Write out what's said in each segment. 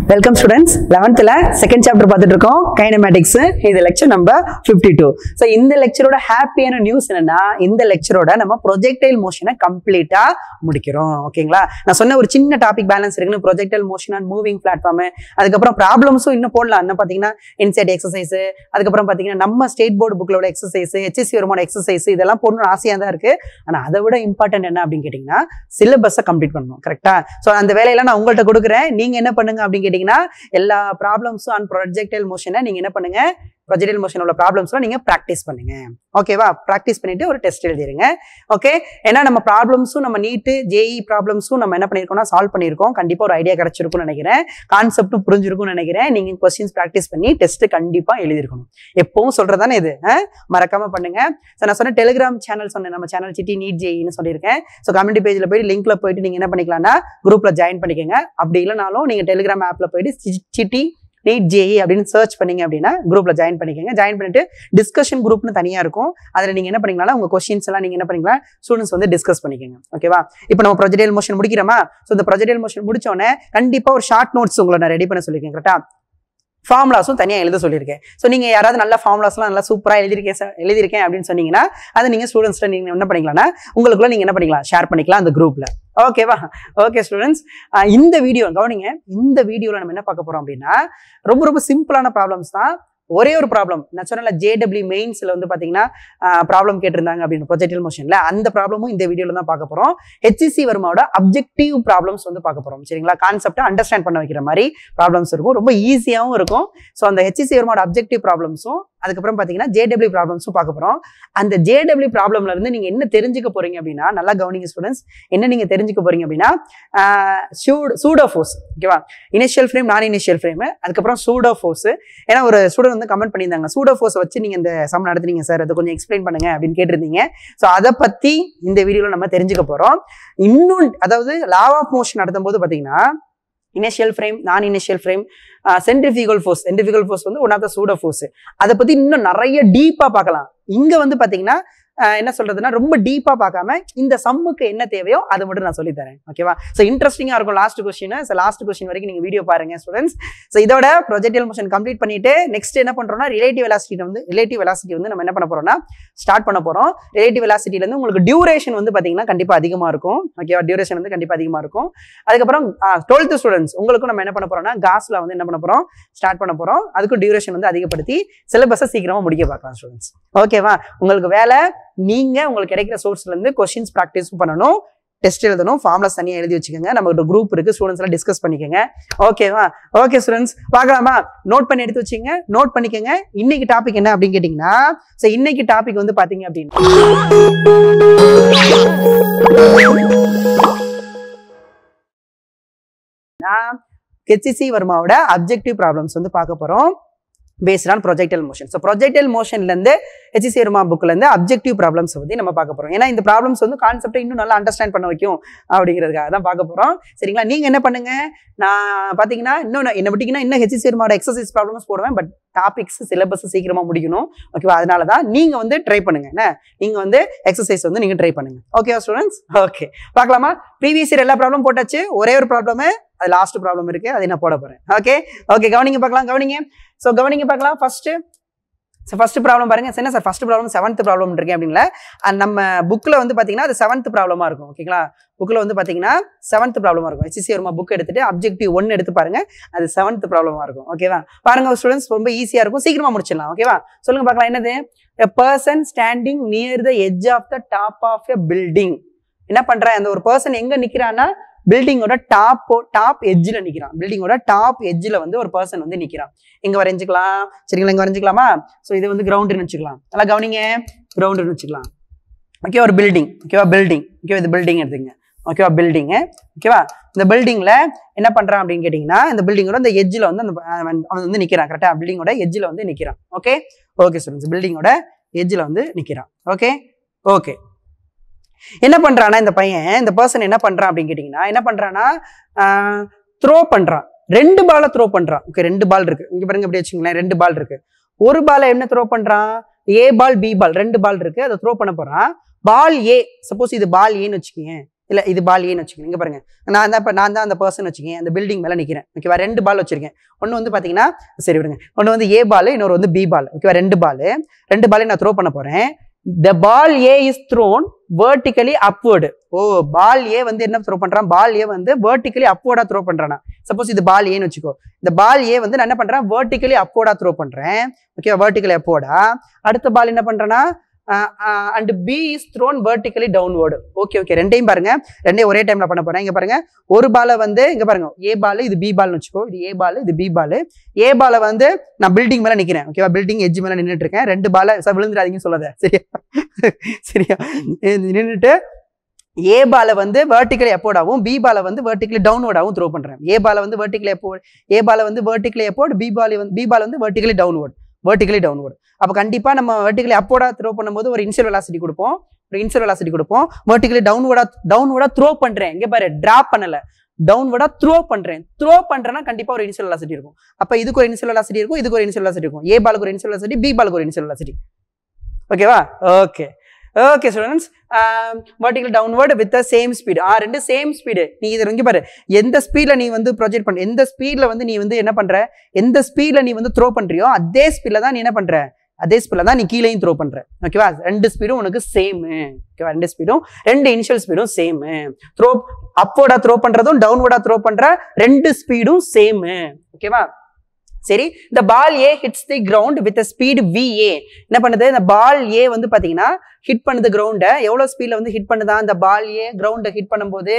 Welcome students லெவன்த்தில் second chapter பார்த்துட்டு இருக்கோம் கைனமேட்டிக்ஸ் இது lecture number fifty two so இந்த லெக்சரோட ஹாப்பியான நியூஸ் என்னன்னா இந்த லெக்சரோட நம்ம ப்ரொஜெக்டைல் மோஷனை கம்ப்ளீட்டா முடிக்கிறோம் ஓகேங்களா நான் சொன்ன ஒரு சின்ன டாபிக் பேலன்ஸ் இருக்குன்னு projectile motion and moving platform அதுக்கப்புறம் ப்ராப்ளம்ஸும் இன்னும் போடலாம் என்ன பார்த்தீங்கன்னா இன்சைட் எக்ஸசைஸ் அதுக்கப்புறம் பார்த்தீங்கன்னா நம்ம ஸ்டேட் போர்டு புக்கில் உள்ள எக்ஸசைஸ் ஹெச்எஸ்சி வருமான எக்ஸசைஸ் இதெல்லாம் போடணும்னு ஆசையாக தான் இருக்கு ஆனால் அதை விட இம்பார்ட்டன்ட் என்ன அப்படின்னு கேட்டிங்கன்னா சிலபஸை கம்ப்ளீட் பண்ணணும் கரெக்டா ஸோ அந்த வேலையெல்லாம் நான் உங்கள்கிட்ட கொடுக்குறேன் நீங்க என்ன பண்ணுங்க அப்படின்னு கேட்டிங்கன்னா எல்லா ப்ராப்ளம்ஸும் அண்ட் ப்ரொஜெக்டைல் மோஷனை நீங்க என்ன பண்ணுங்க ப்ரொஜெக்டைல் மோஷன் உள்ள ப்ராப்ளம்ஸ்லாம் நீங்க ப்ராக்டிஸ் பண்ணுங்க ஓகேவா ப்ராக்டிஸ் பண்ணிட்டு ஒரு டெஸ்ட் எழுதிருங்க ஓகே ஏன்னா நம்ம ப்ராப்ளம்ஸும் நம்ம நீட்டு ஜேஇ ப்ராப்ளம்ஸும் நம்ம என்ன பண்ணியிருக்கோம்னா சால்வ் பண்ணியிருக்கோம் கண்டிப்பா ஒரு ஐடியா கிடைச்சிருக்கும்னு நினைக்கிறேன் கான்செப்டும் புரிஞ்சிருக்கும்னு நினைக்கிறேன் நீங்க கொஸ்டின்ஸ் ப்ராக்டிஸ் பண்ணி டெஸ்ட் கண்டிப்பா எழுதிருக்கணும் எப்பவும் சொல்றதானே இது ஆ? மறக்காம பண்ணுங்க ஸோ நான் சொன்ன டெலிகிராம் சேனல் சொன்னேன் நம்ம சேனல் சிட்டி நீட் ஜேஇன்னு சொல்லியிருக்கேன் ஸோ கம்யூனிட்டி பேஜில் போயிட்டு லிங்க்ல போயிட்டு நீங்க என்ன பண்ணிக்கலாம்னா குரூப்ல ஜாயின் பண்ணிக்கோங்க அப்படி இல்லைனாலும் நீங்க டெலிகிராம் ஆப்ல போயிட்டு சி- சிட்டி நீட் ஜேஇ அப்படின்னு சர்ச் பண்ணீங்க அப்படின்னா குரூப்ல ஜாயின் பண்ணிக்கோங்க ஜாயின் பண்ணிட்டு டிஸ்கஷன் குரூப்னு தனியா இருக்கும் அதுல நீங்க என்ன பண்ணிக்கலாம் உங்க கொஸ்டின்ஸ் எல்லாம் நீங்க என்ன பண்ணிக்கலாம் ஸ்டூடெண்ட்ஸ் வந்து டிஸ்கஸ் பண்ணிக்கோங்க ஓகேவா இப்போ நம்ம ப்ரொஜெக்டல் மோஷன் முடிக்கிறோமா ஸோ இந்த ப்ரொஜெக்டல் மோஷன் முடிச்ச உடனே கண்டிப்பா ஒரு ஷார்ட் நோட்ஸ் உங்களை நான் ரெடி பண்ண சொல்லியிருக்கேன் கரெக்டா ஃபார்முலாஸும் தனியாக எழுத சொல்லியிருக்கேன் ஸோ நீங்கள் யாராவது நல்ல ஃபார்முலாஸ்லாம் நல்லா சூப்பராக எழுதியிருக்கேன் sir, எழுதியிருக்கேன் அப்படின்னு சொன்னீங்கன்னா அதை நீங்கள் ஸ்டூடெண்ட்ஸ்ட்ட நீங்கள் என்ன பண்ணிக்கலாம்னா உங்களுக்குள்ள நீங்கள் என்ன பண்ணிக்கலாம் ஷேர் பண்ணிக்கலாம் அந்த குரூப்பில் ஓகேவா ஓகே ஸ்டூடெண்ட்ஸ் இந்த வீடியோ கவனிங்க இந்த வீடியோவில் நம்ம என்ன பார்க்க போகிறோம் அப்படின்னா ரொம்ப ரொம்ப சிம்பிளான ப்ராப்ளம்ஸ் தான் ஒரே ஒரு ப்ராப்ளம் நான் சொன்னல ஜேடபிள்யூ மெயின்ஸில் வந்து பார்த்தீங்கன்னா ப்ராப்ளம் கேட்டிருந்தாங்க அப்படின்னு ப்ரொஜெக்டிவ் மோஷனில் அந்த ப்ராப்ளமும் இந்த வீடியோவில் தான் பார்க்க போகிறோம் ஹெச்சிசி வருமாவோட அப்ஜெக்டிவ் ப்ராப்ளம்ஸ் வந்து பார்க்க போகிறோம் சரிங்களா கான்செப்டை அண்டர்ஸ்டாண்ட் பண்ண வைக்கிற மாதிரி ப்ராப்ளம்ஸ் இருக்கும் ரொம்ப ஈஸியாகவும் இருக்கும் ஸோ அந்த ஹெச்சிசி வருமாவோட அப்ஜெக்டிவ் ப்ராப்ளம்ஸும் அதுக்கப்புறம் பார்த்தீங்கன்னா ஜேடபிள்யூ ப்ராப்ளம்ஸும் பார்க்க போகிறோம் அந்த ஜேடபிள்யூ ப்ராப்ளம்ல இருந்து நீங்கள் என்ன தெரிஞ்சுக்க போறீங்க அப்படின்னா நல்லா கவனிங்க ஸ்டூடெண்ட்ஸ் என்ன நீங்கள் தெரிஞ்சுக்க போறீங்க அப்படின்னா சூடோ ஃபோர்ஸ் ஓகேவா இனிஷியல் ஃப்ரேம் நான் இனிஷியல் ஃப்ரேம் அதுக்கப்புறம் சூடோ ஃபோர்ஸ் ஏன்னா ஒரு ஸ்டூடெண்ட் வந்து கமெண்ட் பண்ணியிருந்தாங்க சூடோ ஃபோர்ஸ் வச்சு நீங்கள் இந்த சம் நடத்துனீங்க சார் அதை கொஞ்சம் எக்ஸ்பிளைன் பண்ணுங்க அப்படின்னு கேட்டிருந்தீங்க ஸோ அதை பற்றி இந்த வீடியோவில் நம்ம தெரிஞ்சுக்க போகிறோம் இன்னும் அதாவது லாவ் ஆஃப் மோஷன் நடத்தும் போது பார்த்தீங்கன்னா இனிஷியல் ஃப்ரேம் நான் initial frame centrifugal force centrifugal force வந்து one of the pseudo force அதை பற்றி இன்னும் நிறைய டீப்பாக பார்க்கலாம் இங்கே வந்து பார்த்தீங்கன்னா ஆஹ் என்ன சொல்றதுன்னா ரொம்ப டீப்பா பார்க்காம இந்த சம்முக்கு என்ன தேவையோ அதை மட்டும் நான் சொல்லி தரேன் ஓகேவா ஸோ இன்ட்ரெஸ்டிங்கா இருக்கும் last question so last question வரைக்கும் நீங்க வீடியோ பாருங்க ஸ்டூடெண்ட்ஸ் ஸோ இதோட ப்ரொஜெக்டிவல் மோஷன் கம்ப்ளீட் பண்ணிட்டு நெக்ஸ்ட் என்ன பண்றோம்னா ரிலேட்டிவ் வெலாசிட்டி வந்து ரிலேட்டிவ் வெலாசிட்டி வந்து நம்ம என்ன பண்ண போறோம்னா ஸ்டார்ட் பண்ண போறோம் ரிலேட்டிவ் வெலாசிட்டில இருந்து உங்களுக்கு டியூரேஷன் வந்து பாத்தீங்கன்னா கண்டிப்பா அதிகமா இருக்கும் ஓகேவா டியூரேஷன் வந்து கண்டிப்பா அதிகமா இருக்கும் அதுக்கப்புறம் டுவெல்த் ஸ்டூடெண்ட்ஸ் உங்களுக்கும் நம்ம என்ன பண்ண போறோம்னா காஸ்ல வந்து என்ன பண்ண போறோம் ஸ்டார்ட் பண்ண போறோம் அதுக்கும் டியூரேஷன் வந்து அதிகப்படுத்தி சிலபஸை சீக்கிரமா முடிக்க பார்க்கலாம் ஸ்டூடெண்ட்ஸ் ஓகேவா உங்களுக்கு வேலை நீங்க உங்களுக்கு கிடைக்கிற சோர்ஸ்ல இருந்து கொஸ்டின்ஸ் ப்ராக்டிஸ் பண்ணணும் டெஸ்ட் எழுதணும் ஃபார்ம்லஸ் தனியாக எழுதி வச்சுக்கோங்க நம்ம ஒரு குரூப் இருக்கு ஸ்டூடெண்ட்ஸ் எல்லாம் டிஸ்கஸ் பண்ணிக்கோங்க ஓகேவா ஓகே ஸ்டூடெண்ட்ஸ் பார்க்கலாமா நோட் பண்ணி எடுத்து வச்சுங்க நோட் பண்ணிக்கோங்க இன்னைக்கு டாபிக் என்ன அப்படின்னு கேட்டிங்கன்னா ஸோ இன்னைக்கு டாபிக் வந்து பாத்தீங்க அப்படின்னா ஹெச்சிசி வர்மாவோட அப்ஜெக்டிவ் ப்ராப்ளம்ஸ் வந்து பார்க்க போறோம் based on projectile motion so projectile மோஷன்லேருந்து ஹெச்சிசி வர்மா புக்லேருந்து அப்ஜெக்டிவ் ப்ராப்ளம்ஸ் பற்றி நம்ம பார்க்க போறோம் ஏன்னா இந்த ப்ராப்ளம்ஸ் வந்து கான்செப்டை இன்னும் நல்லா அண்டர்ஸ்டாண்ட் பண்ண வைக்கும் அப்படிங்கிறதுக்காக தான் பார்க்க போறோம் சரிங்களா நீங்க என்ன பண்ணுங்க நான் பார்த்தீங்கன்னா இன்னும் என்ன விட்டீங்கன்னா இன்னும் ஹெச்சிசி வர்மாவோட எக்ஸசைஸ் ப்ராப்ளம்ஸ் போடுவேன் பட் டாபிக்ஸ் சிலபஸ் சீக்கிரமா முடிக்கணும் ஓகேவா அதனால தான் நீங்க வந்து ட்ரை பண்ணுங்க என்ன நீங்க வந்து எக்ஸசைஸ் வந்து நீங்க ட்ரை பண்ணுங்க ஓகேவா ஸ்டூடெண்ட்ஸ் ஓகே பார்க்கலாமா ப்ரீவியஸ் இயர் எல்லா ப்ராப்ளம் போட்டாச்சு ஒரே ஒரு ப்ராப்ளம் அது லாஸ்ட் ப்ராப்ளம் இருக்கு அதை நான் போட போறேன் ஓகே ஓகே கவனிங்க பார்க்கலாம் கவனிங்க ஸோ கவனிங்க பார்க்கலாம் ஃபர்ஸ்ட் ஸோ ஃபர்ஸ்ட் ப்ராப்ளம் பாருங்க என்ன sir first problem seventh problem இருக்கேன் அப்படிங்களா அண்ட் நம்ம புக்கில் வந்து பார்த்தீங்கன்னா அது செவன்த் ப்ராப்ளமாக இருக்கும் ஓகேங்களா புக்கில் வந்து பார்த்தீங்கன்னா செவன்த் ப்ராப்ளமாக இருக்கும் ஹெச்சிசி வருமா புக் எடுத்துட்டு அப்ஜெக்டிவ் ஒன் எடுத்து பாருங்க அது செவன்த் ப்ராப்ளமாக இருக்கும் ஓகேவா பாருங்க ஸ்டூடெண்ட்ஸ் ரொம்ப ஈஸியாக இருக்கும் சீக்கிரமா முடிச்சிடலாம் ஓகேவா சொல்லுங்க பார்க்கலாம் என்னது a person standing near the edge of the top of a building என்ன பண்றான் அந்த ஒரு பர்சன் எங்க நிக்கிறான்னா பில்டிங்கோட டாப் டாப் எட்ஜில் நிக்கிறான் பில்டிங்கோட டாப் எட்ஜில் வந்து ஒரு பர்சன் வந்து நிக்கிறான் இங்க வரைஞ்சிக்கலாம் சரிங்களா இங்க வரைஞ்சிக்கலாமா ஸோ இது வந்து கிரவுண்டுன்னு வச்சுக்கலாம் நல்லா கவனிங்க கிரவுண்டுன்னு வச்சுக்கலாம் ஓகே ஒரு பில்டிங் ஓகேவா பில்டிங் ஓகேவா இது பில்டிங் எடுத்துங்க ஓகேவா பில்டிங்கு ஓகேவா இந்த பில்டிங்ல என்ன பண்றான் அப்படின்னு கேட்டிங்கன்னா இந்த பில்டிங்கோட இந்த எட்ஜில் வந்து அந்த அவன் அவன் வந்து நிக்கிறான் கரெக்டா பில்டிங்கோட எட்ஜில் வந்து நிக்கிறான் ஓகே ஓகே ஸ்டூடெண்ட்ஸ் பில்டிங்கோட எட்ஜில் வந்து நிக்கிறான் ஓகே ஓகே என்ன பண்றானா இந்த பையன் இந்த பர்சன் என்ன பண்றான் அப்படின்னு கேட்டிங்கன்னா என்ன பண்றான்னா த்ரோ பண்றான் ரெண்டு பாலை த்ரோ பண்றான் ஓகே ரெண்டு பால் இருக்கு இங்க பாருங்க இப்படி வச்சுங்களேன் ரெண்டு பால் இருக்கு ஒரு பாலை என்ன த்ரோ பண்றான் ஏ பால் பி பால் ரெண்டு பால் இருக்கு அதை த்ரோ பண்ண போறான் பால் ஏ சப்போஸ் இது பால் ஏன்னு வச்சுக்கோங்க இல்ல இது பால் ஏன்னு வச்சுக்கோங்க இங்க பாருங்க நான் தான் இப்போ நான் தான் அந்த பர்சன் வச்சுக்கேன் அந்த பில்டிங் மேல நிக்கிறேன் ஓகேவா ரெண்டு பால் வச்சிருக்கேன் ஒன்று வந்து பாத்தீங்கன்னா சரி விடுங்க ஒன்று வந்து ஏ பால் இன்னொரு வந்து பி பால் ஓகேவா ரெண்டு பால் ரெண்டு பாலையும் நான் த்ரோ பண்ண போறேன் the ball A is thrown vertically upward oh ball A வந்து என்ன த்ரோ பண்றான் பால் ஏ வந்து vertically அப்வர்டா த்ரோ பண்றானா சப்போஸ் இது பால் ஏன்னு வச்சுக்கோ இந்த பால் ஏ வந்து நான் என்ன பண்றேன் vertically அப்வர்டா த்ரோ பண்றேன் ஓகே vertically அப்வர்டா அடுத்த பால் என்ன பண்றேன்னா and B is thrown vertically downward okay okay ரெண்டையும் பாருங்க ரெண்டையும் ஒரே டைம்ல பண்ண போறேன் இங்க பாருங்க ஒரு பாலை வந்து இங்க பாருங்க ஏ பால் இது பி பால்னு வச்சுக்கோ இது ஏ பால் இது பி பால் ஏ பாலை வந்து நான் பில்டிங் மேல நிக்கிறேன் ஓகேவா பில்டிங் எட்ஜ் மேல நின்னுட்டு இருக்கேன் ரெண்டு பாலை சார் விழுந்துடாதீங்கன்னு சொல்லாத சரியா சரியா நின்றுட்டு ஏ பாலை வந்து vertically அப்போர்டாவும் பி பாலை வந்து vertically டவுன்வர்டாவும் த்ரோ பண்றேன் ஏ பாலை வந்து vertically அப்போர்ட் ஏ பாலை வந்து vertically அப்போர்ட் பி பால் வந்து பி பால் வந்து vertically டவுன்வர்ட் vertically டவுன்வர்ட் அப்போ கண்டிப்பா நம்ம vertically அப்போர்டா த்ரோ பண்ணும்போது ஒரு இனிஷியல் வெலாசிட்டி கொடுப்போம் ஒரு இனிஷியல் வெலாசிட்டி கொடுப்போம் vertically டவுன்வர்டா டவுன்வர்டா த்ரோ பண்றேன் இங்க பாரு டிராப் பண்ணல டவுன்வர்டா த்ரோ பண்றேன் த்ரோ பண்றேன்னா கண்டிப்பா ஒரு இனிஷியல் வெலாசிட்டி இருக்கும் அப்ப இதுக்கு ஒரு இனிஷியல் வெலாசிட்டி இருக்கும் இதுக்கு ஒரு இனிஷியல் வெலாசிட்டி இருக்கும் ஏ பாலுக்கு ஒரு இனிஷியல் வெலாசிட்டி பி பாலுக்கு ஒரு இனிஷியல் வெலாசிட்டி ஓகேவா okay okay students vertical downward with the same speed ah ரெண்டு சேம் ஸ்பீடு நீ இது இங்க பாரு எந்த ஸ்பீட்ல நீ வந்து ப்ரொஜெக்ட் பண்ண எந்த ஸ்பீட்ல வந்து நீ வந்து என்ன பண்ற எந்த ஸ்பீட்ல நீ வந்து த்ரோ பண்றியோ அதே ஸ்பீட்ல தான் நீ என்ன பண்ற அதே ஸ்பீட்ல தான் நீ கீழேயும் த்ரோ பண்ற ஓகேவா ரெண்டு ஸ்பீடும் உனக்கு சேம் ஓகேவா ரெண்டு ஸ்பீடும் ரெண்டு இனிஷியல் ஸ்பீடும் சேம் த்ரோ அப்வர்டா த்ரோ பண்றதும் டவுன்வர்டா த்ரோ பண்ற ரெண்டு ஸ்பீடும் சேம் ஓகேவா சரி இந்த ball A hits the ground with speed VA என்ன பண்ணுது இந்த பால் ஏ வந்து பாத்தீங்கன்னா ஹிட் பண்ணுது கிரவுண்டை எவ்வளவு ஸ்பீட்ல வந்து ஹிட் பண்ணுதா அந்த பால் ஏ கிரவுண்டை ஹிட் பண்ணும்போது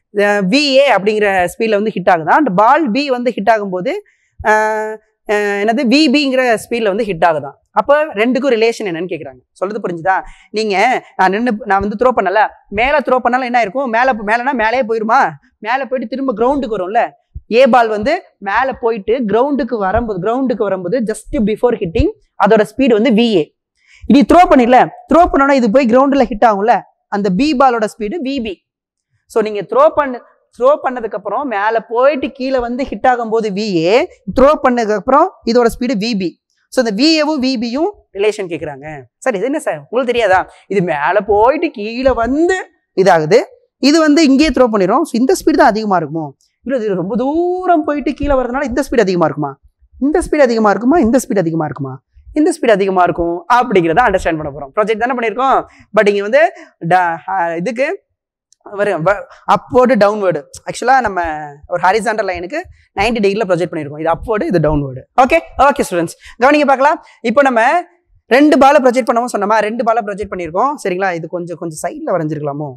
விஏ அப்படிங்கிற ஸ்பீட்ல வந்து ஹிட் ஆகுதா அந்த பால் பி வந்து ஹிட் ஆகும்போது அஹ், அஹ், என்னது விபிங்கிற ஸ்பீட்ல வந்து ஹிட் ஆகுதான் அப்போ ரெண்டுக்கும் ரிலேஷன் என்னன்னு கேக்குறாங்க சொல்றது புரிஞ்சுதா நீங்க நான் நின்று நான் வந்து த்ரோ பண்ணல மேல த்ரோ பண்ணாலும் என்ன இருக்கும் மேல மேலனா மேலே போயிருமா மேல போயிட்டு திரும்ப கிரவுண்டுக்கு வரும்ல ஏ பால் வந்து மேல போயிட்டு கிரவுண்டுக்கு வரும்போது கிரவுண்டுக்கு வரும்போது ஜஸ்ட் பிஃபோர் ஹிட்டிங் அதோட ஸ்பீடு வந்து விஏ இது த்ரோ பண்ணிடல த்ரோ பண்ணோன்னா இது போய் கிரவுண்டில் ஹிட் ஆகும்ல அந்த பி பாலோட ஸ்பீடு விபி ஸோ நீங்க த்ரோ பண்ண த்ரோ பண்ணதுக்கு அப்புறம் மேல போயிட்டு கீழே வந்து ஹிட் ஆகும்போது விஏ த்ரோ பண்ணதுக்கு அப்புறம் இதோட ஸ்பீடு விபி ஸோ இந்த விஏவும் விபியும் ரிலேஷன் கேட்குறாங்க சார் இது என்ன சார் உங்களுக்கு தெரியாதா இது மேலே போயிட்டு கீழே வந்து இதாகுது இது வந்து இங்கேயே த்ரோ பண்ணிடும் ஸோ இந்த ஸ்பீடு தான் அதிகமாக இருக்குமோ இல்லை இது ரொம்ப தூரம் போயிட்டு கீழே வரதுனால இந்த ஸ்பீடு அதிகமாக இருக்குமா இந்த ஸ்பீடு அதிகமாக இருக்குமா இந்த ஸ்பீடு அதிகமாக இருக்குமா இந்த ஸ்பீடு அதிகமாக இருக்கும் அப்படிங்கிறத அண்டர்ஸ்டாண்ட் பண்ண போகிறோம் ப்ராஜெக்ட் தானே பண்ணியிருக்கோம் பட் இங்கே வந்து ட- ஹ- இதுக்கு வரும் அப்வேர்டு டவுன்வேர்டு ஆக்சுவலாக நம்ம ஒரு ஹாரிசாண்டல் லைனுக்கு 90 டிகிரியில் ப்ரொஜெக்ட் பண்ணியிருக்கோம் இது அப்வேர்டு இது டவுன்வேர்டு ஓகே ஓகே ஸ்டூடெண்ட்ஸ் கவனிங்க பார்க்கலாம் இப்போ நம்ம ரெண்டு பாலை ப்ரொஜெக்ட் பண்ணவும் சொன்னோமா ரெண்டு பாலை ப்ரொஜெக்ட் பண்ணியிருக்கோம் சரிங்களா இது கொஞ்சம் கொஞ்சம் சைடில் வரைஞ்சிருக்கலாமோ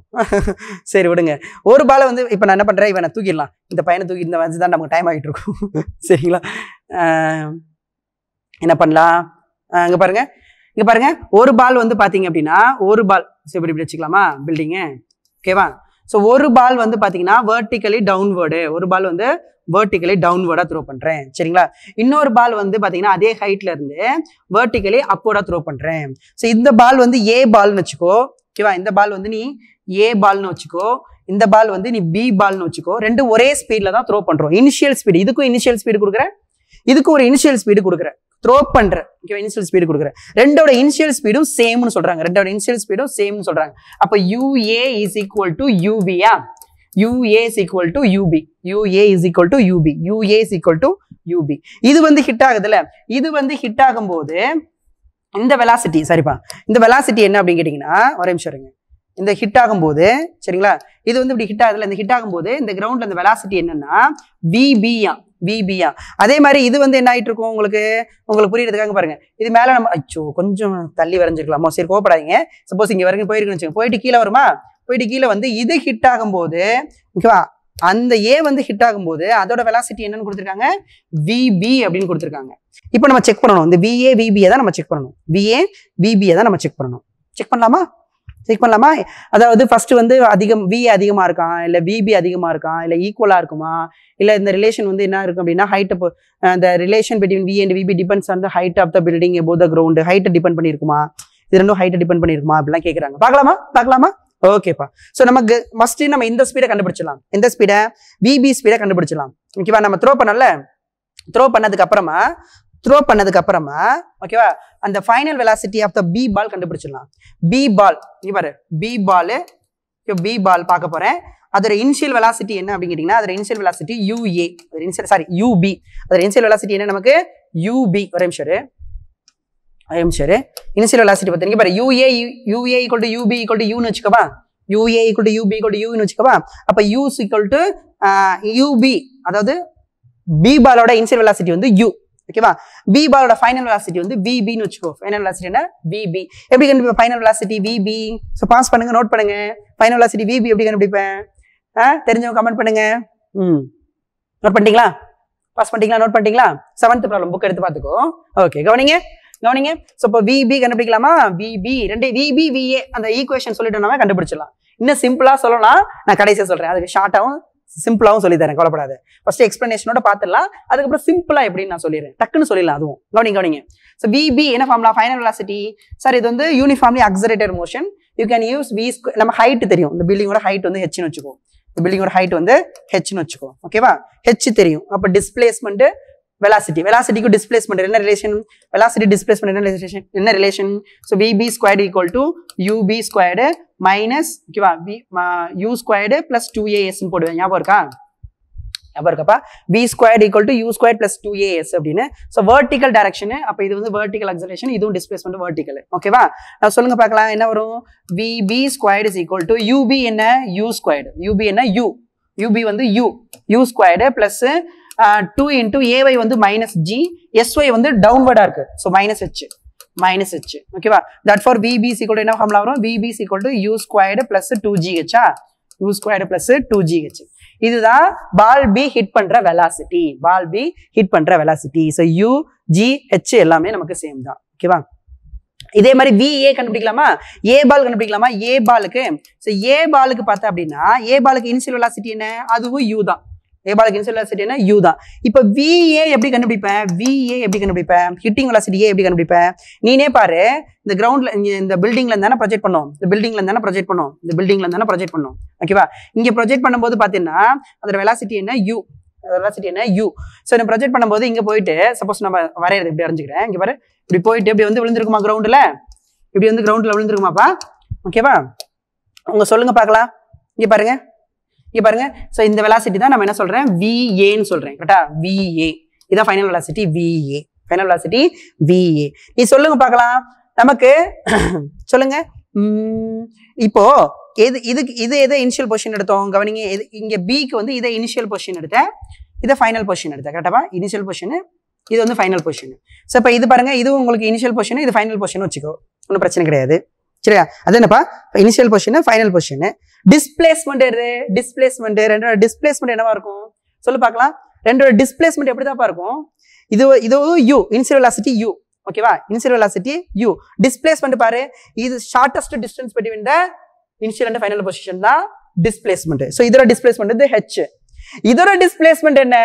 சரி விடுங்க ஒரு பாலை வந்து இப்போ நான் என்ன பண்ணுறேன் இவனை தூக்கிடலாம் இந்த பையனை தூக்கி இந்த வந்து தான் நமக்கு டைம் ஆகிட்டு இருக்கும் சரிங்களா ஆஹ் என்ன பண்ணலாம் இங்கே பாருங்க இங்கே பாருங்க ஒரு பால் வந்து பார்த்தீங்க அப்படின்னா ஒரு பால் சரி இப்படி இப்படி வச்சுக்கலாமா பில்டிங்கு ஓகேவா ஸோ ஒரு பால் வந்து பார்த்தீங்கன்னா vertically டவுன்வேர்டு ஒரு பால் வந்து vertically டவுன்வேர்டாக த்ரோ பண்ணுறேன் சரிங்களா இன்னொரு பால் வந்து பார்த்தீங்கன்னா அதே ஹைட்ல இருந்து vertically upward-ஆ த்ரோ பண்ணுறேன் ஸோ இந்த பால் வந்து ஏ பால்னு வச்சுக்கோ ஓகேவா இந்த பால் வந்து நீ ஏ பால்னு வச்சுக்கோ இந்த பால் வந்து நீ பி பால்னு வச்சுக்கோ ரெண்டும் ஒரே ஸ்பீட்ல தான் த்ரோ பண்றோம் இனிஷியல் ஸ்பீடு இதுக்கும் இனிஷியல் ஸ்பீடு கொடுக்குறேன் இதுக்கும் ஒரு இனிஷியல் ஸ்பீடு கொடுக்குறேன் த்ரோ பண்றேன் ஓகேவா இனிஷியல் ஸ்பீடு கொடுக்குறேன் ரெண்டோட இனிஷியல் ஸ்பீடும் சேம்னு சொல்றாங்க ரெண்டோட இனிஷியல் ஸ்பீடும் சேம்னு சொல்றாங்க அப்ப யூஏ இஸ் ஈக்குவல் டு யூபியா UA is equal to UB UA is equal to UB UA is equal to UB இது வந்து ஹிட் ஆகுதுல்ல இது வந்து ஹிட் ஆகும்போது இந்த வெலாசிட்டி சரிப்பா இந்த வெலாசிட்டி என்ன அப்படின்னு கேட்டிங்கன்னா ஒரே நிமிஷம் இருங்க இந்த ஹிட் ஆகும்போது சரிங்களா இது வந்து இப்படி ஹிட் ஆகுதுல இந்த ஹிட் ஆகும்போது இந்த கிரவுண்ட்ல இந்த வெலாசிட்டி என்னன்னா விபியா விபியா அதே மாதிரி இது வந்து என்ன ஆயிட்டு இருக்கும் உங்களுக்கு உங்களுக்கு புரியுறதுக்காக பாருங்க இது மேல நம்ம அச்சோ கொஞ்சம் தள்ளி வரைஞ்சிருக்கலாமோ சரி கோபப்படாதீங்க சப்போஸ் இங்க வரைக்கும் போயிருக்குன்னு வச்சுக்கோங்க போயிட்டு கீழே வருமா போயிட்டு கீழே வந்து இது ஹிட் ஆகும்போது ஓகேவா அந்த ஏ வந்து ஹிட் ஆகும்போது அதோட வெலாசிட்டி என்னன்னு கொடுத்துருக்காங்க விபி அப்படின்னு கொடுத்துருக்காங்க இப்போ நம்ம செக் பண்ணணும் இந்த விஏ விபியை தான் நம்ம செக் பண்ணணும் விஏ விபியை தான் நம்ம செக் பண்ணணும் செக் பண்ணலாமா செக் பண்ணலாமா அதாவது ஃபர்ஸ்ட் வந்து அதிகம் வி அதிகமா இருக்கான் இல்ல விபி அதிகமா இருக்கான் இல்ல ஈக்குவலா இருக்குமா இல்ல இந்த ரிலேஷன் வந்து என்ன இருக்கும் அப்படின்னா height the relation between V and VB depends on the height of the building above the ground ஹைட்டை டிபெண்ட் பண்ணியிருக்குமா இது ரெண்டும் ஹைட்டை டிபெண்ட் பண்ணியிருக்குமா அப்படிலாம் கேட்குறாங்க பார்க்கலாமா பார்க்கலாமா ஓகேப்பா ஸோ நமக்கு மஸ்ட் நம்ம இந்த ஸ்பீடை கண்டுபிடிச்சிடலாம் எந்த ஸ்பீடை விபி ஸ்பீடை கண்டுபிடிச்சிடலாம் ஓகேவா நம்ம த்ரோ பண்ணல த்ரோ பண்ணதுக்கு அப்புறமா த்ரோ பண்ணதுக்கு அப்புறமா ஓகேவா அந்த final velocity of the B ball கண்டுபிடிச்சிடலாம் பி பால் இங்க பாரு பி பால் இப்போ பி பால் பார்க்க போறேன் அதோட இனிஷியல் வெலாசிட்டி என்ன அப்படின்னு கேட்டிங்கன்னா அதோட இனிஷியல் வெலாசிட்டி யூஏ அதோட இனிஷியல் சாரி யூபி அதோட இனிஷியல் வெலாசிட்டி என்ன நமக்கு யூபி ஒரே நிமிஷம் இரு. ஒரே நிமிஷம் இரு. இனிஷியல் வெலாசிட்டி பார்த்தீங்க பாரு UA UA equal to UB equal to யூன்னு வச்சுக்கவா UA equal to UB equal to யூன்னு வச்சுக்கவா அப்போ யூ ஈக்குவல் டு யூபி அதாவது பி பாலோட இனிஷியல் வெலாசிட்டி வந்து யூ ஓகேவா பி பாலோட ஃபைனல் வெலாசிட்டி வந்து விபின்னு வச்சுக்கோ ஃபைனல் வெலாசிட்டி என்ன விபி எப்படி கண்டுபிடிப்பேன் final velocity VB so pause பண்ணுங்க நோட் பண்ணுங்க ஃபைனல் வெலாசிட்டி விபி எப்படி கண்டுபிடிப்பேன் ஆ தெரிஞ்சவங்க கமெண்ட் பண்ணுங்க ம் நோட் பண்ணிட்டீங்களா பாஸ் பண்ணிட்டீங்களா நோட் பண்ணிட்டீங்களா செவன்த் ப்ராப்ளம் புக் எடுத்து பார்த்துக்கோ ஓகே கவனிங்க கவனிங்க ஸோ இப்போ விபி கண்டுபிடிக்கலாமா விபி ரெண்டு விபி விஏ அந்த ஈக்குவேஷன் சொல்லிட்டோம்னா கண்டுபிடிச்சிடலாம் இன்னும் சிம்பிளா சொல்லலாம் நான் கடைசியாக சொல்றேன் அதுக்கு ஷார்ட்டாகவும் சிம்பிளாகவும் சொல்லி தரேன் கவலைப்படாத ஃபர்ஸ்ட் எக்ஸ்பிளனேஷனோட பார்த்துடலாம் அதுக்கப்புறம் சிம்பிளா எப்படின்னு நான் சொல்லிடுறேன் டக்குன்னு சொல்லிடலாம் அதுவும் கவனிங்க கவனிங்க ஸோ விபி என்ன ஃபார்ம்லா ஃபைனல் வெலாசிட்டி சார் இது வந்து uniformly accelerated motion you can use V நம்ம ஹைட் தெரியும் இந்த பில்டிங்கோட ஹைட் வந்து ஹெச்னு வச்சுக்கோ இந்த பில்டிங்கோட ஹைட் வந்து ஹெச்னு வச்சுக்கோ ஓகேவா ஹெச் தெரியும் அப்போ டிஸ்பிளேஸ்மெண்ட் வெலாசிட்டி வெலாசிட்டிக்கு டிஸ்பிளேஸ்மெண்ட் என்ன ரிலேஷன் வெலாசிட்டி டிஸ்பிளேஸ்மெண்ட் என்ன ரிலேஷன் என்ன relation so VB squared equal to UB squared minus ஓகேவா V U squared plus two ஏஎஸ்ன்னு போடுவேன் ஞாபகம் இருக்கா ஞாபகம் இருக்கப்பா V squared equal to U square plus two AS அப்படின்னு ஸோ வெர்டிக்கல் டைரக்ஷன் அப்போ இது வந்து வெர்டிக்கல் அக்சலேஷன் இதுவும் டிஸ்பிளேஸ்மெண்ட் வெர்டிக்கல் ஓகேவா நான் சொல்லுங்க பார்க்கலாம் என்ன வரும் V B squared is equal to UP என்ன யூ ஸ்கொயர்டு யூபி என்ன யூ யூபி வந்து U U squared plus two into AY வந்து மைனஸ் ஜி எஸ்ஒய் வந்து டவுன்வர்டா இருக்கு so minus H minus H ஓகேவா தட் ஃபார் விபி சீக்வல் என்ன ஃபார்ம்ல வரும் VB equal to you squared plus two G ஹெச்சா U squared plus two G H இதுதான் பால் பி ஹிட் பண்ற வெலாசிட்டி பால் பி ஹிட் பண்ற velocity so U G H எல்லாமே நமக்கு சேம் தான் ஓகேவா இதே மாதிரி விஏ கண்டுபிடிக்கலாமா ஏ பால் கண்டுபிடிக்கலாமா ஏ பாலுக்கு ஸோ ஏ பாலுக்கு பார்த்தா அப்படின்னா ஏ பாலுக்கு இனிஷியல் வெலாசிட்டி என்ன அதுவும் யூ தான் ஏ பாலுக்கு இனிஷியல் வெலாசிட்டி என்ன யூ தான் இப்போ விஏ எப்படி கண்டுபிடிப்பேன் விஏ எப்படி கண்டுபிடிப்பேன் ஹிட்டிங் வெலாசிட்டி ஏ எப்படி கண்டுபிடிப்பேன் நீனே பாரு இந்த கிரவுண்ட்ல இந்த பில்டிங்ல இருந்தானே ப்ரொஜெக்ட் பண்ணோம் இந்த பில்டிங்ல இருந்தானே ப்ரொஜெக்ட் பண்ணோம் இந்த பில்டிங்ல இருந்தானே ப்ரொஜெக்ட் பண்ணோம் ஓகேவா இங்க ப்ரொஜெக்ட் பண்ணும்போது பாத்தீங்கன்னா அதோட வெலாசிட்டி என்ன யூ வெலாசிட்டி என்ன யூ ஸோ நான் ப்ரொஜெக்ட் பண்ணும்போது இங்க போயிட்டு சப்போஸ் நம்ம வரையறது இப்படி அறிஞ்சுக்கிறேன் இங்க பாரு இப்படி போயிட்டு இப்படி வந்து விழுந்திருக்குமா கிரவுண்ட்ல இப்படி வந்து கிரவுண்ட்ல விழுந்திருக்குமாப்பா ஓகேவா உங்க சொல்லுங்க பார்க்கலாம் இங்க பாருங்க இங்க பாருங்க ஸோ இந்த வெலாசிட்டி தான் நம்ம என்ன சொல்றேன் விஏன்னு சொல்றேன் கரெக்டா விஏ இதான் final velocity VA final velocity VA நீ சொல்லுங்க பார்க்கலாம் நமக்கு சொல்லுங்க உம், இப்போ எது இதுக்கு இது எதை இனிஷியல் பொசிஷன் எடுத்தோம் கவனிங்க எது இங்க பிக்கு வந்து இதை இனிஷியல் பொசிஷன் எடுத்தேன் இதை ஃபைனல் பொசிஷன் எடுத்தேன் கரெக்டாவா இனிஷியல் பொசிஷன் இது வந்து ஃபைனல் பொசிஷன் ஸோ இப்போ இது பாருங்க இது உங்களுக்கு இனிஷியல் பொசிஷன் இது ஃபைனல் பொசிஷன் வச்சுக்கோ ஒன்றும் பிரச்சனை கிடையாது சரியா அது என்னப்பா initial position final position displacement எது டிஸ்பிளேஸ்மெண்ட் ரெண்டோட டிஸ்பிளேஸ்மெண்ட் என்னவா இருக்கும் சொல்லு பார்க்கலாம் ரெண்டோட டிஸ்பிளேஸ்மெண்ட் எப்படி தான்ப்பா இருக்கும் இது இதுவும் யூ இனிஷியல் வெலாசிட்டி யூ ஓகேவா இனிஷியல் வெலாசிட்டி யூ டிஸ்பிளேஸ்மெண்ட் பாரு இது shortest distance between the initial and final position தான் டிஸ்பிளேஸ்மெண்ட் ஸோ இதோட டிஸ்பிளேஸ்மெண்ட் வந்து ஹெச் இதோட டிஸ்பிளேஸ்மெண்ட் என்ன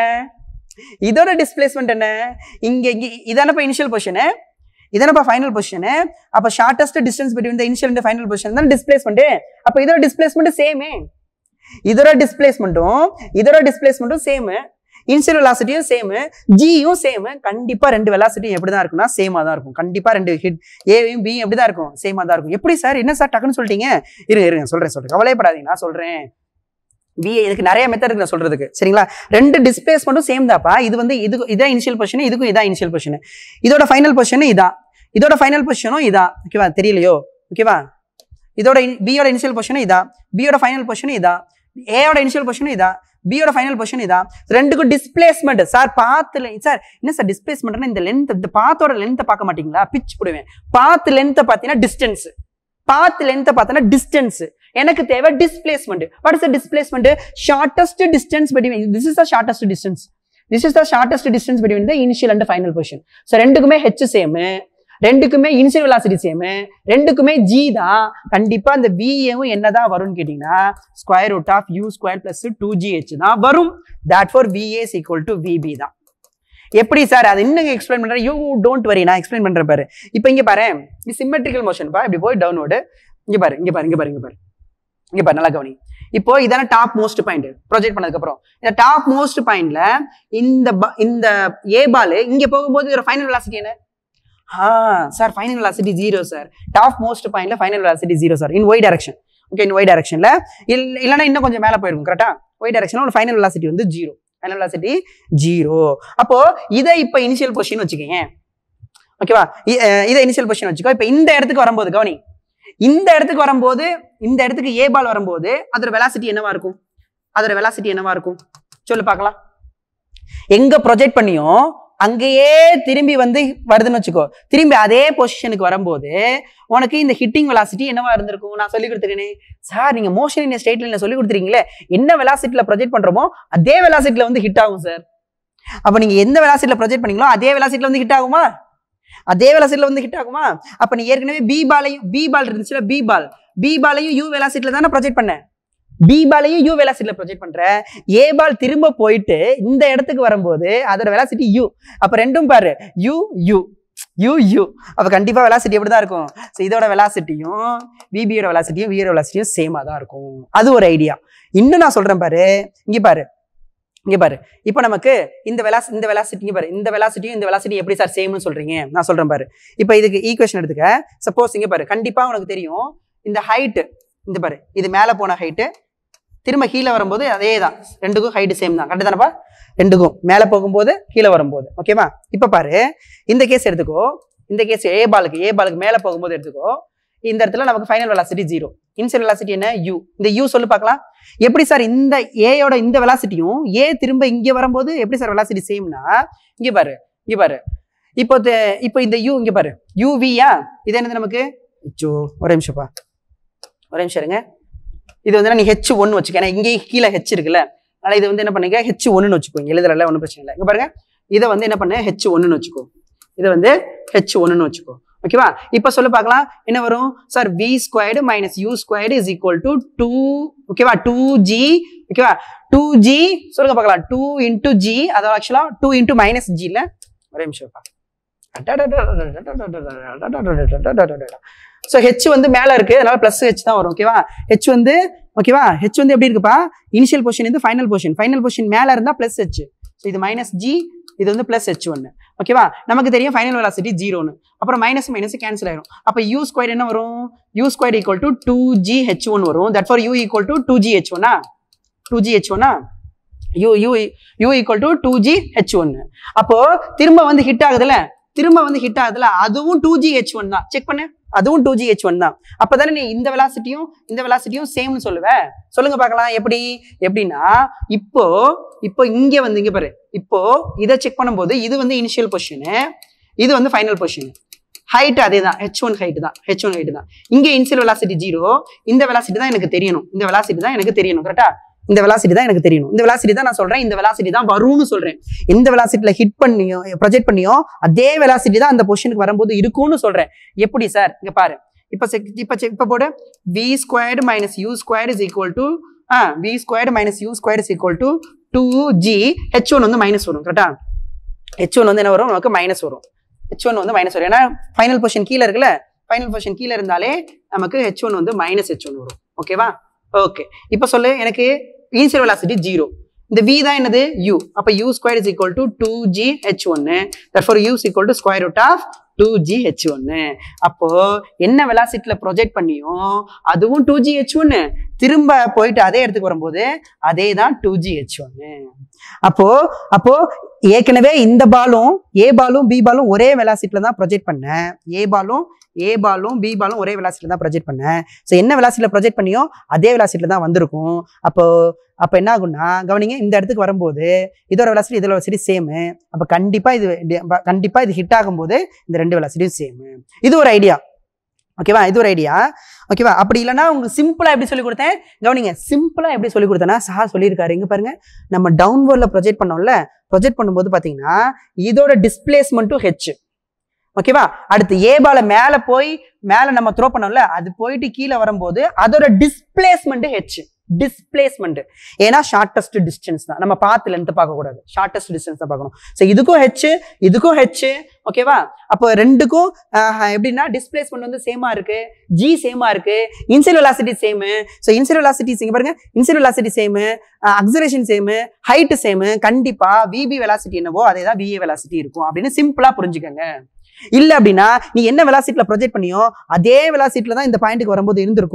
இதோட டிஸ்பிளேஸ்மெண்ட் என்ன இங்க இங்க இதானப்பா இனிஷியல் பொசிஷனு இதானப்பா ஃபைனல் பொசிஷனு அப்ப shortest distance between the initial and final position தான் டிஸ்பிளேஸ்மெண்ட் அப்ப இதோட டிஸ்பிளேஸ்மெண்ட் சேமே இதோட டிஸ்பிளேஸ்மெண்ட்டும் இதோட டிஸ்பிளேஸ்மெண்ட்டும் சேம் இனிஷியல் வெலாசிட்டியும் சேம் ஜியும் சேம் கண்டிப்பா ரெண்டு வெலாசிட்டியும் எப்படி தான் இருக்கும்னா சேமா தான் இருக்கும் கண்டிப்பா ரெண்டு ஹிட் ஏவையும் பியும் எப்படி தான் இருக்கும் சேமா தான் இருக்கும் எப்படி சார் என்ன சார் டக்குன்னு சொல்லிட்டீங்க இருங்க இருங்க சொல்றேன் சொல்றேன் கவலைப்படாதீங்க நான் சொல்றேன் பிஏ இதுக்கு நிறைய மெத்தட் இருக்கு நான் சொல்றதுக்கு சரிங்களா ரெண்டு டிஸ்பிளேஸ்மெண்ட்டும் சேம் தான்ப்பா இது வந்து இது இதான் இனிஷியல் பொசிஷன் இதுக்கும் இதான் இனிஷியல் பொசிஷன் இதோட ஃபைனல் பொசிஷனும் இதான் இதோட ஃபைனல் பொசிஷனும் இதான் ஓகேவா தெரியலையோ ஓகேவா இதோட பியோட இனிஷியல் பொசிஷனும் இதான் பியோட ஃபைனல் பொசிஷனும் இதான் ஏயோட இனிஷியல் பொசிஷனும் இதான் பியோட ஃபைனல் பொசிஷன் இதான் ரெண்டுக்கும் டிஸ்பிளேஸ்மெண்ட் சார் பாத்துல சார் என்ன சார் டிஸ்பிளேஸ்மெண்ட்னா இந்த லென்த் இந்த பாத்தோட லென்த்தை பார்க்க மாட்டீங்களா பிச் போடுவேன் பாத் லென்த்தை பார்த்தீங்கன்னா டிஸ்டன்ஸ் பாத் லென்த்தை பார்த்தோன்னா டிஸ்டன்ஸ் எனக்கு தேவை displacement what is the displacement shortest distance between this is the shortest distance this is the shortest distance between the initial and final position so ரெண்டுக்குமே ஹெச் சேம் ரெண்டுக்குமே இனிஷியல் வெலாசிட்டி சேம் ரெண்டுக்குமே G தான் கண்டிப்பா அந்த விஏவும் என்னதான் வரும்னு கேட்டீங்கன்னா square root of U square plus two G H தான் வரும் therefore VA's equal to VB தான் எப்படி சார் அது இன்னும் எக்ஸ்பிளைன் பண்றேன் யூ டோன்ட் வரி நான் எக்ஸ்பிளைன் பண்றேன் பாரு இப்போ இங்க பாரு இது சிமெட்ரிக்கல் மோஷன் பா இப்படி போய் டவுன்வோர்டு இங்க பாரு இங்க பாரு இங்க பாரு இங்க பாரு இங்க பாரு நல்லா கவனி இப்போ இதான டாப் மோஸ்ட் பாயிண்ட் ப்ரொஜெக்ட் பண்ணதுக்கு அப்புறம் இந்த டாப் மோஸ்ட் பாயிண்ட்ல இந்த ப- இந்த ஏ பால் இங்க போகும்போது இதோட ஃபைனல் வெலாசிட்டி என்ன ah sir final velocity zero sir top most பாயிண்ட்ல final velocity zero sir in Y direction okay Y டைரக்ஷன்ல இல்லைன்னா இன்னும் கொஞ்சம் மேலே போயிருக்கும் கரெக்டா ஒய் டைரக்ஷன்ல ஒரு ஃபைனல் வெலாசிட்டி வந்து ஜீரோ ஃபைனல் வெலாசிட்டி ஜீரோ அப்போ இதை இப்போ இனிஷியல் பொசிஷன் வச்சுக்கோங்க ஓகேவா இ- அஹ் இதை இனிஷியல் பொசிஷன் வச்சுக்கோ இப்போ இந்த இடத்துக்கு வரும்போது கவனி இந்த இடத்துக்கு வரும்போது இந்த இடத்துக்கு ஏ பால் வரும்போது அதோட வெலாசிட்டி என்னவா இருக்கும் அதோட வெலாசிட்டி என்னவா இருக்கும் சொல்லு பார்க்கலாம் எங்க ப்ரொஜெக்ட் பண்ணியும் அங்கேயே திரும்பி வந்து வருதுன்னு வச்சுக்கோ திரும்பி அதே பொசிஷனுக்கு வரும்போது உனக்கு இந்த ஹிட்டிங் வெலாசிட்டி என்னவா இருந்திருக்கும் நான் சொல்லி கொடுத்துருக்கேனே சார் நீங்க மோஷன் இன் ஸ்டேட் லைன்ல சொல்லி கொடுத்துருக்கீங்களே என்ன வெலாசிட்டில ப்ரொஜெக்ட் பண்றோமோ அதே வெலாசிட்டில வந்து ஹிட் ஆகும் சார் அப்ப நீங்க எந்த வெலாசிட்டில ப்ரொஜெக்ட் பண்ணீங்களோ அதே வெலாசிட்டில வந்து ஹிட் ஆகுமா அதே வெலாசிட்டில வந்து ஹிட் ஆகுமா அப்ப நீ ஏற்கனவே பி பாலையும் பி பால் இருந்துச்சுல பி பால் பி பாலையும் யூ வெலாசிட்டில தானே ப்ரொஜெக்ட் பண்ண பி பாலையும் யூ வெலாசிட்டில ப்ரொஜெக்ட் பண்ற ஏ பால் திரும்ப போயிட்டு இந்த இடத்துக்கு வரும்போது அதோட வெலாசிட்டி யூ அப்ப ரெண்டும் பாரு யூ யூ யூ யூ அப்ப கண்டிப்பா வெலாசிட்டி எப்படி தான் இருக்கும் ஸோ இதோட வெலாசிட்டியும் விபியோட வெலாசிட்டியும் வியோட வெலாசிட்டியும் சேமா தான் இருக்கும் அது ஒரு ஐடியா இன்னும் நான் சொல்றேன் பாரு இங்க பாரு இங்க பாரு இப்போ நமக்கு இந்த வெலாஸ் இந்த வெலாசிட்டி இங்க பாரு இந்த வெலாசிட்டியும் இந்த வெலாசிட்டி எப்படி சார் சேம்னு சொல்றீங்க நான் சொல்றேன் பாரு இப்போ இதுக்கு ஈக்குவேஷன் எடுத்துக்க சப்போஸ் இங்க பாரு கண்டிப்பா உனக்கு தெரியும் இந்த ஹைட் இந்த பாரு இது மேல போன ஹைட்டு திரும்ப கீழே வரும்போது அதே தான் ரெண்டுக்கும் ஹைட் சேம் தான் கரெக்டு தானப்பா ரெண்டுக்கும் மேலே போகும்போது கீழே வரும்போது ஓகேவா இப்போ பாரு இந்த கேஸ் எடுத்துக்கோ இந்த கேஸ் ஏ பாலுக்கு ஏ பாலுக்கு மேலே போகும்போது எடுத்துக்கோ இந்த இடத்துல நமக்கு final velocity zero initial velocity என்ன யூ இந்த யூ சொல்லு பார்க்கலாம் எப்படி சார் இந்த ஏயோட இந்த வெலாசிட்டியும் ஏ திரும்ப இங்கே வரும்போது எப்படி சார் வெலாசிட்டி சேம்னா இங்கே பாரு இங்கே பாரு இப்போ தெ- இப்போ இந்த யூ இங்கே பாரு யூவியா இது என்னது நமக்கு அச்சோ ஒரே நிமிஷம்ப்பா ஒரே நிமிஷம் இருங்க இது வந்து நீ ஹெச் ஒன்று வச்சுக்க ஏன்னா இங்கே கீழே ஹெச் இருக்குல்ல அதனால இது வந்து என்ன பண்ணுங்க ஹெச் ஒன்றுன்னு வச்சுக்கோ இங்க எழுதுறல ஒன்றும் பிரச்சனை இல்லை இங்க பாருங்க இதை வந்து என்ன பண்ணு ஹெச் ஒன்றுன்னு வச்சுக்கோ இதை வந்து ஹெச் ஒன்றுன்னு வச்சுக்கோ ஓகேவா இப்போ சொல்ல பார்க்கலாம் என்ன வரும் sir V squared minus U squared is equal to two ஓகேவா டூ ஜி ஓகேவா டூ ஜி சொல்லுங்க பார்க்கலாம் டூ இன்டூ ஜி அதாவது ஆக்சுவலாக டூ இன்டூ மைனஸ் ஜியில் ஒரே நிமிஷம்ப்பா ஸோ ஹெச் வந்து மேலே இருக்கு அதனால ப்ளஸ் ஹெச் தான் வரும் ஓகேவா ஹெச் வந்து ஓகேவா ஹெச் வந்து எப்படி இருக்குப்பா இனிஷியல் பொசிஷன் இது ஃபைனல் பொசிஷன் ஃபைனல் பொசிஷன் மேலே இருந்தால் ப்ளஸ் ஹெச் ஸோ இது மைனஸ் ஜி இது வந்து ப்ளஸ் ஹெச் ஒன்று ஓகேவா நமக்கு தெரியும் ஃபைனல் வெலாசிட்டி ஜீரோன்னு அப்புறம் மைனஸ் மைனஸ் கேன்சல் ஆயிரும் அப்போ யூ ஸ்கொயர் என்ன வரும் you square equal to two G H one வரும் therefore U equal to two G H ஒன்னா டூ ஜி ஹெச் ஒன்னா U you U equal to two G H ஒன்னு அப்போ திரும்ப வந்து ஹிட் ஆகுதுல திரும்ப வந்து ஹிட் ஆகுதுல அதுவும் டூ ஜி ஹெச் ஒன் தான் செக் பண்ணு அதுவும் டூ ஜி ஹெச் ஒன் தான் அப்பதானே நீ இந்த வெலாசிட்டியும் இந்த வெலாசிட்டியும் சேம்னு சொல்லுவ சொல்லுங்க பார்க்கலாம் எப்படி எப்படின்னா இப்போ இப்போ இங்க வந்து இங்க பாரு இப்போ இதை செக் பண்ணும்போது இது வந்து இனிஷியல் பொசிஷனு இது வந்து ஃபைனல் பொசிஷன் ஹைட் அதே தான் ஹெச் ஒன் ஹைட் தான் ஹெச் ஒன் ஹைட் தான் இங்க இனிஷியல் வெலாசிட்டி ஜீரோ இந்த வெலாசிட்டி தான் எனக்கு தெரியணும் இந்த வெலாசிட்டி தான் எனக்கு தெரியணும் கரெக்டா இந்த வெலாசிட்டி தான் எனக்கு தெரியணும் இந்த வெலாசிட்டி தான் நான் சொல்றேன் இந்த வெலாசிட்டி தான் வரும்னு சொல்றேன் எந்த வெலாசிட்டில ஹிட் பண்ணியோ ப்ரொஜெக்ட் பண்ணியோ அதே வெலாசிட்டி தான் அந்த பொசிஷனுக்கு வரும்போது இருக்கும்னு சொல்றேன் எப்படி சார் இங்க பாரு இப்போ செக் இப்போ செக் இப்போ போடு V squared minus U square is equal to ah V squared minus U square is equal to two G H one வந்து மைனஸ் வரும் கரெக்டா ஹெச் ஒன் வந்து என்ன வரும் நமக்கு மைனஸ் வரும் ஹெச் ஒன் வந்து மைனஸ் வரும் ஏன்னா ஃபைனல் பொசிஷன் கீழே இருக்குல்ல ஃபைனல் பொசிஷன் கீழே இருந்தாலே நமக்கு ஹெச் ஒன் வந்து மைனஸ் ஹெச் ஒன் வரும் ஓகேவா ஓகே இப்போ சொல்லு எனக்கு இனிஷியல் வெலாசிட்டி ஜீரோ இந்த v தான் என்னது u அப்ப u square is equal to two G H ஒன்னு therefore u is equal to square root of two G H ஒன்னு அப்போ என்ன வெலாசிட்டில ப்ரொஜெக்ட் பண்ணியும் அதுவும் டூ ஜி ஹெச் ஒன்னு திரும்ப போயிட்டு அதே இடத்துக்கு வரும்போது அதே தான் டூ ஜி ஹெச் ஒன்னு அப்போ அப்போ ஏற்கனவே இந்த பாலும் ஏ பாலும் பி பாலும் ஒரே வெலாசிட்டில தான் ப்ரொஜெக்ட் பண்ணேன் ஏ பாலும் ஏ பாலும் பி பாலும் ஒரே வெலாசிட்டில தான் ப்ரொஜெக்ட் பண்ணேன் ஸோ என்ன வெலாசிட்டில ப்ரொஜெக்ட் பண்ணியோ அதே வெலாசிட்டில தான் வந்திருக்கும் அப்போ அப்போ என்ன ஆகும்னா கவனிங்க இந்த இடத்துக்கு வரும்போது இதோட வெலாசிட்டி இதோட வெலாசிட்டி சேமு அப்போ கண்டிப்பா இது டி- ப- கண்டிப்பா இது ஹிட் ஆகும்போது இந்த ரெண்டு வெலாசிட்டியும் சேமு இது ஒரு ஐடியா ஓகேவா இது ஒரு ஐடியா ஓகேவா அப்படி இல்லைன்னா உங்களுக்கு சிம்பிளா எப்படி சொல்லி கொடுத்தேன் கவனிங்க சிம்பிளா எப்படி சொல்லி கொடுத்தேன்னா சார் சொல்லியிருக்காரு இங்க பாருங்க நம்ம டவுன்வர்ட்ல ப்ரொஜெக்ட் பண்ணோம்ல ப்ரொஜெக்ட் பண்ணும்போது பாத்தீங்கன்னா இதோட டிஸ்பிளேஸ்மெண்ட்டும் ஹெச் ஓகேவா அடுத்து ஏ பால மேல போய் மேல நம்ம த்ரோ பண்ணோம்ல அது போயிட்டு கீழே வரும்போது அதோட டிஸ்பிளேஸ்மெண்ட் ஹெச் டிஸ்பிளேஸ்மெண்ட் ஏன்னா ஷார்ட்டஸ்ட் டிஸ்டன்ஸ் தான் நம்ம பார்த்து லென்த் பார்க்க கூடாது ஷார்ட்டஸ்ட் டிஸ்டன்ஸ் தான் பார்க்கணும் ஸோ இதுக்கும் ஹெச் இதுக்கும் ஹெச் ஓகேவா அப்போ ரெண்டுக்கும் ஆஹ், எப்படின்னா டிஸ்பிளேஸ்மெண்ட் வந்து சேமா இருக்கு ஜி சேமா இருக்கு initial velocity same so initial velocity இங்க பாருங்க initial velocity same acceleration same height same கண்டிப்பா விபி வெலாசிட்டி என்னவோ அதே தான் விஏ வெலாசிட்டி இருக்கும் அப்படின்னு சிம்பிளா புரிஞ்சுக்கங்க இல்ல அப்படின்னா நீ என்ன வெலாசிட்டில ப்ரொஜெக்ட் பண்ணியோ அதே வெலாசிட்டில தான் இந்த பாயிண்ட்டுக்கு வரும்போது இருந்திருக்கும்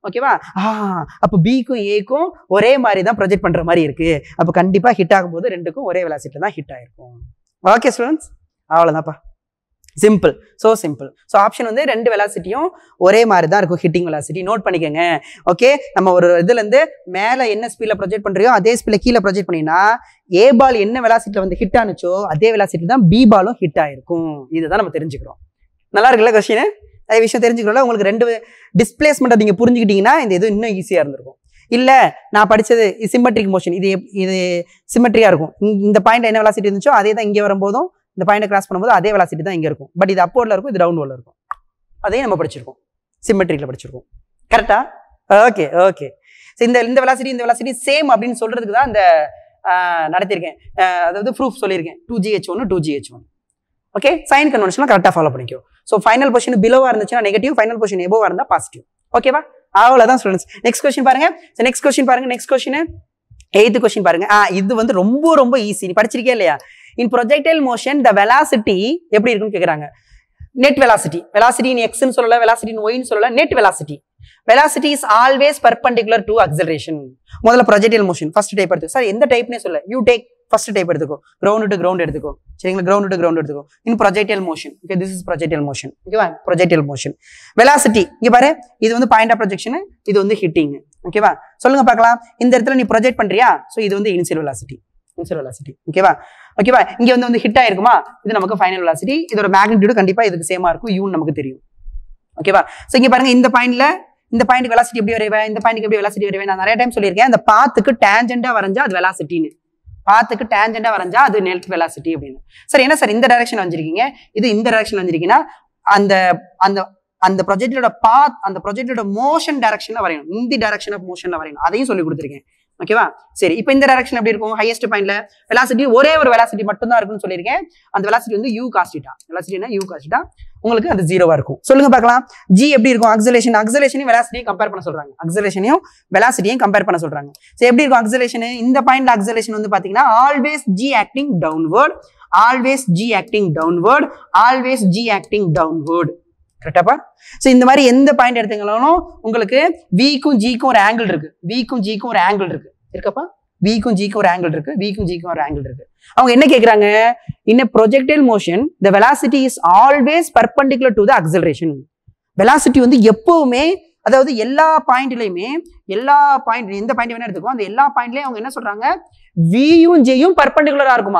ஓகேவா ஆ அப்போ பிக்கும் ஏக்கும் ஒரே மாதிரி தான் ப்ரொஜெக்ட் பண்ற மாதிரி இருக்கு அப்போ கண்டிப்பா ஹிட் ஆகும்போது ரெண்டுக்கும் ஒரே வெலாசிட்டி தான் ஹிட் ஆயிருக்கும் ஓகே ஸ்டூடெண்ட்ஸ் அவ்வளோதான்ப்பா simple so simple so option வந்து ரெண்டு வெலாசிட்டியும் ஒரே மாதிரி தான் இருக்கும் ஹிட்டிங் வெலாசிட்டி நோட் பண்ணிக்கோங்க ஓகே நம்ம ஒரு இதுலேருந்து மேலே என்ன ஸ்பீடில் ப்ரொஜெக்ட் பண்ணுறியோ அதே ஸ்பீடில் கீழே ப்ரொஜெக்ட் பண்ணினா ஏ பால் என்ன வெலாசிட்டியில் வந்து ஹிட் ஆனுச்சோ அதே வெலாசிட்டி தான் பி பாலும் ஹிட் ஆயிருக்கும் இதுதான் நம்ம தெரிஞ்சுக்கிறோம் நல்லா இருக்குல்ல கொஸ்டின் நிறைய விஷயம் தெரிஞ்சுக்கிறோம்ல உங்களுக்கு ரெண்டு டிஸ்பிளேஸ்மெண்ட்டை நீங்கள் புரிஞ்சுக்கிட்டீங்கன்னா இந்த இது இன்னும் ஈஸியாக இருந்திருக்கும் இல்லை நான் படித்தது சிமெட்ரிக் மோஷன் இது எப்- இது சிமெட்ரியாக இருக்கும் இங்க- இந்த பாயிண்ட் என்ன வெலாசிட்டி இருந்துச்சோ அதே தான் இங்கே வரும்போதும் இந்த பாயிண்டை கிராஸ் பண்ணும்போது அதே வெலாசிட்டி தான் இங்கே இருக்கும் பட் இது அப்போர்டில் இருக்கும் இது டவுன்வோர்டில் இருக்கும் அதையும் நம்ம படிச்சிருக்கோம் சிமெட்ரிக்கில் படிச்சிருக்கோம் கரெக்டா ஓகே ஓகே ஸோ இந்த இந்த வெலாசிட்டி இந்த வெலாசிட்டி சேம் அப்படின்னு சொல்றதுக்கு தான் இந்த ஆஹ், நடத்தியிருக்கேன் ஆஹ், அதாவது ப்ரூஃப் சொல்லியிருக்கேன் டூ ஜிஹெச் ஒன்று two gh one okay sign கன்வென்ஷன்லாம் கரெக்டாக ஃபாலோ பண்ணிக்கோ ஸோ ஃபைனல் பொசிஷன் பிலோவாக இருந்துச்சுன்னா நெகட்டிவ் ஃபைனல் பொசிஷன் எபோவாக இருந்தால் பாசிட்டிவ் ஓகேவா அவ்வளோதான் ஸ்டூடெண்ட்ஸ் நெக்ஸ்ட் கொஸ்டின் பாருங்க நெக்ஸ்ட் கொஸ்டின் பாருங்க நெக்ஸ்ட் கொஸ்டின் எய்த்து கொஸ்டின் பாருங்க ஆ இது வந்து ரொம்ப ரொம்ப ஈஸி நீ படிச்சிருக்கே இல்லையா in projectile motion the velocity எப்படி இருக்குன்னு கேட்குறாங்க நெட் வெலாசிட்டி வெலாசிட்டி இன் எக்ஸ்னு சொல்லல வெலாசிட்டி இன் ஒய்னு சொல்லல net velocity velocity is always perpendicular to acceleration முதல்ல ப்ரொஜெக்டைல் மோஷன் ஃபர்ஸ்ட் டைப் எடுத்துக்கோ சார் எந்த டைப்னே சொல்ல யூ டேக் ஃபர்ஸ்ட் டைப் எடுத்துக்கோ கிரவுண்ட் டு கிரவுண்ட் எடுத்துக்கோ சரிங்களா கிரவுண்ட் டு கிரவுண்ட் எடுத்துக்கோ in projectile motion okay this is projectile motion ஓகேவா ப்ரொஜெக்டைல் மோஷன் வெலாசிட்டி இங்க பாரு இது வந்து பாயிண்ட் ஆஃப் ப்ரொஜெக்ஷன் இது வந்து ஹிட்டிங் ஓகேவா சொல்லுங்க பார்க்கலாம் இந்த இடத்துல நீ ப்ரொஜெக்ட் பண்றியா ஸோ இது வந்து இனிஷியல் வெலாசிட்டி இனிஷியல் வெலாசிட்டி ஓகேவா ஓகேவா இங்க வந்து வந்து ஹிட் ஆயிருக்குமா இது நமக்கு ஃபைனல் வெலாசிட்டி இதோட மேக்னிடியூடு கண்டிப்பா இதுக்கு சேமா இருக்கும் யூன்னு நமக்கு தெரியும் ஓகேவா ஸோ இங்க பாருங்க இந்த பாயிண்ட்ல இந்த பாயிண்ட் வெலாசிட்டி எப்படி வரைவேன் இந்த பாயிண்ட்க்கு எப்படி வெலாசிட்டி வரைவேன் நான் நிறைய டைம் சொல்லியிருக்கேன் அந்த பாத்துக்கு டேஞ்சண்டா வரைஞ்சா அது வெலாசிட்டின்னு பாத்துக்கு டேஞ்சண்டா வரைஞ்சா அது நெட் வெலாசிட்டி அப்படின்னு சார் என்ன சார் இந்த டைரக்ஷன் வந்திருக்கீங்க இது இந்த டைரக்ஷன் வந்திருக்கீங்கன்னா அந்த அந்த அந்த ப்ரொஜெக்டோட பாத் அந்த ப்ரொஜெக்டோட மோஷன் டைரக்ஷன்ல வரையணும் இந்த டைரக்ஷன் ஆஃப் மோஷன்ல வரையணும் அதையும் சொல்லி கொடுத்துருக்கேன் ஓகேவா சரி இப்போ இந்த டைரக்ஷன் எப்படி இருக்கும் ஹையஸ்ட் பாயிண்ட்ல வெலாசிட்டி ஒரே ஒரு வெலாசிட்டி மட்டும் தான் இருக்குன்னு சொல்லியிருக்கேன் அந்த வெலாசிட்டி வந்து யூ காஸ்டிட்டா வெலாசிட்டினா யூ காஸ்டிட்டா உங்களுக்கு அது ஜீரோவா இருக்கும் சொல்லுங்க பார்க்கலாம் ஜி எப்படி இருக்கும் அக்சலேஷன் அக்சலேஷனையும் வெலாசிட்டியும் கம்பேர் பண்ண சொல்றாங்க அக்சலேஷனையும் வெலாசிட்டியும் கம்பேர் பண்ண சொல்றாங்க ஸோ எப்படி இருக்கும் அக்சலேஷன் இந்த பாயிண்ட்ல அக்சலேஷன் வந்து பாத்தீங்கன்னா always g acting downward always g acting downward always g acting downward கரெக்டாப்பா ஸோ இந்த மாதிரி எந்த பாயிண்ட் எடுத்தீங்கனாலும் உங்களுக்கு விக்கும் ஜிக்கும் ஒரு ஆங்கிள் இருக்கு விக்கும் ஜிக்கும் ஒரு ஆங்கிள் இருக்கு இருக்கப்பா விக்கும் ஜிக்கும் ஒரு ஆங்கிள் இருக்கு விக்கும் ஜிக்கும் ஒரு ஆங்கிள் இருக்கு அவங்க என்ன கேக்குறாங்க in projectile motion the velocity is always perpendicular to the acceleration velocity வந்து எப்பவுமே அதாவது எல்லா பாயிண்ட்லயுமே எல்லா பாயிண்ட் எந்த பாயிண்ட் வேணா எடுத்துக்கோ அந்த எல்லா பாயிண்ட்லயும் அவங்க என்ன சொல்றாங்க வியும் ஜியும் பர்பண்டிகுலரா இருக்குமா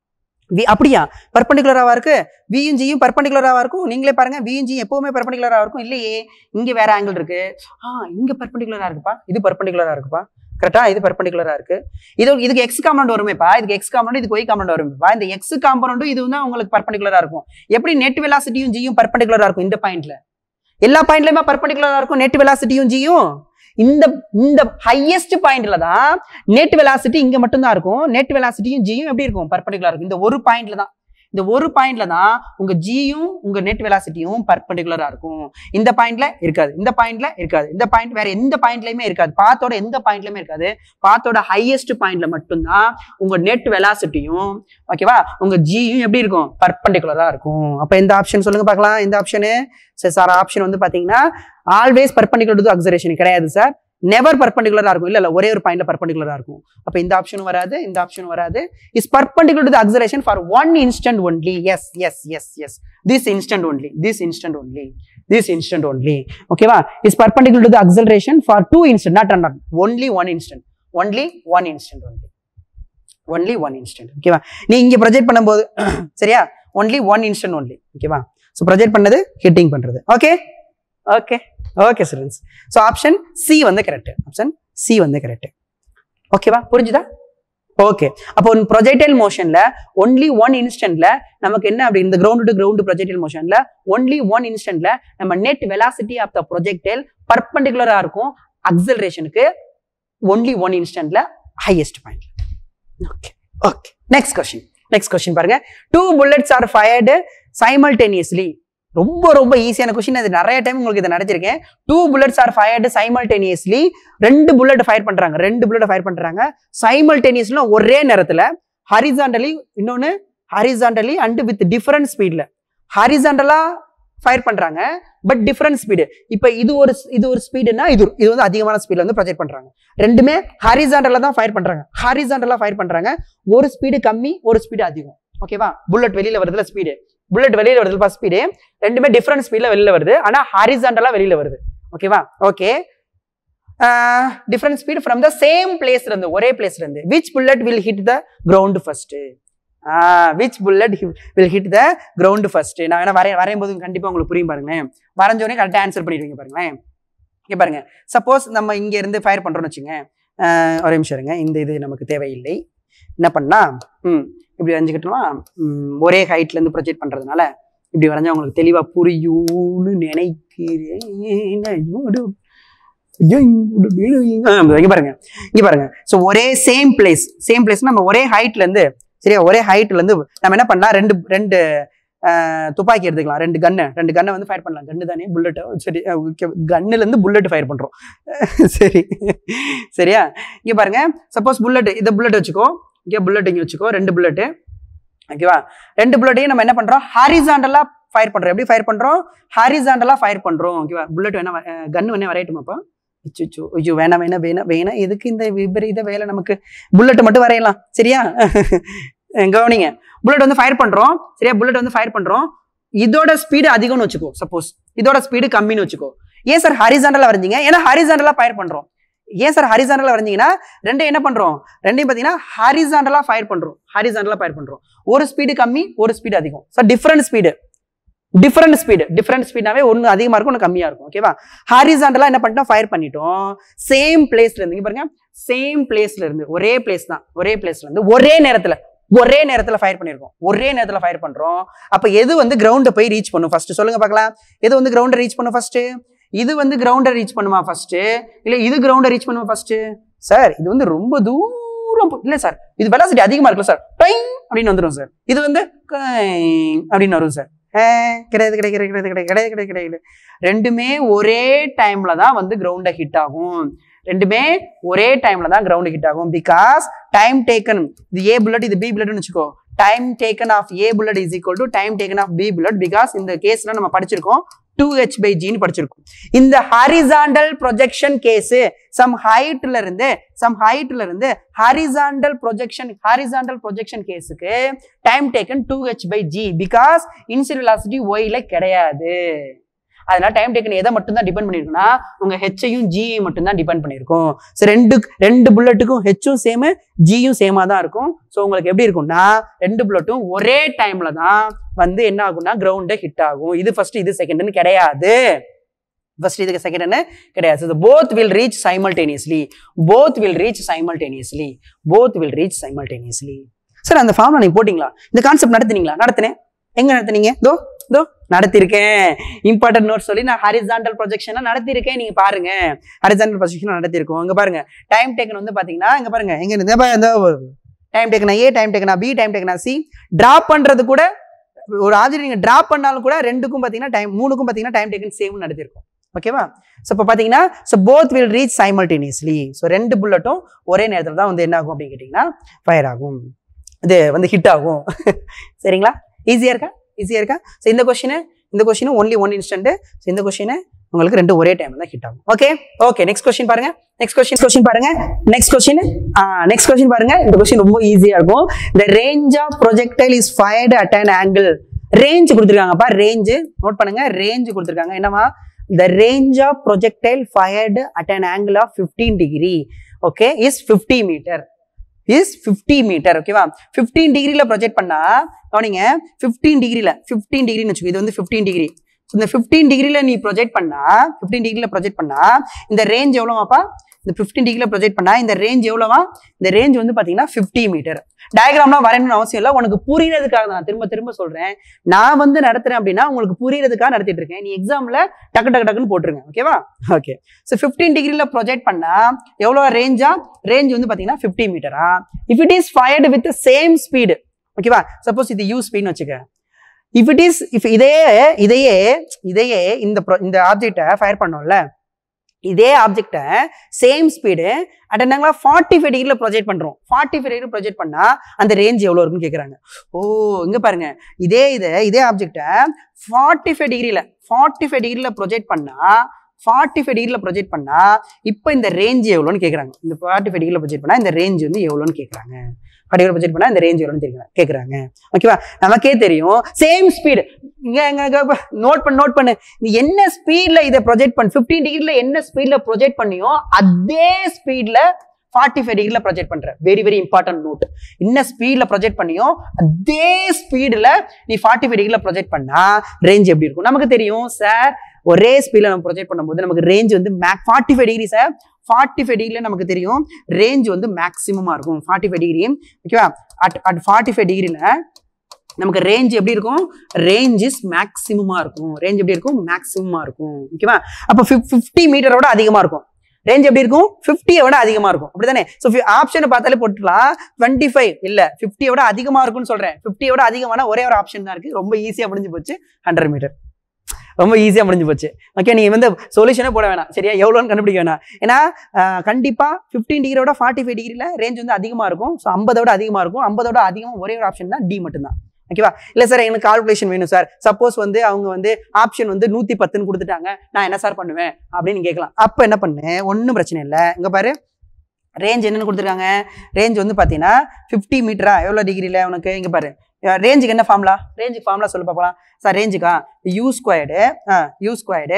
வி அப்படியா பர்பண்டிகுலராவா இருக்கு வியும் ஜியும் பர்பண்டிகுலராவா இருக்கும் நீங்களே பாருங்க வியும் ஜி எப்பவுமே பர்பண்டிகுலரா இருக்கும் இல்லையே இங்க வேற ஆங்கிள் இருக்கு ஆ இங்க பர்பண்டிகுலரா இருக்குப்பா இது பர்பண்டிகுலரா இருக்குப்பா கரெக்டா இது பர்பண்டிகுலரா இருக்கு இது இதுக்கு எக்ஸ் காம்பனண்ட் வருமேப்பா இதுக்கு எக்ஸ் காம்பனண்ட் இதுக்கு ஒய் காம்பனண்ட் வருமேப்பா இந்த எக்ஸ் காம்பனண்டும் இது வந்து உங்களுக்கு பர்பண்டிகுலரா இருக்கும் எப்படி நெட் வெலாசிட்டியும் ஜியும் பர்பண்டிகுலரா இருக்கும் இந்த பாயிண்ட்ல எல்லா பாயிண்ட்லயுமே பர்பண்டிகுலரா இருக்கும் நெட் வெலாசிட்டியும் ஜியும் இந்த இந்த ஹையஸ்ட் பாயிண்ட்ல தான் நெட் வெலாசிட்டி இங்க மட்டும் தான் இருக்கும் நெட் வெலாசிட்டியும் ஜியும் எப்படி இருக்கும் பர்பண்டிகுலரா இருக்கும் இந்த ஒரு பாயிண்ட்ல தான் இந்த ஒரு பாயிண்ட்ல தான் உங்க ஜியும் உங்க நெட் வெலாசிட்டியும் பர்பண்டிகுலரா இருக்கும் இந்த பாயிண்ட்ல இருக்காது இந்த பாயிண்ட்ல இருக்காது இந்த பாயிண்ட் வேற எந்த பாயிண்ட்லயுமே இருக்காது பாத்தோட எந்த பாயிண்ட்லயுமே இருக்காது பாத்தோட ஹையஸ்ட் பாயிண்ட்ல மட்டும்தான் உங்க நெட் வெலாசிட்டியும் ஓகேவா உங்க ஜியும் எப்படி இருக்கும் பர்பண்டிகுலரா இருக்கும் அப்ப இந்த ஆப்ஷன் சொல்லுங்க பார்க்கலாம் இந்த ஆப்ஷனு சரி சார் ஆப்ஷன் வந்து பாத்தீங்கன்னா ஆல்வேஸ் பர்பண்டிகுலர் டு அக்சரேஷன் கிடையாது சார் நெவர் பர்பண்டிகுலரா இருக்கும் இல்ல இல்ல ஒரே ஒரு பாயிண்ட்ல பர்பண்டிகுலரா இருக்கும் அப்ப இந்த ஆப்ஷனும் வராது இந்த ஆப்ஷனும் வராது is perpendicular to acceleration for one instant only yes yes yes yes this instant only this instant only this instant only ஓகேவா is perpendicular to acceleration for two instant not not only one instant only one instant only only one instant ஓகேவா நீ இங்க project பண்ணும்போது சரியா only one instant only ஓகேவா so project பண்ணது hitting பண்றது okay okay okay students so option C வந்து correct option C வந்து கரெக்ட் ஓகேவா புரிஞ்சுதா ஓகே அப்போ ப்ரொஜெக்டைல் மோஷன்ல ஒன்லி ஒன் இன்ஸ்டன்ட்ல நமக்கு என்ன அப்படி இந்த கிரவுண்ட் டு கிரவுண்ட் ப்ரொஜெக்டைல் மோஷன்ல ஒன்லி ஒன் இன்ஸ்டன்ட்ல நம்ம net velocity of the projectile பர்பண்டிகுலரா இருக்கும் அக்சலரேஷனுக்கு ஒன்லி ஒன் இன்ஸ்டன்ட்ல highest point okay okay next question next question பாருங்க two bullets are fired simultaneously ரொம்ப ரொம்ப ஈஸியான கொஸ்டின் அது நிறைய டைம் உங்களுக்கு இதை நடத்திருக்கேன் two bullets are fired simultaneously ரெண்டு புல்லட் ஃபயர் பண்றாங்க ரெண்டு புல்லட் ஃபயர் பண்றாங்க சைமல்டேனியஸ்ல ஒரே நேரத்துல ஹரிசாண்டலி இன்னொன்னு ஹரிசாண்டலி அண்ட் வித் டிஃபரண்ட் ஸ்பீட்ல ஹரிசாண்டலா ஃபயர் பண்றாங்க பட் டிஃபரண்ட் ஸ்பீடு இப்போ இது ஒரு இது ஒரு ஸ்பீடுனா இது இது வந்து அதிகமான ஸ்பீட்ல வந்து ப்ரொஜெக்ட் பண்றாங்க ரெண்டுமே ஹாரிசாண்டலா தான் ஃபயர் பண்றாங்க ஹாரிசாண்டலா ஃபயர் பண்றாங்க ஒரு ஸ்பீடு கம்மி ஒரு ஸ்பீடு அதிகம் ஓகேவா புல்லட் வெளியில வருதுல ஸ்பீடு புல்லட் வெளியில வருதுல ஸ்பீடு ரெண்டுமே டிஃபரண்ட் ஸ்பீட்ல வெளியில வருது ஆனா ஹாரிசாண்டலா வெளியில வருது ஓகேவா okay different speed from the same பிளேஸ்ல இருந்து ஒரே பிளேஸ்ல இருந்து which bullet will hit the ground first which bullet will hit the ground first நான் வேணா வரைய வரையும் போது கண்டிப்பா உங்களுக்கு புரியும் பாருங்களேன் வரைஞ்சோடனே கரெக்டாக ஆன்சர் பண்ணிடுவீங்க பாருங்களேன் இங்க பாருங்க சப்போஸ் நம்ம இங்க இருந்து ஃபயர் பண்றோம்னு வச்சுங்க ஆஹ் ஒரு நிமிஷம் இருங்க இந்த இது நமக்கு தேவையில்லை என்ன பண்ணா ம் இப்படி வரைஞ்சுக்கிட்டோமா ம், ஒரே ஹைட்ல இருந்து ப்ரொஜெக்ட் பண்றதுனால இப்படி வரைஞ்சா உங்களுக்கு தெளிவா புரியும்னு நினைக்கிறேன் ஐயோடு. ஐயோடு வீடு இங்க- ஆ, இங்க பாருங்க இங்க பாருங்க ஸோ ஒரே சேம் பிளேஸ் சேம் பிளேஸ் நம்ம ஒரே ஹைட்ல இருந்து சரியா ஒரே ஹைட்ல இருந்து நம்ம என்ன பண்ணலாம் ரெண்டு ரெண்டு ஆஹ், துப்பாக்கி எடுத்துக்கலாம் ரெண்டு கன்னு ரெண்டு கன்னை வந்து ஃபயர் பண்ணலாம் கன்னு தானே புல்லட் சரி கன்னுல இருந்து புல்லட் ஃபயர் பண்றோம் சரி சரியா இங்க பாருங்க சப்போஸ் புல்லட் இந்த புல்லட் வச்சுக்கோ இங்க புல்லட் இங்க வச்சுக்கோ ரெண்டு புல்லட் ஓகேவா ரெண்டு புல்லட்டையும் நம்ம என்ன பண்றோம் ஹாரிசாண்டலா ஃபயர் பண்றோம் எப்படி ஃபயர் பண்றோம் ஹாரிசாண்டலா ஃபயர் பண்றோம் ஓகேவா புல்லட் வேணா கன் வேணா வரையட்டுமாப்பா அச்சோ ஐயோ வேணாம் வேணாம் வேணாம் வேணாம் எதுக்கு இந்த விபரீத வேலை நமக்கு புல்லட் மட்டும் வரையலாம் சரியா கவனிங்க புல்லட் வந்து ஃபயர் பண்றோம் சரியா புல்லட் வந்து ஃபயர் பண்றோம் இதோட ஸ்பீடு அதிகம்னு வச்சுக்கோ சப்போஸ் இதோட ஸ்பீடு கம்மின்னு வச்சுக்கோ ஏன் சார் ஹரிசாண்டலா வரைஞ்சீங்க ஏன்னா ஹரிசாண்டலா ஃபயர் பண்றோம் ஏன் சார் ஹரிசாண்டலா வரைஞ்சீங்கன்னா ரெண்டையும் என்ன பண்றோம் ரெண்டையும் பார்த்தீங்கன்னா ஹரிசாண்டலா ஃபயர் பண்றோம் ஹரிசாண்டலா ஃபயர் பண்றோம் ஒரு ஸ்பீடு கம்மி ஒரு ஸ்பீடு அதிகம் sir different speed different speed different ஸ்பீட்னாவே ஒன்று அதிகமாக இருக்கும் ஒன்று கம்மியாக இருக்கும் ஓகேவா ஹாரிசாண்டலாக என்ன பண்ணிட்டோம் ஃபயர் பண்ணிட்டோம் சேம் பிளேஸ்ல இருந்து இங்க பாருங்க சேம் பிளேஸ்ல இருந்து ஒரே பிளேஸ் தான் ஒரே பிளேஸ்ல இருந்து ஒரே நேரத்தில் ஒரே நேரத்தில் ஃபயர் பண்ணியிருக்கோம் ஒரே நேரத்தில் ஃபயர் பண்ணுறோம் அப்போ எது வந்து கிரவுண்டை போய் ரீச் பண்ணும் ஃபர்ஸ்ட் சொல்லுங்க பார்க்கலாம் எது வந்து கிரவுண்டை ரீச் பண்ணும் ஃபர்ஸ்ட் இது வந்து கிரவுண்டை ரீச் பண்ணுமா ஃபர்ஸ்ட் இல்லை இது கிரவுண்டை ரீச் பண்ணுமா ஃபர்ஸ்ட் சார் இது வந்து ரொம்ப தூரம் போ- இல்ல சார் இது வெலாசிட்டி அதிகமா இருக்குல்ல சார் டைம் அப்படின்னு வந்துடும் சார் இது வந்து கைங் அப்படின்னு வரும் சார் ஏ, கிடையாது கிடையாது கிடையாது கிடையாது கிடையாது கிடையாது கிடையாது ரெண்டுமே ஒரே டைம்ல தான் வந்து கிரவுண்டை ஹிட் ஆகும் ரெண்டுமே ஒரே டைம்ல தான் கிரவுண்ட் ஹிட் ஆகும் பிகாஸ் டைம் டேக்கன் இது ஏ புல்லட் இது பி புல்லட்னு வச்சுக்கோ time taken of A bullet is equal to time taken of B bullet because இந்த கேஸ்ல நம்ம படிச்சிருக்கோம் டூ ஹெச் பை ஜின்னு படிச்சிருக்கோம் இந்த ஹாரிசாண்டல் ப்ரொஜெக்ஷன் கேஸ் சம் ஹைட்ல இருந்து சம் ஹைட்ல இருந்து ஹாரிசாண்டல் ப்ரொஜெக்ஷன் ஹாரிசாண்டல் ப்ரொஜெக்ஷன் கேஸுக்கு time taken two h by g because initial velocity ஒய்ல கிடையாது அதனால டைம் டேக்கன் எதை மட்டும் தான் டிபெண்ட் பண்ணிருக்குன்னா உங்க ஹெச்சையும் ஜியையும் மட்டும் தான் டிபெண்ட் பண்ணிருக்கும் ஸோ ரெண்டு ரெண்டு புல்லட்டுக்கும் ஹெச்சும் சேமு ஜியும் சேமா தான் இருக்கும் ஸோ உங்களுக்கு எப்படி இருக்கும்னா ரெண்டு புல்லட்டும் ஒரே டைம்ல தான் வந்து என்ன ஆகும்னா கிரவுண்டை ஹிட் ஆகும் இது ஃபர்ஸ்ட் இது செகண்ட்னு கிடையாது ஃபர்ஸ்ட் இதுக்கு செகண்ட் கிடையாது both will reach simultaneously both will reach simultaneously both will reach simultaneously sir அந்த ஃபார்ம்ல நீங்க போட்டிங்களா இந்த கான்செப்ட் நடத்துனீங்களா நடத்தினேன் எங்க நடத்துனீங்க தோ தோ நடத்திருக்கேன் இம்பார்ட்டன்ட் நோட் சொல்லி நான் ஹரிசாண்டல் ப்ரொஜெக்ஷனை நடத்திருக்கேன் நீங்க பாருங்க ஹரிசாண்டல் ப்ரொஜெக்ஷன் நடத்திருக்கோம் இங்க பாருங்க டைம் டேக்கன் வந்து பாத்தீங்கன்னா இங்க பாருங்க எங்க இருந்து இந்த டைம் டேக்கனா ஏ டைம் டேக்கனா பி டைம் டேக்கனா சி டிராப் பண்றது கூட ஒரு ஆஜர் நீங்க டிராப் பண்ணாலும் கூட ரெண்டுக்கும் பாத்தீங்கன்னா டைம் மூணுக்கும் பாத்தீங்கன்னா டைம் டேக்கன் சேம் நடத்திருக்கும் ஓகேவா ஸோ இப்போ பார்த்தீங்கன்னா so both will reach simultaneously so ரெண்டு புல்லட்டும் ஒரே நேரத்தில் தான் வந்து என்ன ஆகும் அப்படின்னு கேட்டிங்கன்னா ஃபயர் ஆகும் இது வந்து ஹிட் ஆகும் சரிங்களா ஈஸியாக இருக்கா ஈஸியாக இருக்கா ஸோ இந்த கொஷின் இந்த question only one instant so இந்த கொஷின் உங்களுக்கு ரெண்டு ஒரே டைம் தான் ஹிட் ஆகும் ஓகே ஓகே நெக்ஸ்ட் கொஸ்டின் பாருங்க நெக்ஸ்ட் கொஸ்டின் கொஸ்டின் பாருங்க நெக்ஸ்ட் கொஸ்டின் நெக்ஸ்ட் கொஸ்டின் பாருங்க இந்த கொஸ்டின் ரொம்ப ஈஸியா இருக்கும் the range of projectile is fired at an angle range கொடுத்துருக்காங்கப்பா ரேஞ்ச் நோட் பண்ணுங்க ரேஞ்ச் கொடுத்துருக்காங்க என்னமா the range of projectile fired at an angle of 15 degree okay is 50 meter is 50 metre ஓகேவா 15 டிகிரில ப்ரொஜெக்ட் பண்ணா கவனிங்க 15 டிகிரில 15 டிகிரின்னு வச்சுக்கோ இது வந்து 15 டிகிரி இந்த 15 டிகிரில நீ ப்ரொஜெக்ட் பண்ணா 15 டிகிரில ப்ரொஜெக்ட் பண்ணா இந்த ரேஞ்ச் எவ்வளோவாப்பா இந்த 15 டிகிரில ப்ரொஜெக்ட் பண்ணா இந்த ரேஞ்ச் எவ்வளவா இந்த ரேஞ்ச் வந்து பாத்தீங்கன்னா 50 மீட்டர் டயக்ராம்லாம் வரையணும்னு அவசியம் இல்லை உனக்கு புரியறதுக்காக நான் திரும்ப திரும்ப சொல்றேன் நான் வந்து நடத்துறேன் அப்படின்னா உங்களுக்கு புரியறதுக்காக நடத்திட்டு இருக்கேன் நீ எக்ஸாம்ல டக்கு டக்கு டக்குன்னு போட்டுருங்க ஓகேவா ஓகே ஸோ ஃபிஃப்டீன் டிகிரியில் ப்ரொஜெக்ட் பண்ணா எவ்வளோ ரேஞ்சா ரேஞ்ச் வந்து பார்த்தீங்கன்னா ஃபிஃப்டி மீட்டரா if it is fired with same speed ஓகேவா சப்போஸ் இது யூ ஸ்பீட்னு வச்சுக்க இஃப் இட் இஸ் இஃப் இதையே இதையே இதையே இந்த pro- இந்த ஆப்ஜெக்டை ஃபயர் பண்ணோம்ல இதே ஆப்ஜெக்டை சேம் ஸ்பீடு அட் என்னங்களா ஃபார்ட்டி ஃபைவ் டிகிரியில் ப்ரொஜெக்ட் பண்ணுறோம் ஃபார்ட்டி ஃபைவ் டிகிரி ப்ரொஜெக்ட் பண்ணால் அந்த ரேஞ்ச் எவ்வளோ இருக்குன்னு கேட்குறாங்க ஓ இங்கே பாருங்க இதே இது இதே ஆப்ஜெக்டை ஃபார்ட்டி ஃபைவ் டிகிரியில் ஃபார்ட்டி ஃபைவ் டிகிரியில் ப்ரொஜெக்ட் பண்ணால் ஃபார்ட்டி ஃபைவ் டிகிரியில் ப்ரொஜெக்ட் பண்ணால் இப்போ இந்த ரேஞ்ச் எவ்வளோன்னு கேட்குறாங்க இந்த ஃபார்ட்டி ஃபைவ் டிகிரியில் ப்ரொஜெக்ட் பண்ணால் இந்த ரேஞ்ச் வந்து எவ்வளோன்னு கேட்குறாங்க ஃபார்ட்டி ஃபைவ் ப்ரொஜெக்ட் பண்ணால் இந்த ரேஞ்ச் எவ்வளோன்னு கேட்குறாங்க கேட்குறாங்க ஓகேவா நமக்கே தெரியும் சேம் ஸ்பீடு இங்கே எங்க நோட் பண்ணு நோட் பண்ணு நீ என்ன ஸ்பீடில் இதை ப்ரொஜெக்ட் பண்ண ஃபிஃப்டீன் டிகிரியில் என்ன ஸ்பீடில் ப்ரொஜெக்ட் பண்ணியோ அதே ஸ்பீடில் ஃபார்ட்டி ஃபைவ் டிகிரியில் ப்ரொஜெக்ட் பண்ற வெரி வெரி இம்பார்ட்டன்ட் நோட் என்ன ஸ்பீடில் ப்ரொஜெக்ட் பண்ணியோ அதே ஸ்பீடில் நீ ஃபார்ட்டி ஃபைவ் டிகிரியில் ப்ரொஜெக்ட் பண்ணா ரேஞ்ச் எப்படி இருக்கும் நமக்கு தெரியும் சார் ஒரே ஸ்பீடில் நம்ம ப்ரொஜெக்ட் பண்ணும்போது நமக்கு ரேஞ்ச் வந்து max forty five degree sir forty five டிகிரியில் நமக்கு தெரியும் ரேஞ்ச் வந்து மேக்ஸிமமாக இருக்கும் ஃபார்ட்டி ஃபைவ் டிகிரி ஓகேவா அட் அட் ஃபார்ட்டி ஃபைவ் டிகிரியில் நமக்கு ரேஞ்ச் எப்படி இருக்கும் ரேஞ்ச் இஸ் மேக்ஸிமமாக இருக்கும் ரேஞ்ச் எப்படி இருக்கும் மேக்ஸிமமாக இருக்கும் ஓகேவா அப்போ ஃபிஃப்டி மீட்டரோட அதிகமாக இருக்கும் ரேஞ்ச் எப்படி இருக்கும் ஃபிஃப்டியை விட அதிகமாக இருக்கும் அப்படிதானே ஸோ ஆப்ஷனை பார்த்தாலே போட்டுக்கலாம் டுவெண்ட்டி ஃபைவ் இல்லை ஃபிஃப்டியை விட அதிகமாக இருக்கும்னு சொல்கிறேன் ஃபிஃப்டியை விட அதிகமான ஒரே ஒரு ஆப்ஷன் தான் இருக்குது ரொம்ப ஈஸியாக முடிஞ்சு போச்சு ஹண்ட்ரட் மீட்டர் ரொம்ப ஈஸியாக முடிஞ்சு போச்சு ஓகே நீங்கள் வந்து சொல்யூஷனே போட வேணாம் சரியா எவ்வளோன்னு கண்டுபிடிக்க வேணாம் ஏன்னா கண்டிப்பாக ஃபிஃப்டீன் டிகிரியோட ஃபார்ட்டி ஃபைவ் டிகிரியில் ரேஞ்ச் வந்து அதிகமாக இருக்கும் ஸோ ஐம்பதோட அதிகமாக இருக்கும் ஐம்பதோட அதிகமாக ஒரே ஒரு ஆப்ஷன் தான் டி மட்டும்தான் ஓகேவா இல்லை சார் எனக்கு கால்குலேஷன் வேணும் சார் சப்போஸ் வந்து அவங்க வந்து ஆப்ஷன் வந்து நூற்றி பத்துன்னு கொடுத்துட்டாங்க நான் என்ன சார் பண்ணுவேன் அப்படின்னு கேட்கலாம் அப்போ என்ன பண்ணு ஒன்றும் பிரச்சனை இல்லை இங்கே பாரு ரேஞ்ச் என்னன்னு கொடுத்துருக்காங்க ரேஞ்ச் வந்து பார்த்தீங்கன்னா ஃபிஃப்டி மீட்டரா எவ்வளோ டிகிரியில் உனக்கு இங்கே பாரு ரேஞ்சுக்கு என்ன ஃபார்முலா ரேஞ்சுக்கு ஃபார்முலா சொல்லி பார்க்கலாம் சார் ரேஞ்சுக்கா u squared u squared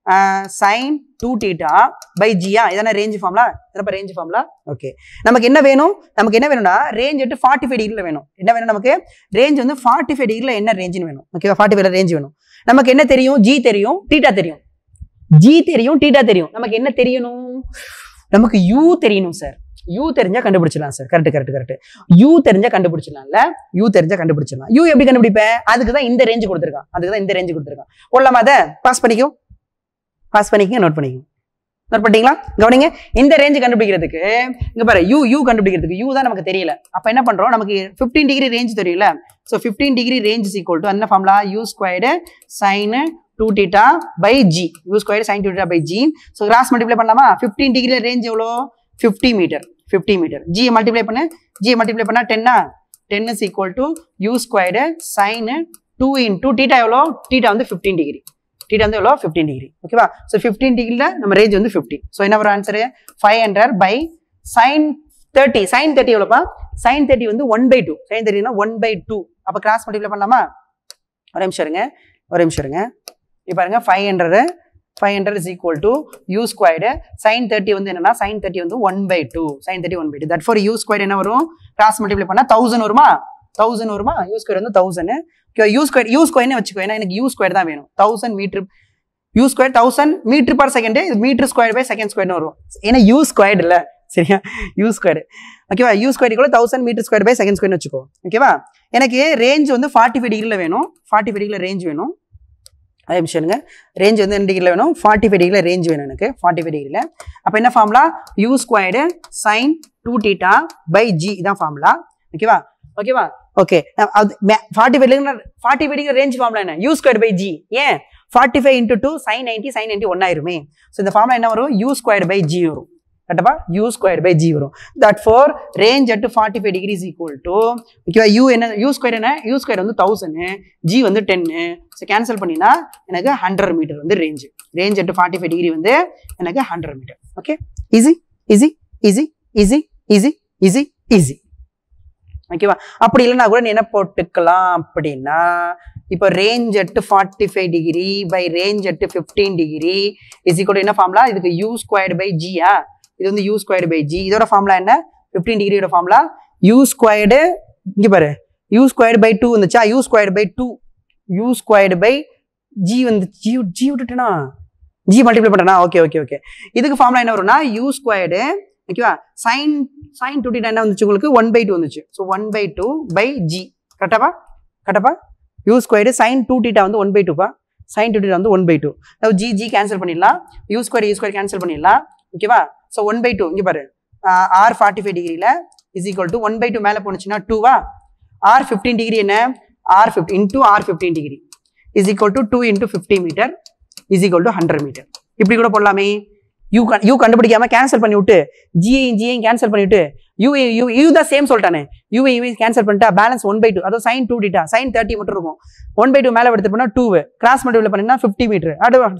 sine two theta by ஜியா இதான ரேஞ்ச் ஃபார்ம்லா இதப்ப ரேஞ்ச் ஃபார்ம்லா ஓகே நமக்கு என்ன வேணும் நமக்கு என்ன வேணும்னா ரேஞ்ச் வந்து ஃபார்ட்டி ஃபைவ் டிகிரியில் வேணும் என்ன வேணும் நமக்கு ரேஞ்ச் வந்து ஃபார்ட்டி ஃபைவ் டிகிரியில் என்ன ரேஞ்சுன்னு வேணும் ஓகேவா ஃபார்ட்டி ஃபைவ்ல ரேஞ்ச் வேணும் நமக்கு என்ன தெரியும் ஜி தெரியும் டீட்டா தெரியும் ஜி தெரியும் டீட்டா தெரியும் நமக்கு என்ன தெரியணும் நமக்கு யூ தெரியணும் சார் யூ தெரிஞ்சா கண்டுபிடிச்சிடலாம் sir correct correct correct u தெரிஞ்சா கண்டுபிடிச்சிடலாம்ல யூ தெரிஞ்சா கண்டுபிடிச்சிடலாம் யூ எப்படி கண்டுபிடிப்பேன் அதுக்கு தான் இந்த ரேஞ்ச் கொடுத்துருக்கான் அதுக்கு தான் இந்த ரேஞ்ச் கொடுத்துருக்கான் போடலாமா அதை பாஸ் பண்ணிக்கோ பாஸ் பண்ணிக்கங்க நோட் பண்ணிக்கங்க நோட் பண்ணிட்டீங்களா கவனிங்க இந்த ரேஞ்ச் கண்டுபிடிக்கிறதுக்கு இங்க பாரு யூ யூ கண்டுபிடிக்கிறதுக்கு யூ தான் நமக்கு தெரியல அப்ப என்ன பண்றோம் நமக்கு 15 டிகிரி ரேஞ்ச் தெரியல so 15 degree range is equal to என்ன formula u squared sine two theta by g u squared sine two theta by g so cross multiply பண்ணலாமா 15 டிகிரி ரேஞ்ச் எவ்வளோ 50 மீட்டர் 50 மீட்டர் ஜி மல்டிப்ளை பண்ணு g multiply பண்ணா டென்னா ten is equal to you squared sine two into theta எவ்வளோ theta வந்து 15 degree theta வந்து எவ்வளோ 15 degree ஓகேவா ஸோ 15 டிகிரியில் நம்ம ரேஞ்ச் வந்து 50 ஸோ என்ன வரும் answer five hundred by sine thirty sine thirty எவ்வளோப்பா சைன் தேர்ட்டி வந்து ஒன் பை டூ சைன் தேர்ட்டினா ஒன் பை டூ அப்போ கிராஸ் மல்டிப்ளை பண்ணலாமா ஒரு நிமிஷம் இருங்க ஒரு நிமிஷம் இருங்க இப்போ பாருங்க five hundred five hundred is equal to you squared sine thirty வந்து என்னன்னா சைன் தேர்ட்டி வந்து one by two sine thirty one by two that therefore u square என்ன வரும் கிராஸ் மல்டிப்ளை பண்ணால் தௌசண்ட் வருமா தௌசண்ட் வருமா யூ ஸ்கொயர் வந்து thousand u square u ஸ்கொயர்னு வச்சுக்கோ ஏன்னா எனக்கு யூ ஸ்கொயர் தான் வேணும் thousand metre u square thousand metre per second இது மீட்டர் ஸ்கொயர் பை செகண்ட் ஸ்கொயர்னு வரும் ஏன்னா யூ ஸ்கொயர்டு இல்லை சரியா யூ ஸ்கொயர் ஓகேவா யூ ஸ்கொயர் கூட thousand metre square by second ஸ்கொயர்னு வச்சுக்கோ ஓகேவா எனக்கு ரேஞ்ச் வந்து ஃபார்ட்டி ஃபைவ் டிகிரியில் வேணும் ஃபார்ட்டி ஃபைவ் டிகிரியில் ரேஞ்ச் வேணும் அதே நிமிஷம் ரேஞ்ச் வந்து ரெண்டு டிகிரியில் வேணும் ஃபார்ட்டி ஃபைவ் டிகிரியில் ரேஞ்ச் வேணும் எனக்கு ஃபார்ட்டி ஃபைவ் டிகிரியில் அப்போ என்ன formula u squared sine two theta by g இதான் ஃபார்முலா ஓகேவா ஓகேவா ஓகே அது forty five degree forty five degree range formula என்ன யூ ஸ்கொயர் பை ஜி ஏன் forty five into two sine ninety sine ninety one ஆயிருமே so இந்த formula என்ன வரும் யூ ஸ்கொயர் பை ஜி வரும் கரெக்டப்பா யூ ஸ்கொயர் பை ஜி வரும் therefore range at forty five degrees equal to ஓகேவா u என்ன யூ ஸ்கொயர் என்ன யூ ஸ்கொயர் வந்து தௌசண்ட் ஜி வந்து டென்னு ஸோ கேன்சல் பண்ணினா எனக்கு ஹண்ட்ரட் மீட்டர் வந்து range range at forty five degree வந்து எனக்கு hundred metre okay easy easy easy easy easy easy easy ஓகேவா அப்படி இல்லைன்னா கூட நீ என்ன போட்டுக்கலாம் அப்படின்னா இப்போ range at forty five degree by range at fifteen degree is கூட என்ன ஃபார்முலா இதுக்கு யூ ஸ்கொயர்டு பை ஜியா இது வந்து யூ ஸ்கொயர்டு பை ஜி இதோட ஃபார்முலா என்ன ஃபிஃப்டீன் டிகிரியோட ஃபார்முலா யூ ஸ்கொயர்டு இங்கே பாரு யூ ஸ்கொயர்டு பை டூ வந்துச்சா u squared by two u squared by g வந்து ஜி ஜி விட்டுட்டேனா ஜி மல்டிப்ளை பண்ணுறேனா ஓகே ஓகே ஓகே இதுக்கு ஃபார்முலா என்ன வரும்னா யூ ஸ்கொயர்டு ஓகேவா சைன் சைன் டூ டீட்டா என்ன வந்துச்சு உங்களுக்கு ஒன் பை டூ வந்துச்சு so one by two by g கரெக்டாப்பா கரெக்டாப்பா u squared sine two theta வந்து ஒன் பை டூப்பா சைன் டூ டீட்டா வந்து one by two g g cancel பண்ணிடலாம் u square u square cancel பண்ணிடலாம் ஓகேவா ஸோ ஒன் பை டூ இங்கே பாரு ஆர் ஃபார்ட்டி ஃபைவ் டிகிரியில் is equal to one by two மேலே போனுச்சுன்னா டூவா ஆர் ஃபிஃப்டீன் டிகிரி என்ன R fifty into R fifteen degree is equal to two into fifty metre is equal to hundred metre இப்படி கூட போடலாமே யூ யூ கண்டுபிடிக்காம கேன்சல் பண்ணி விட்டு ஜிஐயும் ஜிஐயும் கேன்சல் பண்ணிவிட்டு யூ யூ யூ தான் சேம் சொல்லிட்டானே யூ யூ கேன்சல் பண்ணிட்டா பேலன்ஸ் ஒன் பை டூ அதாவது sine two theta sine thirty மட்டும் இருக்கும் ஒன் பை டூ மேலே எடுத்து பண்ணால் டூ கிராஸ் மல்டிபிள் பண்ணினா ஃபிஃப்டி மீட்டர்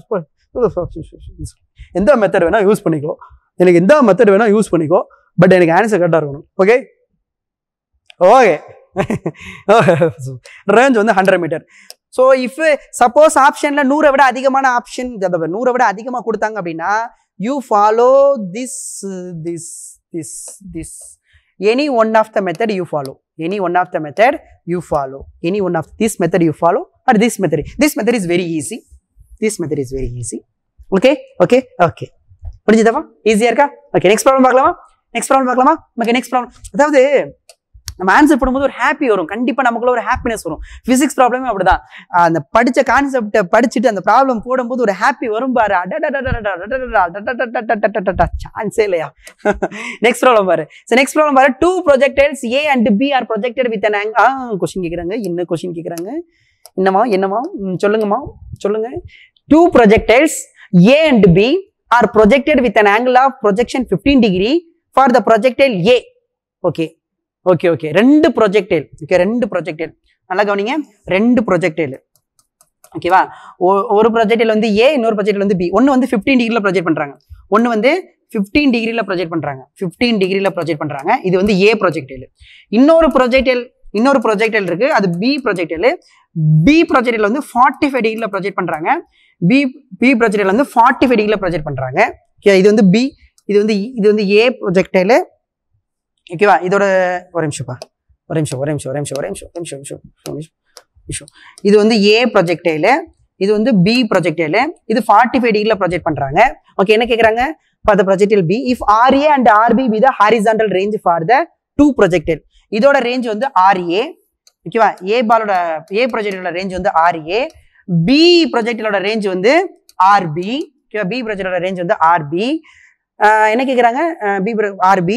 எந்த மெத்தட் வேணா யூஸ் பண்ணிக்கோ எனக்கு எந்த மெத்தட் வேணா யூஸ் பண்ணிக்கோ பட் எனக்கு ஆன்சர் கரெக்டாக இருக்கணும் ஓகே ஓகே ரேஞ்ச் வந்து hundred metre so if suppose ஆப்ஷனில் நூறை விட அதிகமான ஆப்ஷன் நூறை விட அதிகமாக கொடுத்தாங்க அப்படின்னா you follow this this this this any one of the method you follow any one of the method you follow any one of this method you follow or this method this method is very easy this method is very easy okay okay okay முடிஞ்சதாப்பா ஈஸியாக இருக்கா okay next problem பார்க்கலாமா next problem பார்க்கலாமா okay next problem அதாவது நம்ம answer பண்ணும்போது ஒரு happy வரும் கண்டிப்பாக நமக்குள்ள ஒரு ஹாப்பினஸ் வரும் ஃபிசிக்ஸ் ப்ராப்ளமே அப்படிதான் அந்த படித்த கான்செப்டை படிச்சுட்டு அந்த ப்ராப்ளம் போடும்போது ஒரு ஹாப்பி வரும் பாரு சான்ஸே இல்லையா நெக்ஸ்ட் ப்ராப்ளம் பாரு ஸோ நெக்ஸ்ட் ப்ராப்ளம் பாரு two projectors A and B are projected with an ஆங் ஆ கொஸ்டின் கேட்குறாங்க என்ன கொஸ்டின் கேட்குறாங்க என்னமா என்னமா ம், சொல்லுங்கம்மா சொல்லுங்க two projectiles A and B are projected with an angle of projection fifteen degree for the projectile A okay okay okay ரெண்டு ப்ரொஜெக்டைல் ஓகே ரெண்டு ப்ரொஜெக்டைல் நல்லா கவனிங்க ரெண்டு ப்ரொஜெக்டைல் ஓகேவா ஒ- ஒரு ப்ரொஜெக்டில் வந்து ஏ இன்னொரு ப்ரொஜெக்டில் வந்து பி ஒன்று வந்து ஃபிஃப்டீன் டிகிரியில் ப்ரொஜெக்ட் பண்ணுறாங்க ஒன்று வந்து ஃபிஃப்டீன் டிகிரியில் ப்ரொஜெக்ட் பண்ணுறாங்க ஃபிஃப்டீன் டிகிரியில் ப்ரொஜெக்ட் பண்ணுறாங்க இது வந்து ஏ ப்ரொஜெக்டைல் இன்னொரு ப்ரொஜெக்டைல் இன்னொரு ப்ரொஜெக்டைல் இருக்கு அது பி ப்ரொஜெக்டைல் பி ப்ரொஜெக்டில் வந்து ஃபார்ட்டி ஃபைவ் டிகிரியில் ப்ரொஜெக்ட் பண்ணுறாங்க பி பி ப்ரொஜெக்டில் வந்து ஃபார்ட்டி ஃபைவ் டிகிரியில் ப்ரொஜெக்ட் பண்ணுறாங்க ஓகே இது வந்து பி இது வந்து இது வந்து ஏ ப்ரொஜெக்டைல் ஓகேவா இதோட ஒரு நிமிஷம்ப்பா ஒரு நிமிஷம் ஒரு நிமிஷம் ஒரு நிமிஷம் ஒரு நிமிஷம் ஒரு நிமிஷம் ஒரு நிமிஷம் ஒரு நிமிஷம் நிமிஷம் இது வந்து ஏ ப்ரொஜெக்டைலு இது வந்து பி ப்ரொஜெக்டைலு இது ஃபார்ட்டி ஃபைவ் டிகிரியில் ப்ரொஜெக்ட் பண்ணுறாங்க ஓகே என்ன கேட்குறாங்க for the projectile B if RA and RB be the horizontal range for the two projectile இதோட ரேஞ்ச் வந்து ஆர்ஏ ஓகேவா ஏ பாலோட ஏ ப்ரொஜெக்டோட ரேஞ்ச் வந்து ஆர்ஏ பி ப்ரொஜெக்டோட ரேஞ்ச் வந்து ஆர்பி ஓகேவா பி ப்ரொஜெக்டோட ரேஞ்ச் வந்து ஆர்பி என்ன கேட்குறாங்க பி ஆர்பி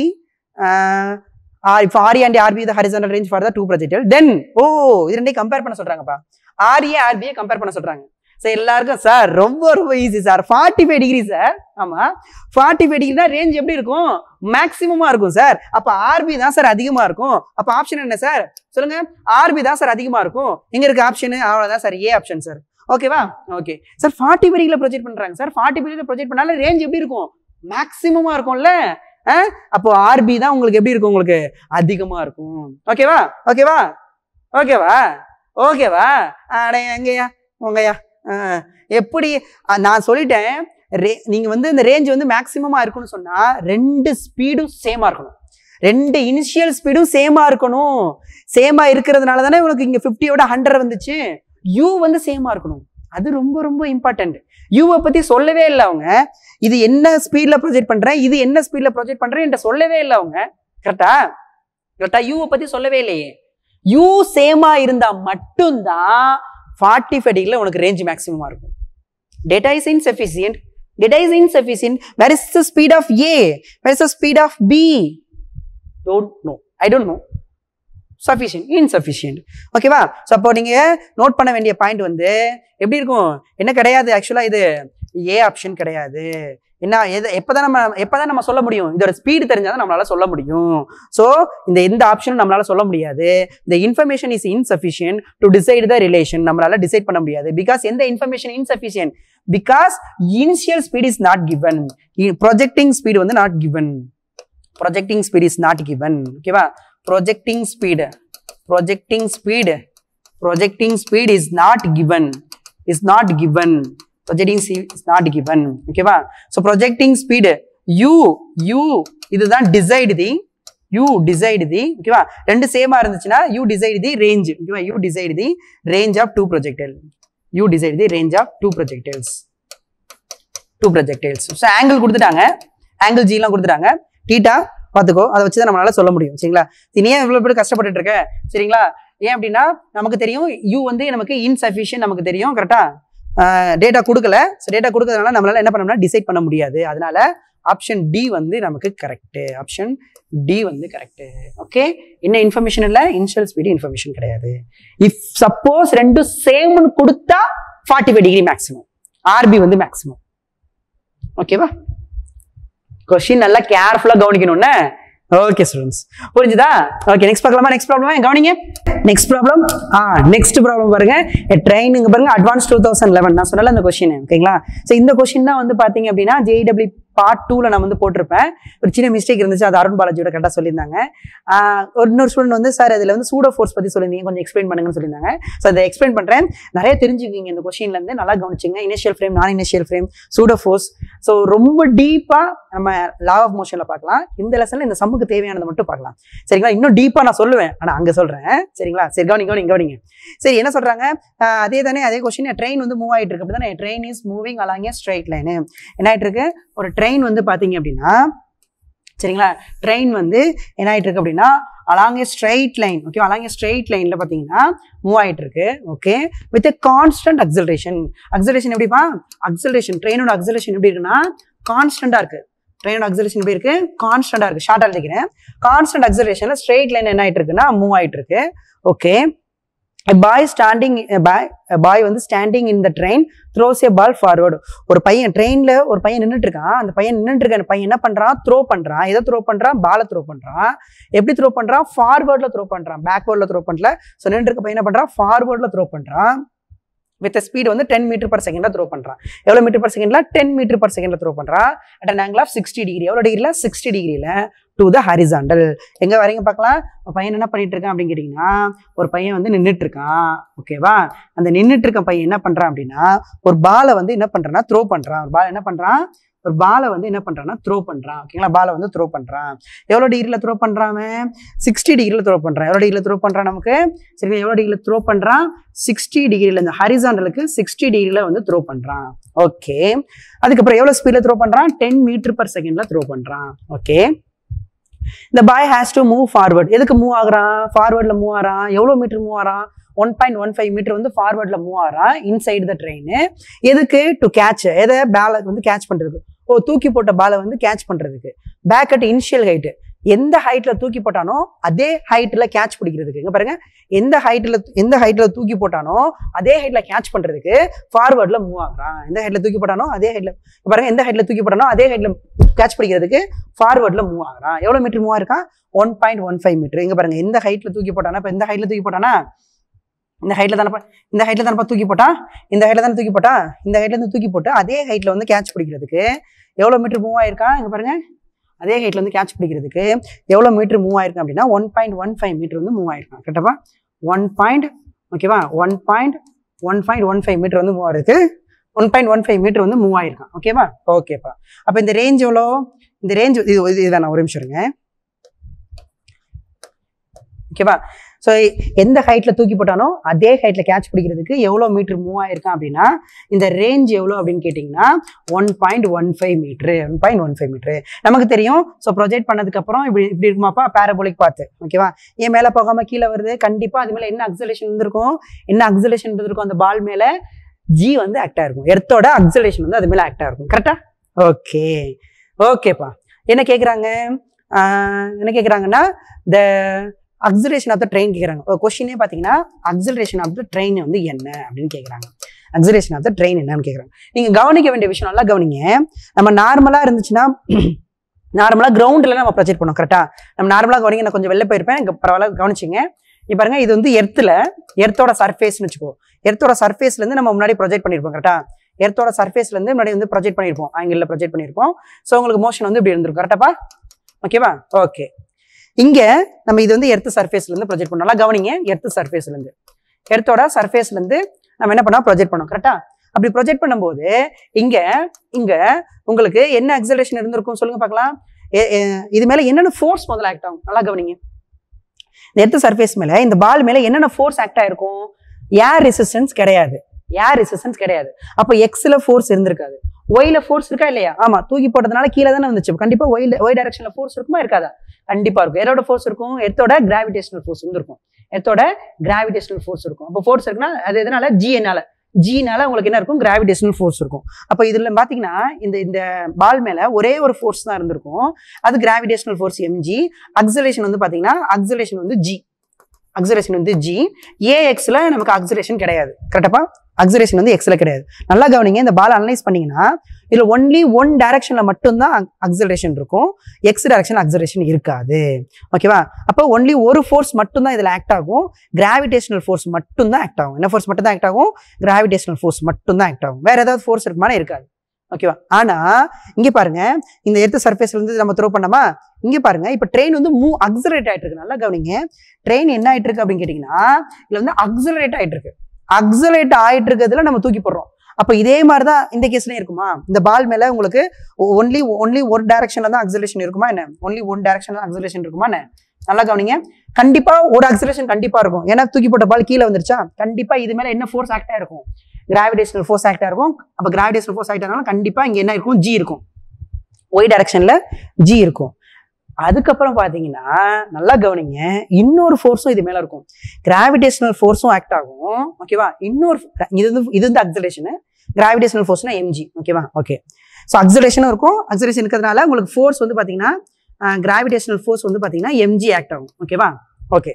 இப்போ RA and RB the horizontal range for the two projectile then oh இது ரெண்டையும் கம்பேர் பண்ண சொல்றாங்கப்பா ஆர்ஏ ஆர்பியை கம்பேர் பண்ண சொல்றாங்க சார் எல்லாருக்கும் சார் ரொம்ப ரொம்ப easy sir forty five degree sir ஆமா ஃபார்ட்டி ஃபைவ் டிகிரினா ரேஞ்ச் எப்படி இருக்கும் மேக்ஸிமமா இருக்கும் சார் அப்ப ஆர்பி தான் சார் அதிகமா இருக்கும் அப்ப ஆப்ஷன் என்ன சார் சொல்லுங்க ஆர்பி தான் சார் அதிகமா இருக்கும் எங்க இருக்கு ஆப்ஷன் அவ்வளவுதான் சார் ஏ ஆப்ஷன் சார் ஓகேவா ஓகே சார் ஃபார்ட்டி டிகிரில ப்ரொஜெக்ட் பண்றாங்க சார் ஃபார்ட்டி டிகிரில ப்ரொஜெக்ட் பண்ணாலும் ரேஞ்ச் எப்படி இருக்கும் மேக்ஸிமமா இருக்கும்ல ஆ? அப்போ ஆர்பி தான் உங்களுக்கு எப்படி இருக்கும் உங்களுக்கு அதிகமா இருக்கும் ஓகேவா ஓகேவா ஓகேவா ஓகேவா அடே எங்கய்யா உங்கய்யா ஆ, எப்படி ஆ, நான் சொல்லிட்டேன் ரே நீங்க வந்து இந்த ரேஞ்ச் வந்து மேக்ஸிமமா இருக்கும்னு சொன்னா ரெண்டு ஸ்பீடும் சேமா இருக்கணும் ரெண்டு இனிஷியல் ஸ்பீடும் சேமா இருக்கணும் சேமா இருக்கிறதுனால தானே உனக்கு இங்க ஃபிஃப்டியோட ஹண்ட்ரட் வந்துச்சு யூ வந்து சேமா இருக்கணும் அது ரொம்ப ரொம்ப இம்பார்ட்டன்ட் யூவை பத்தி சொல்லவே இல்லை அவங்க இது என்ன ஸ்பீட்ல ப்ரொஜெக்ட் பண்றேன் இது என்ன ஸ்பீட்ல ப்ரொஜெக்ட் பண்றேன் என்கிட்ட சொல்லவே இல்லை அவங்க கரெக்டா கரெக்டா யூவை பத்தி சொல்லவே இல்லையே யூ சேமா இருந்தா மட்டும்தான் ஃபார்ட்டி ஃபைவ் டிகிரில உனக்கு ரேஞ்ச் மேக்ஸிமமா இருக்கும் data is insufficient data is insufficient where is the speed of A where is the speed of B don't know I don't know sufficient insufficient ஓகேவா ஸோ அப்போ நீங்கள் நோட் பண்ண வேண்டிய பாயிண்ட் வந்து எப்படி இருக்கும் என்ன கிடையாது ஆக்சுவலாக இது ஏ ஆப்ஷன் கிடையாது என்ன எது எப்போதான் நம்ம எப்போதான் நம்ம சொல்ல முடியும் இதோட ஸ்பீடு தெரிஞ்சாதான் நம்மளால சொல்ல முடியும் ஸோ இந்த எந்த ஆப்ஷனும் நம்மளால சொல்ல முடியாது இந்த information is insufficient to decide the relation நம்மளால டிசைட் பண்ண முடியாது பிகாஸ் எந்த information insufficient because initial speed is not given projecting speed வந்து not given projecting speed is not given ஓகேவா projecting speed projecting speed projecting speed is not given is not given projecting is not given ஓகேவா so projecting speed u u இதுதான் decide the u decide the ஓகேவா ரெண்டு சேமா இருந்துச்சுன்னா u decide the range ஓகேவா u decide the range of two projectile u decide the range of two projectiles two projectiles so angle கொடுத்துட்டாங்க angle ஜிலாம் கொடுத்துட்டாங்க theta பார்த்துக்கோ அதை வச்சு தான் நம்மளால சொல்ல முடியும் சரிங்களா நீ ஏன் இவ்வளோ பேர் கஷ்டப்பட்டுட்டு இருக்க சரிங்களா ஏன் அப்படின்னா நமக்கு தெரியும் யூ வந்து நமக்கு இன்சஃபிஷியன்ட் நமக்கு தெரியும் கரெக்டா டேட்டா கொடுக்கல ஸோ டேட்டா கொடுக்கறதுனால நம்மளால என்ன பண்ணோம்னா டிசைட் பண்ண முடியாது அதனால ஆப்ஷன் டி வந்து நமக்கு கரெக்ட் ஆப்ஷன் டி வந்து கரெக்ட் ஓகே என்ன இன்ஃபர்மேஷன் இல்லை இனிஷியல் ஸ்பீடு இன்ஃபர்மேஷன் கிடையாது இஃப் சப்போஸ் ரெண்டும் சேம்னு கொடுத்தா forty five degree maximum RB வந்து மேக்ஸிமம் ஓகேவா கொஸ்டின் நல்லா கேர்ஃபுல்லா கவனிக்கணும்னு ஓகே ஸ்டூடெண்ட்ஸ் புரிஞ்சுதா ஓகே நெக்ஸ்ட் பார்க்கலாமா நெக்ஸ்ட் ப்ராப்ளம் கவனிங்க next problem ah next problem பாருங்க ட்ரெயின் இங்க பாருங்க அட்வான்ஸ் டூ தௌசண்ட் லெவன் நான் சொன்னல அந்த கொஸ்டின் ஓகேங்களா ஸோ இந்த கொஸ்டின் தான் வந்து பாத்தீங்க அப்படின்னா ஜேடபிள்யூ பார்ட் டூல நான் வந்து போட்டிருப்பேன் ஒரு சின்ன மிஸ்டேக் இருந்துச்சு அது அருண் பாலாஜியோட கரெக்டாக சொல்லியிருந்தாங்க ஆஹ் ஒரு இன்னொரு ஸ்டூடெண்ட் வந்து சார் அதில் வந்து சூடோ ஃபோர்ஸ் பற்றி சொல்லியிருந்தீங்க கொஞ்சம் எக்ஸ்பிளைன் பண்ணுங்கன்னு சொல்லியிருந்தாங்க ஸோ அதை எக்ஸ்பிளைன் பண்ணுறேன் நிறைய தெரிஞ்சுக்கிங்க இந்த கொஸ்டின்ல இருந்து நல்லா கவனிச்சிங்க இனிஷியல் ஃப்ரேம் நான் initial frame pseudo force so ரொம்ப டீப்பாக நம்ம லா ஆஃப் மோஷனில் பார்க்கலாம் இந்த லெசனில் இந்த சம்முக்கு தேவையானதை மட்டும் பார்க்கலாம் சரிங்களா இன்னும் டீப்பாக நான் சொல்லுவேன் ஆனால் அங்கே சொல்கிறேன் சரிங்களா சரி கவனி கவனி கவனிங்க சரி என்ன சொல்கிறாங்க அதே தானே அதே கொஸ்டின் ட்ரெயின் வந்து மூவ் ஆகிட்டு இருக்கு அப்படி தானே train is moving along straight line என்ன ஆயிட்டு இருக்கு ஒரு ட்ரெயின் வந்து பார்த்தீங்க அப்படின்னா சரிங்களா ட்ரெயின் வந்து என்ன ஆயிட்டு இருக்கு அப்படின்னா along a straight line okay along a straight லைன்ல பாத்தீங்கன்னா மூவ் ஆயிட்டு இருக்கு okay with constant acceleration acceleration எப்படிப்பா அக்சலரேஷன் ட்ரெயினோட அக்சலரேஷன் எப்படி இருக்குன்னா கான்ஸ்டன்டா இருக்கு ட்ரெயினோட அக்சலரேஷன் எப்படி இருக்கு கான்ஸ்டன்டா இருக்கு ஷார்ட்டா எழுதிக்கிறேன் கான்ஸ்டன்ட் அக்சலரேஷன்ல ஸ்ட்ரைட் லைன் என்ன ஆயிட்டு இருக்குன்னா மூவ் ஆயிட்டு இருக்கு okay bye standing boy boy வந்து standing in the train throws a ball forward ஒரு பையன் ட்ரெயின்ல ஒரு பையன் நின்றுட்டு இருக்கான் அந்த பையன் நின்றுட்டு இருக்க அந்த பையன் என்ன பண்றான் த்ரோ பண்றான் எதை த்ரோ பண்றான் பாலை த்ரோ பண்றான் எப்படி த்ரோ பண்றான் ஃபார்வர்ட்ல த்ரோ பண்றான் பேக்வர்ட்ல த்ரோ பண்ணல ஸோ நின்று இருக்க பையன் என்ன பண்றான் ஃபார்வர்ட்ல த்ரோ பண்றான் வித் ஸ்பீட் வந்து டென் மீட்டர் பர் செகண்ட்ல த்ரோ பண்றான் எவ்வளவு மீட்டர் பர் செகண்ட்ல டென் மீட்டர் பர் செகண்ட்ல த்ரோ பண்றான் at an angle of sixty degree எவ்வளவு டிகிரில சிக்ஸ்டி டிகிரியில டு த ஹரிசாண்டல் எங்க வரீங்க பார்க்கலாம் ஒரு பையன் என்ன பண்ணிட்டு இருக்கான் அப்படின்னு கேட்டீங்கன்னா ஒரு பையன் வந்து நின்றுட்டு இருக்கான் ஓகேவா அந்த நின்றுட்டு இருக்க பையன் என்ன பண்றான் அப்படின்னா ஒரு பாலை வந்து என்ன பண்றான்னா த்ரோ பண்றான் ஒரு பால் என்ன பண்றான் ஒரு பாலை வந்து என்ன பண்றான்னா த்ரோ பண்றான் ஓகேங்களா பாலை வந்து த்ரோ பண்றான் எவ்வளோ டிகிரியில் த்ரோ பண்றான் சிக்ஸ்டி டிகிரியில் த்ரோ பண்றான் எவ்வளோ டிகிரியில் த்ரோ பண்றான் நமக்கு சரி எவ்வளோ டிகிரியில் த்ரோ பண்றான் சிக்ஸ்டி டிகிரியில் இந்த ஹரிசாண்டலுக்கு சிக்ஸ்டி டிகிரியில் வந்து த்ரோ பண்றான் ஓகே அதுக்கப்புறம் எவ்வளோ ஸ்பீடில் த்ரோ பண்றான் டென் மீட்டர் பர் செகண்ட்ல த்ரோ பண்றான் ஓகே இந்த boy has to move forward எதுக்கு மூவ் ஆகுறான் ஃபார்வர்டில் மூவ் ஆகிறான் எவ்வளோ மீட்டர் மூவ் ஆகிறான் one point one five metre வந்து ஃபார்வர்டில் மூவ் ஆகிறான் இன்சைடு த ட்ரெயின் எதுக்கு டு கேட்ச் எதை பேலை வந்து கேட்ச் பண்ணுறதுக்கு ஓ தூக்கி போட்ட பாலை வந்து கேட்ச் பண்ணுறதுக்கு பேக் அட் இனிஷியல் ஹைட்டு எந்த ஹைட்ல தூக்கி போட்டானோ அதே ஹைட்ல கேட்ச் பிடிக்கிறதுக்கு இங்க பாருங்க எந்த ஹைட்ல எந்த ஹைட்ல தூக்கி போட்டானோ அதே ஹைட்ல கேட்ச் பண்றதுக்கு ஃபார்வர்ட்ல மூவ் ஆகுறான் எந்த ஹைட்ல தூக்கி போட்டானோ அதே ஹைட்ல பாருங்க எந்த ஹைட்ல தூக்கி போட்டானோ அதே ஹைட்ல கேட்ச் பிடிக்கிறதுக்கு ஃபார்வர்ட்ல மூவ் ஆகுறான் எவ்வளவு மீட்டர் மூவ் ஆயிருக்கான் one point one five metre இங்க பாருங்க எந்த ஹைட்ல தூக்கி போட்டானா இப்ப எந்த ஹைட்ல தூக்கி போட்டானா இந்த ஹைட்ல தானப்பா இந்த ஹைட்ல தானப்பா தூக்கி போட்டா இந்த ஹைட்ல தானே தூக்கி போட்டா இந்த ஹைட்ல இருந்து தூக்கி போட்டு அதே ஹைட்ல வந்து கேட்ச் பிடிக்கிறதுக்கு எவ்வளவு மீட்டர் மூவ் ஆயிருக்கான் இங்க பாருங்க அதே ஹைட்ல வந்து கேட்ச் பிடிக்கிறதுக்கு எவ்வளோ மீட்டர் மூவ் ஆயிருக்கும் அப்படின்னா one point one five metre வந்து மூவ் ஆயிருக்கும் கரெக்டாப்பா ஒன் பாயிண்ட் ஓகேவா one point one point one five metre வந்து மூவ் ஆயிருக்கு one point one five metre வந்து மூவ் ஆயிருக்கான் ஓகேவா ஓகேப்பா அப்போ இந்த ரேஞ்ச் எவ்வளோ இந்த ரேஞ்ச் இது இது- இதுதான் ஒரு நிமிஷம் இருங்க ஓகேவா ஸோ எந்த ஹைட்ல தூக்கி போட்டானோ அதே ஹைட்ல கேட்ச் பிடிக்கிறதுக்கு எவ்வளோ மீட்டர் மூவ் ஆயிருக்கான் அப்படின்னா இந்த ரேஞ்ச் எவ்வளோ அப்படின்னு கேட்டிங்கன்னா one point one five metre one point one five metre நமக்கு தெரியும் ஸோ ப்ரொஜெக்ட் பண்ணதுக்கு அப்புறம் இப்படி இப்படி இருக்குமாப்பா பேரபோலிக் பார்த்து ஓகேவா ஏன் மேலே போகாம கீழே வருது கண்டிப்பா அது மேல என்ன அக்சலேஷன் இருந்திருக்கும் என்ன அக்சலேஷன் இருந்திருக்கும் அந்த பால் மேல ஜி வந்து ஆக்டா இருக்கும் எர்த்தோட அக்சலேஷன் வந்து அது மேல ஆக்டா இருக்கும் கரெக்டா ஓகே ஓகேப்பா என்ன கேக்குறாங்க ஆஹ் என்ன கேக்குறாங்கன்னா the acceleration of the train கேக்குறாங்க கொஸ்டினே பாத்தீங்கன்னா அக்சலேஷன் ஆஃப் த ட்ரெயின் வந்து என்ன அப்படின்னு கேக்குறாங்க அக்சலேஷன் ஆஃப் த ட்ரெயின் என்னன்னு கேக்குறாங்க நீங்க கவனிக்க வேண்டிய விஷயம் நல்லா கவனிங்க நம்ம நார்மலா இருந்துச்சுன்னா நார்மலா கிரவுண்ட்ல நம்ம ப்ரொஜெக்ட் பண்ணோம் கரெக்டா நம்ம நார்மலா கவனிங்க நான் கொஞ்சம் வெளில போயிருப்பேன் எனக்கு பரவாயில்ல கவனிச்சிங்க இப்போ பாருங்க இது வந்து எர்த்துல எர்த்தோட சர்ஃபேஸ்னு வச்சுக்கோ எர்த்தோட சர்ஃபேஸ்ல இருந்து நம்ம முன்னாடி ப்ரொஜெக்ட் பண்ணிருப்போம் கரெக்டா எர்த்தோட சர்ஃபேஸ்ல இருந்து முன்னாடி வந்து ப்ரொஜெக்ட் பண்ணிருப்போம் ஆங்கிள் ப்ரொஜெக்ட் பண்ணிருப்போம் ஸோ உங்களுக்கு மோஷன் வந்து இப்படி இருந்திருக்கும் கரெக்டாப்பா ஓகேவா ஓகே இங்க நம்ம இது வந்து எர்த்து சர்ஃபேஸ்ல இருந்து ப்ரொஜெக்ட் பண்ணோம் நல்லா கவனிங்க எர்த்து சர்ஃபேஸ்ல இருந்து எர்த்தோட சர்ஃபேஸ்ல இருந்து நம்ம என்ன பண்ணோம் ப்ரொஜெக்ட் பண்ணோம் கரெக்டா அப்படி ப்ரொஜெக்ட் பண்ணும்போது இங்க இங்க உங்களுக்கு என்ன அக்சலேஷன் இருந்திருக்கும் சொல்லுங்க பார்க்கலாம் எ- எ- இது மேல என்னென்ன ஃபோர்ஸ் முதல்ல ஆக்ட் ஆகும் நல்லா கவனிங்க இந்த எர்த்து சர்ஃபேஸ் மேல இந்த பால் மேல என்னென்ன ஃபோர்ஸ் ஆக்ட் ஆயிருக்கும் ஏர் ரெசிஸ்டன்ஸ் கிடையாது ஏர் ரெசிஸ்டன்ஸ் கிடையாது அப்போ எக்ஸ்ல ஃபோர்ஸ் இருந்திருக்காது ஒய்ல ஃபோர்ஸ் இருக்கா இல்லையா ஆமா தூக்கி போட்டதுனால கீழே தானே வந்துச்சு கண்டிப்பா ஒய் ஒய் டைரக்ஷன்ல ஃபோர்ஸ் இருக்குமா இருக்காதா கண்டிப்பா இருக்கும் எதோட ஃபோர்ஸ் இருக்கும் எர்த்தோட கிராவிடேஷனல் ஃபோர்ஸ் வந்து இருக்கும் எர்த்தோட கிராவிடேஷனல் ஃபோர்ஸ் இருக்கும் அப்போ ஃபோர்ஸ் இருக்குன்னா அது எதனால ஜிஎனால ஜினால உங்களுக்கு என்ன இருக்கும் கிராவிடேஷனல் ஃபோர்ஸ் இருக்கும் அப்போ இதுல பாத்தீங்கன்னா இந்த இந்த பால் மேல ஒரே ஒரு ஃபோர்ஸ் தான் இருந்திருக்கும் அது கிராவிடேஷனல் ஃபோர்ஸ் எம்ஜி அக்சலேஷன் வந்து பாத்தீங்கன்னா அக்சலேஷன் வந்து ஜி அக்சரேஷன் வந்து ஜி ஏஎக்ஸ்ல நமக்கு அக்சரேஷன் கிடையாது கரெக்டாப்பா அக்சரேஷன் வந்து எக்ஸ்ல கிடையாது நல்லா கவனிங்க இந்த பால் அனலைஸ் பண்ணீங்கன்னா இதுல ஒன்லி ஒன் டைரக்ஷன்ல மட்டும்தான் அக்சலரேஷன் இருக்கும் எக்ஸ் டைரக்ஷன் அக்சலரேஷன் இருக்காது ஓகேவா அப்போ ஒன்லி ஒரு ஃபோர்ஸ் மட்டும்தான் இதுல ஆக்ட் ஆகும் கிராவிடேஷனல் ஃபோர்ஸ் மட்டும்தான் ஆக்ட் ஆகும் என்ன ஃபோர்ஸ் மட்டும் தான் ஆக்ட் ஆகும் கிராவிடேஷனல் ஃபோர்ஸ் மட்டும்தான் ஆக்ட் ஆகும் வேற ஏதாவது ஃபோர்ஸ் இருக்குமானா இருக்காது ஓகேவா ஆனா இங்க பாருங்க இந்த எர்த் சர்ஃபேஸ்ல இருந்து நம்ம த்ரோ பண்ணோமா இங்க பாருங்க இப்ப ட்ரெயின் வந்து மூவ் அக்சலரேட் ஆயிட்டு இருக்கு நல்லா கவனிங்க ட்ரெயின் என்ன ஆயிட்டு இருக்கு அப்படின்னு கேட்டீங்கன்னா இதுல வந்து அக்சலரேட் ஆயிட்டு இருக்கு அக்சலரேட் ஆயிட்டு இருக்கிறதுல நம்ம தூக்கி போடுறோம் அப்ப இதே மாதிரி தான் இந்த கேஸ்லயும் இருக்குமா இந்த பால் மேல உங்களுக்கு ஒன்லி ஒன்லி ஒரு டைரக்ஷன்ல தான் அக்சலேஷன் இருக்குமா என்ன ஒன்லி ஒன் டைரக்ஷன்ல அக்சலேஷன் இருக்குமா என்ன நல்லா கவனிங்க கண்டிப்பா ஒரு அக்சலேஷன் கண்டிப்பா இருக்கும் ஏன்னா தூக்கி போட்ட பால் கீழே வந்துருச்சா கண்டிப்பா இது மேல என்ன ஃபோர்ஸ் ஆக்டா இருக்கும் கிராவிடேஷனல் ஃபோர்ஸ் ஆக்டா இருக்கும் அப்ப கிராவிடேஷனல் ஃபோர்ஸ் ஆக்டா கண்டிப்பா இங்க என்ன இருக்கும் ஜி இருக்கும் ஒய் டைரக்ஷன்ல ஜி இருக்கும் அதுக்கப்புறம் பாத்தீங்கன்னா நல்லா கவனிங்க இன்னொரு ஃபோர்ஸும் இது மேல இருக்கும் கிராவிடேஷனல் ஃபோர்ஸும் ஆக்ட் ஆகும் ஓகேவா இன்னொரு இது வந்து இது வந்து அக்சலேஷன் கிராவிடேஷனல் ஃபோர்ஸ்னா எம்ஜி ஓகேவா ஓகே ஸோ அக்சலேஷனும் இருக்கும் அக்சலேஷன் இருக்கிறதுனால உங்களுக்கு ஃபோர்ஸ் வந்து பாத்தீங்கன்னா கிராவிடேஷனல் ஃபோர்ஸ் வந்து பாத்தீங்கன்னா எம்ஜி ஆக்ட் ஆகும் ஓகேவா ஓகே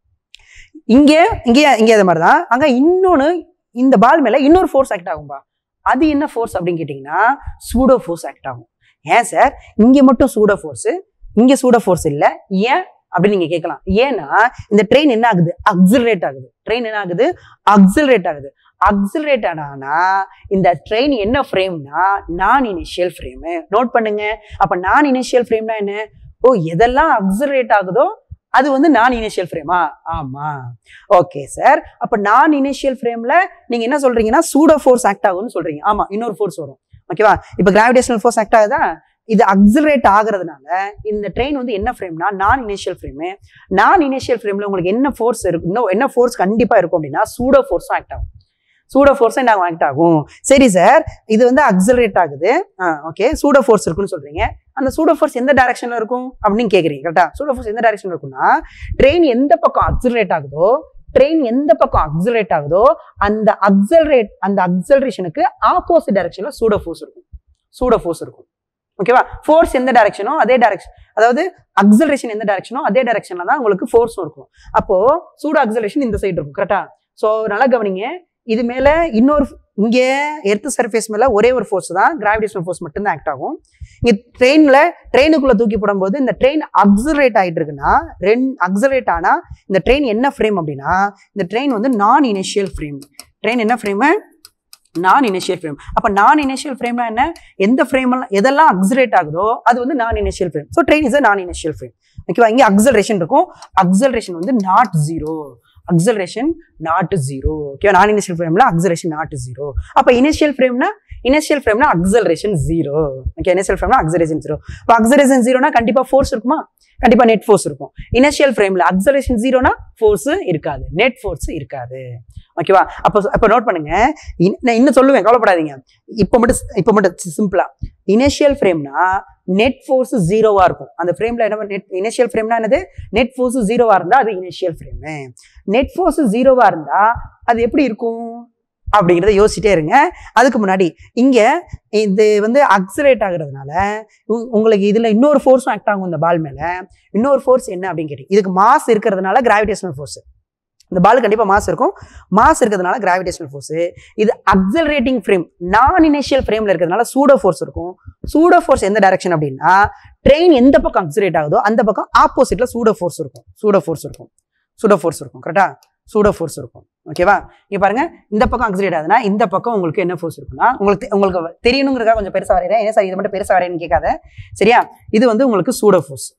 இங்க இங்கே இங்கே அது மாதிரி தான் அங்க இன்னொன்னு இந்த பால் மேல இன்னொரு ஃபோர்ஸ் ஆக்ட் ஆகும்பா அது என்ன ஃபோர்ஸ் அப்படின்னு கேட்டிங்கன்னா சூடோ ஃபோர்ஸ் ஆக்ட் ஆகும் ஏன் சார் இங்க மட்டும் சூடோ ஃபோர்ஸ் இங்க சூடோ ஃபோர்ஸ் இல்ல ஏன் அப்படின்னு நீங்க கேட்கலாம் ஏன்னா இந்த ட்ரெயின் என்ன ஆகுது அக்சிலரேட் ஆகுது ட்ரெயின் என்ன ஆகுது அக்சிலரேட் ஆகுது அக்சிலரேட் ஆனா இந்த ட்ரெயின் என்ன ஃப்ரேம்னா நான் இனிஷியல் ஃப்ரேம் நோட் பண்ணுங்க அப்ப நான் இனிஷியல் ஃப்ரேம்னா என்ன ஓ எதெல்லாம் அக்சிலரேட் ஆகுதோ அது வந்து நான் இனிஷியல் ஃப்ரேமா ஆமா ஓகே சார் அப்ப நான் இனிஷியல் ஃப்ரேம்ல நீங்க என்ன சொல்றீங்கன்னா சூடோ ஃபோர்ஸ் ஆக்ட் ஆகும்னு சொல்றீங்க ஆமா இன்னொரு ஃபோர்ஸ் வரும் ஓகேவா இப்ப கிராவிடேஷனல் ஃபோர்ஸ் ஆக்ட் ஆகுதா இது அக்சிலரேட் ஆகுறதுனால இந்த ட்ரெயின் வந்து என்ன ஃப்ரேம்னா non initial frame non initial ஃப்ரேம்ல உங்களுக்கு என்ன ஃபோர்ஸ் இருக்கு இன்னும் என்ன ஃபோர்ஸ் கண்டிப்பா இருக்கும் அப்படின்னா சூடோ ஃபோர்ஸும் ஆக்ட் ஆகும் சூடோ ஃபோர்ஸும் என்ன ஆக்ட் ஆகும் சரி சார் இது வந்து அக்சிலரேட் ஆகுது ஓகே சூடோ ஃபோர்ஸ் இருக்குன்னு சொல்றீங்க அந்த சூடோ ஃபோர்ஸ் எந்த டைரக்ஷன்ல இருக்கும் அப்படின்னு கேக்குறீங்க கரெக்டா சூடோ ஃபோர்ஸ் எந்த டைரக்ஷன்ல இருக்கும்னா ட்ரெயின் எந்த பக்கம் அக்சிலரேட் ஆகுதோ ட்ரெயின் எந்த பக்கம் அக்சிலரேட் ஆகுதோ அந்த அக்சலரேட் அந்த அக்சலரேஷனுக்கு ஆப்போசிட் டைரக்ஷன்ல சூடோ ஃபோர்ஸ் இருக்கும் சூடோ ஃபோர்ஸ் இருக்கும் ஓகேவா ஃபோர்ஸ் எந்த டைரக்ஷனோ அதே டைரக்ஷன் அதாவது அக்சலரேஷன் எந்த டைரக்ஷனோ அதே டைரக்ஷன்ல தான் உங்களுக்கு ஃபோர்ஸும் இருக்கும் அப்போ சூடோ அக்சலரேஷன் இந்த சைடு இருக்கும் கரெக்டா ஸோ நல்லா கவனிங்க இது மேல இன்னொரு இங்கே எர்த் சர்ஃபேஸ் மேல ஒரே ஒரு ஃபோர்ஸ் தான் கிராவிடேஷனல் ஃபோர்ஸ் மட்டும்தான் ஆக்ட் ஆகும் இங்க ட்ரெயின்ல ட்ரெயினுக்குள்ள தூக்கி போடும்போது இந்த ட்ரெயின் அக்சலரேட் ஆயிட்டு இருக்குன்னா ரென் அக்சலரேட் ஆனா இந்த ட்ரெயின் என்ன ஃப்ரேம் அப்படின்னா இந்த ட்ரெயின் வந்து நான் இனிஷியல் ஃப்ரேம் ட்ரெயின் என்ன ஃப்ரேமு நான் இனிஷியல் ஃப்ரேம் அப்ப நான் இனிஷியல் ஃப்ரேம்னா என்ன எந்த ஃப்ரேம் எல்லாம் எதெல்லாம் அக்சலேட் ஆகுதோ அது வந்து non initial frame so train is non initial frame ஓகேவா இங்கே அக்சலரேஷன் இருக்கும் அக்சலரேஷன் வந்து not zero acceleration not zero okay non initial ஃப்ரேம்ல அக்சலரேஷன் நாட் ஜீரோ அப்ப இனிஷியல் ஃப்ரேம்னா இனிஷியல் ஃப்ரேம்னா அக்சலரேஷன் ஜீரோ ஓகே இனிஷியல் ஃப்ரேம்னா அக்சலரேஷன் ஜீரோ இப்போ அக்சலரேஷன் ஜீரோனா கண்டிப்பா ஃபோர்ஸ் இருக்குமா கண்டிப்பா நெட் ஃபோர்ஸ் இருக்கும் இனிஷியல் ஃப்ரேம்ல அக்சலரேஷன் ஜீரோனா ஃபோர்ஸ் இருக்காது நெட் ஃபோர்ஸ் இருக்காது ஓகேவா அப்போ அப்போ நோட் பண்ணுங்க இன்- நான் இன்னும் சொல்லுவேன் கவலைப்படாதீங்க இப்போ மட்டும் இப்போ மட்டும் சிம்பிளா இனிஷியல் ஃப்ரேம்னா நெட் ஃபோர்ஸ் ஜீரோவா இருக்கும் அந்த ஃப்ரேம்ல என்ன நெட் இனிஷியல் ஃப்ரேம்னா என்னது நெட் ஃபோர்ஸ் ஜீரோவா இருந்தா அது இனிஷியல் ஃப்ரேம் நெட் ஃபோர்ஸ் ஜீரோவா இருந்தா அது எப்படி இருக்கும் அப்படிங்கிறத யோசிச்சிட்டே இருங்க அதுக்கு முன்னாடி இங்க இது வந்து அக்சலேட் ஆகுறதுனால உ- உங்களுக்கு இதுல இன்னொரு ஃபோர்ஸும் ஆக்ட் ஆகும் இந்த பால் மேல இன்னொரு ஃபோர்ஸ் என்ன அப்படின்னு கேட்டீங்க இதுக்கு மாஸ் இருக்கிறதுனால கிராவிடேஷனல் ஃபோர்ஸ் இந்த பால் கண்டிப்பா மாஸ் இருக்கும் மாஸ் இருக்கிறதுனால கிராவிடேஷனல் ஃபோர்ஸ் இது அக்சலரேட்டிங் ஃப்ரேம் நான் இனிஷியல் ஃப்ரேம்ல இருக்கிறதுனால சூடோ ஃபோர்ஸ் இருக்கும் சூடோ ஃபோர்ஸ் எந்த டைரக்ஷன் அப்படின்னா ட்ரெயின் எந்த பக்கம் அக்சலேட் ஆகுதோ அந்த பக்கம் ஆப்போசிட்ல சூடோ ஃபோர்ஸ் இருக்கும் சூடோ ஃபோர்ஸ் இருக்கும் சூடோ ஃபோர்ஸ் இருக்கும் கரெக்டா சூடோ ஃபோர்ஸ் இருக்கும் ஓகேவா இங்க பாருங்க இந்த பக்கம் அக்சலேட் ஆகுதுன்னா இந்த பக்கம் உங்களுக்கு என்ன ஃபோர்ஸ் இருக்குன்னா உங்களுக்கு தெ- உங்களுக்கு தெரியணுங்கிறதா கொஞ்சம் பெருசா வரையறேன் ஏன் சார் இது மட்டும் பெருசா வரையன்னு கேட்காத சரியா இது வந்து உங்களுக்கு சூடோ ஃபோர்ஸ்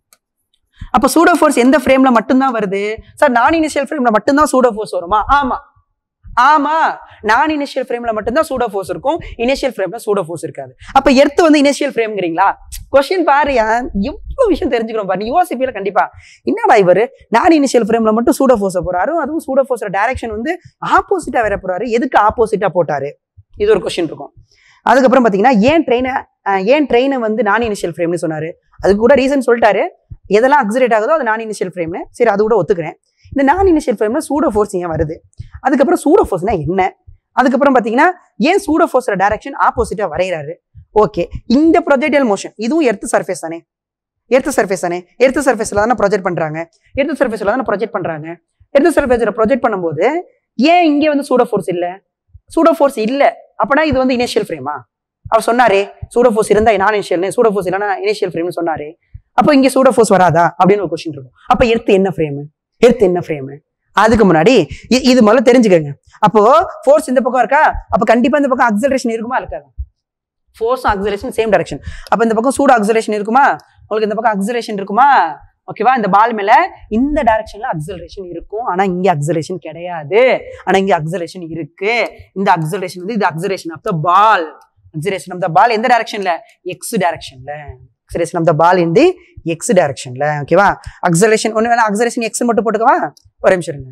அப்ப சூடோ ஃபோர்ஸ் எந்த ஃப்ரேம்ல மட்டும்தான் வருது சார் நான் இனிஷியல் ஃப்ரேம்ல மட்டும்தான் சூடோ ஃபோர்ஸ் வருமா ஆமா ஆமா நான் இனிஷியல் ஃப்ரேம்ல மட்டும்தான் சூடோ ஃபோர்ஸ் இருக்கும் இனிஷியல் ஃப்ரேம்ல சூடோ ஃபோர்ஸ் இருக்காது அப்ப எர்த் வந்து இனிஷியல் ஃப்ரேம்ங்கிறீங்களா கொஸ்டின் பாருயா எவ்வளவு விஷயம் தெரிஞ்சுக்கிறோம் பாரு நீ யோசிப்பீல கண்டிப்பா என்னடா இவரு நான் இனிஷியல் ஃப்ரேம்ல மட்டும் சூடோ ஃபோர்ஸை போறாரு அதுவும் சூடோ ஃபோர்ஸோட டைரக்ஷன் வந்து ஆப்போசிட்டா வேற போறாரு எதுக்கு ஆப்போசிட்டா போட்டாரு இது ஒரு கொஸ்டின் இருக்கும் அதுக்கப்புறம் பாத்தீங்கன்னா ஏன் ட்ரெயினை ஏன் ட்ரெயினை வந்து நான் இனிஷியல் ஃப்ரேம்னு சொன்னாரு அதுக்கு கூட ரீசன் சொல்லிட்டாரு எதெல்லாம் அக்சரேட் ஆகுதோ அது நான் இனிஷியல் ஃப்ரேம்னு சரி அது கூட ஒத்துக்கிறேன் இந்த நான் இனிஷியல் ஃப்ரேம்ல சூடோ ஃபோர்ஸ் ஏன் வருது அதுக்கப்புறம் சூடோ ஃபோர்ஸ்னா என்ன அதுக்கப்புறம் பாத்தீங்கன்னா ஏன் சூடோ ஃபோர்ஸோட டைரக்ஷன் ஆப்போசிட்டா வரைகிறாரு ஓகே இந்த ப்ரொஜெக்டல் மோஷன் இதுவும் எர்த் சர்ஃபேஸ் தானே எர்த் சர்ஃபேஸ் தானே எர்த் சர்ஃபேஸ்ல தானே ப்ரொஜெக்ட் பண்றாங்க எர்த் சர்ஃபேஸ்ல தானே ப்ரொஜெக்ட் பண்றாங்க எர்த் சர்ஃபேஸில் ப்ரொஜெக்ட் பண்ணும்போது ஏன் இங்கே வந்து சூடோ ஃபோர்ஸ் இல்லை சூடோ ஃபோர்ஸ் இல்லை அப்பனா இது வந்து இனிஷியல் ஃப்ரேமா அவர் சொன்னாரே சூடோ ஃபோர்ஸ் இருந்தா நான் இனிஷியல் சூடோ ஃபோர்ஸ் இல்லைன்னா இனிஷியல் ஃப்ரேம்னு சொன்னாரே அப்போ இங்கே சூடோ ஃபோர்ஸ் வராதா அப்படின்னு ஒரு கொஸ்டின் இருக்கும் அப்போ எர்த் என்ன ஃப்ரேமு எர்த் என்ன ஃப்ரேமு அதுக்கு முன்னாடி இ- இது முதல்ல தெரிஞ்சுக்கோங்க அப்போ ஃபோர்ஸ் இந்த பக்கம் இருக்கா அப்போ கண்டிப்பா இந்த பக்கம் அக்சலரேஷன் இருக்குமா இருக்காது ஃபோர்ஸும் அக்சலேஷன் சேம் டைரக்ஷன் அப்போ இந்த பக்கம் சூடு அக்சலேஷன் இருக்குமா உங்களுக்கு இந்த பக்கம் அக்சலேஷன் இருக்குமா ஓகேவா இந்த பால் மேல இந்த டைரக்ஷன்ல அக்சலரேஷன் இருக்கும் ஆனா இங்க அக்சலேஷன் கிடையாது ஆனா இங்க அக்சலேஷன் இருக்கு இந்த அக்சலேஷன் வந்து இது acceleration of the ball acceleration of the ball எந்த டைரக்ஷன்ல எக்ஸ் டைரக்ஷன்ல acceleration of the ball in the x டைரக்ஷன்ல ஓகேவா அக்சலேஷன் ஒன்று வேணா அக்சலேஷன் எக்ஸ் மட்டும் போட்டுக்கவா ஒரு நிமிஷம் இருங்க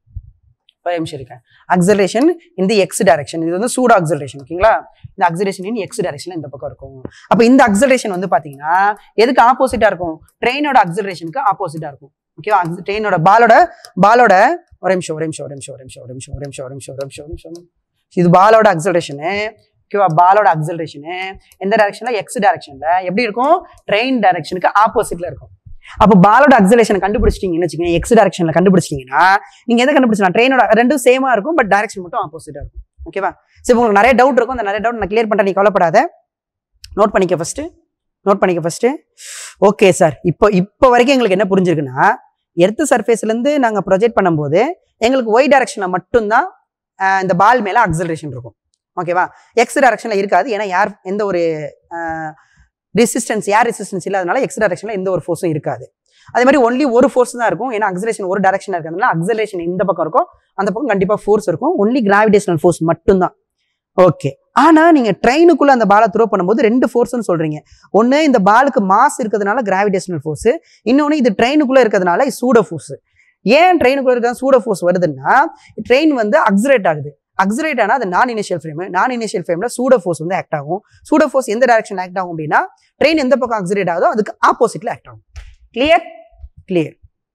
ஒரு நிமிஷம் இருக்கேன் அக்சலேஷன் இந்த எக்ஸ் டைரக்ஷன் இது வந்து சூடு அக்சலேஷன் ஓகேங்களா இந்த அக்சலேஷன் இன் எக்ஸ் டைரக்ஷன்ல இந்த பக்கம் இருக்கும் அப்போ இந்த அக்சலேஷன் வந்து பாத்தீங்கன்னா எதுக்கு ஆப்போசிட்டா இருக்கும் ட்ரெயினோட அக்சலரேஷனுக்கு ஆப்போசிட்டா இருக்கும் ஓகேவா ட்ரெயினோட பாலோட பாலோட ஒரு நிமிஷம் ஒரு நிமிஷம் ஒரு நிமிஷம் ஒரு நிமிஷம் ஒரு நிமிஷம் ஒரு நிமிஷம் ஒரு நிமிஷம் ஒரு நிமிஷம் ஒரு நிமிஷம் ஒரு நிமிஷம் இது பாலோட அக்சலரேஷனு ஓகேவா பாலோட அக்சலரேஷனு எந்த டைரக்ஷன்ல எக்ஸ் டைரக்ஷன்ல எப்படி இருக்கும் ட்ரெயின் டைரக்ஷனுக்கு ஆப்போசிட்ல இருக்கும் அப்போ பாலோட அக்சலேஷன் கண்டுபிடிச்சிட்டீங்கன்னு வச்சுக்கோங்க எக்ஸ் டைரக்ஷன்ல கண்டுபிடிச்சிட்டீங்கன்னா நீங்க எதை கண்டுபிடிச்சலாம் ட்ரெயினோட ரெண்டும் சேமா இருக்கும் பட் டைரக்ஷன் மட்டும் ஆப்போசிட்டா இருக்கும் ஓகேவா சரி உங்களுக்கு நிறைய டவுட் இருக்கும் அந்த நிறைய டவுட் நான் கிளியர் பண்றேன் நீ கவலைப்படாத நோட் பண்ணிக்க ஃபர்ஸ்ட் நோட் பண்ணிக்க ஃபர்ஸ்ட் ஓகே சார் இப்போ இப்போ வரைக்கும் எங்களுக்கு என்ன புரிஞ்சிருக்குன்னா எர்த்து சர்ஃபேஸ்லேருந்து நாங்கள் ப்ரொஜெக்ட் பண்ணும்போது எங்களுக்கு ஒய் டைரக்ஷனில் மட்டும்தான் ஆஹ், இந்த பால் மேலே அக்சலரேஷன் இருக்கும் ஓகேவா எக்ஸ் டைரக்ஷனில் இருக்காது ஏன்னா யார் எந்த ஒரு ரெசிஸ்டன்ஸ் ஏர் ரெசிஸ்டன்ஸ் இல்லாதனால எக்ஸ் டைரக்ஷனில் எந்த ஒரு ஃபோர்ஸும் இருக்காது அதே மாதிரி ஒன்லி ஒரு ஃபோர்ஸ் தான் இருக்கும் ஏன்னா அக்சலேஷன் ஒரு டைரக்ஷனாக இருக்கிறதுனால அக்சலேஷன் இந்த பக்கம் இருக்கும் அந்த பக்கம் கண்டிப்பாக ஃபோர்ஸ் இருக்கும் ஒன்லி கிராவிடேஷனல் ஃபோர்ஸ் மட்டும்தான் ஓகே ஆனா நீங்க ட்ரெயினுக்குள்ள அந்த பாலை த்ரோ பண்ணும்போது ரெண்டு ஃபோர்ஸ்னு சொல்றீங்க ஒண்ணு இந்த பாலுக்கு மாஸ் இருக்கிறதுனால கிராவிடேஷனல் ஃபோர்ஸ் இன்னொன்னு இது ட்ரெயினுக்குள்ள இருக்கிறதுனால சூடோ ஃபோர்ஸ் ஏன் ட்ரெயினுக்குள்ள இருக்கிற சூடோ ஃபோர்ஸ் வருதுன்னா ட்ரெயின் வந்து அக்ஸரேட் ஆகுது அக்ஸரேட் ஆனால் அது நான் இனிஷியல் ஃப்ரேம் நான் இனிஷியல் ஃப்ரேமில் சூடோ ஃபோர்ஸ் வந்து ஆக்ட் ஆகும் சூடோ ஃபோர்ஸ் எந்த டைரக்ஷன் ஆக்ட் ஆகும் அப்படின்னா ட்ரெயின் எந்த பக்கம் அக்ஸரேட் ஆகுதோ அதுக்கு ஆப்போசிட்ல ஆக்ட் ஆகும் கிளியர் கிளியர்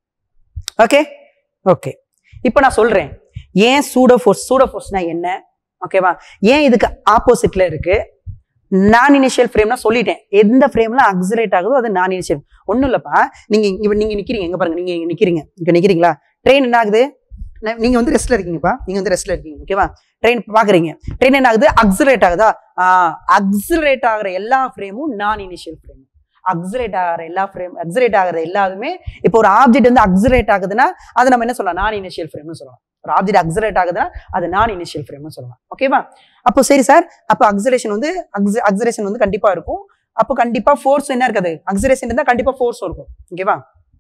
ஓகே ஓகே இப்போ நான் சொல்றேன் ஏன் சூடோ ஃபோர்ஸ் சூடோ ஃபோர்ஸ்னா என்ன ஓகேவா ஏன் இதுக்கு ஆப்போசிட்ல இருக்கு நான் இனிஷியல் ஃப்ரேம்னா சொல்லிட்டேன் எந்த ஃப்ரேம்ல அக்ஸரேட் ஆகுதோ அது நான் இனிஷியல் ஒன்றும் இல்லப்பா நீங்க இங்க நீங்க நிக்கிறீங்க எங்க பாருங்க நீங்க இங்க நிக்கிறீங்க இங்க நிக்கிறீங்களா ட்ரெயின் என்ன ஆகுது ந- நீங்க வந்து ரெஸ்ட்ல இருக்கீங்கப்பா நீங்க வந்து ரெஸ்ட்ல இருக்கீங்க ஓகேவா ட்ரெயின் பாக்குறீங்க ட்ரெயின் என்ன ஆகுது அக்ஸரேட் ஆகுதா அக்ஸரேட் ஆகுற எல்லா ஃப்ரேமும் நான் இனிஷியல் ஃப்ரேம் அக்ஸரேட் ஆகிற எல்லா ஃப்ரேம் அக்ஸரேட் ஆகிற எல்லாருமே இப்போ ஒரு ஆப்ஜெக்ட் வந்து அக்ஸரேட் ஆகுதுன்னா அதை நம்ம என்ன சொல்லலாம் நான் இனிஷியல் ஃப்ரேம்னு சொல்லலாம் ஒரு ஆப்ஜெக்ட் அக்ஸரேட் ஆகுதுன்னா அது நான் இனிஷியல் ஃப்ரேம்னு சொல்லலாம் ஓகேவா அப்போ சரி சார் அப்போ அக்ஸரேஷன் வந்து அக்ஸரேஷன் வந்து கண்டிப்பா இருக்கும் அப்போ கண்டிப்பா ஃபோர்ஸ் என்ன இருக்காது அக்ஸரேஷன் இருந்தா கண்டிப்பா ஃபோர்ஸ் இருக்கும் ஓகேவா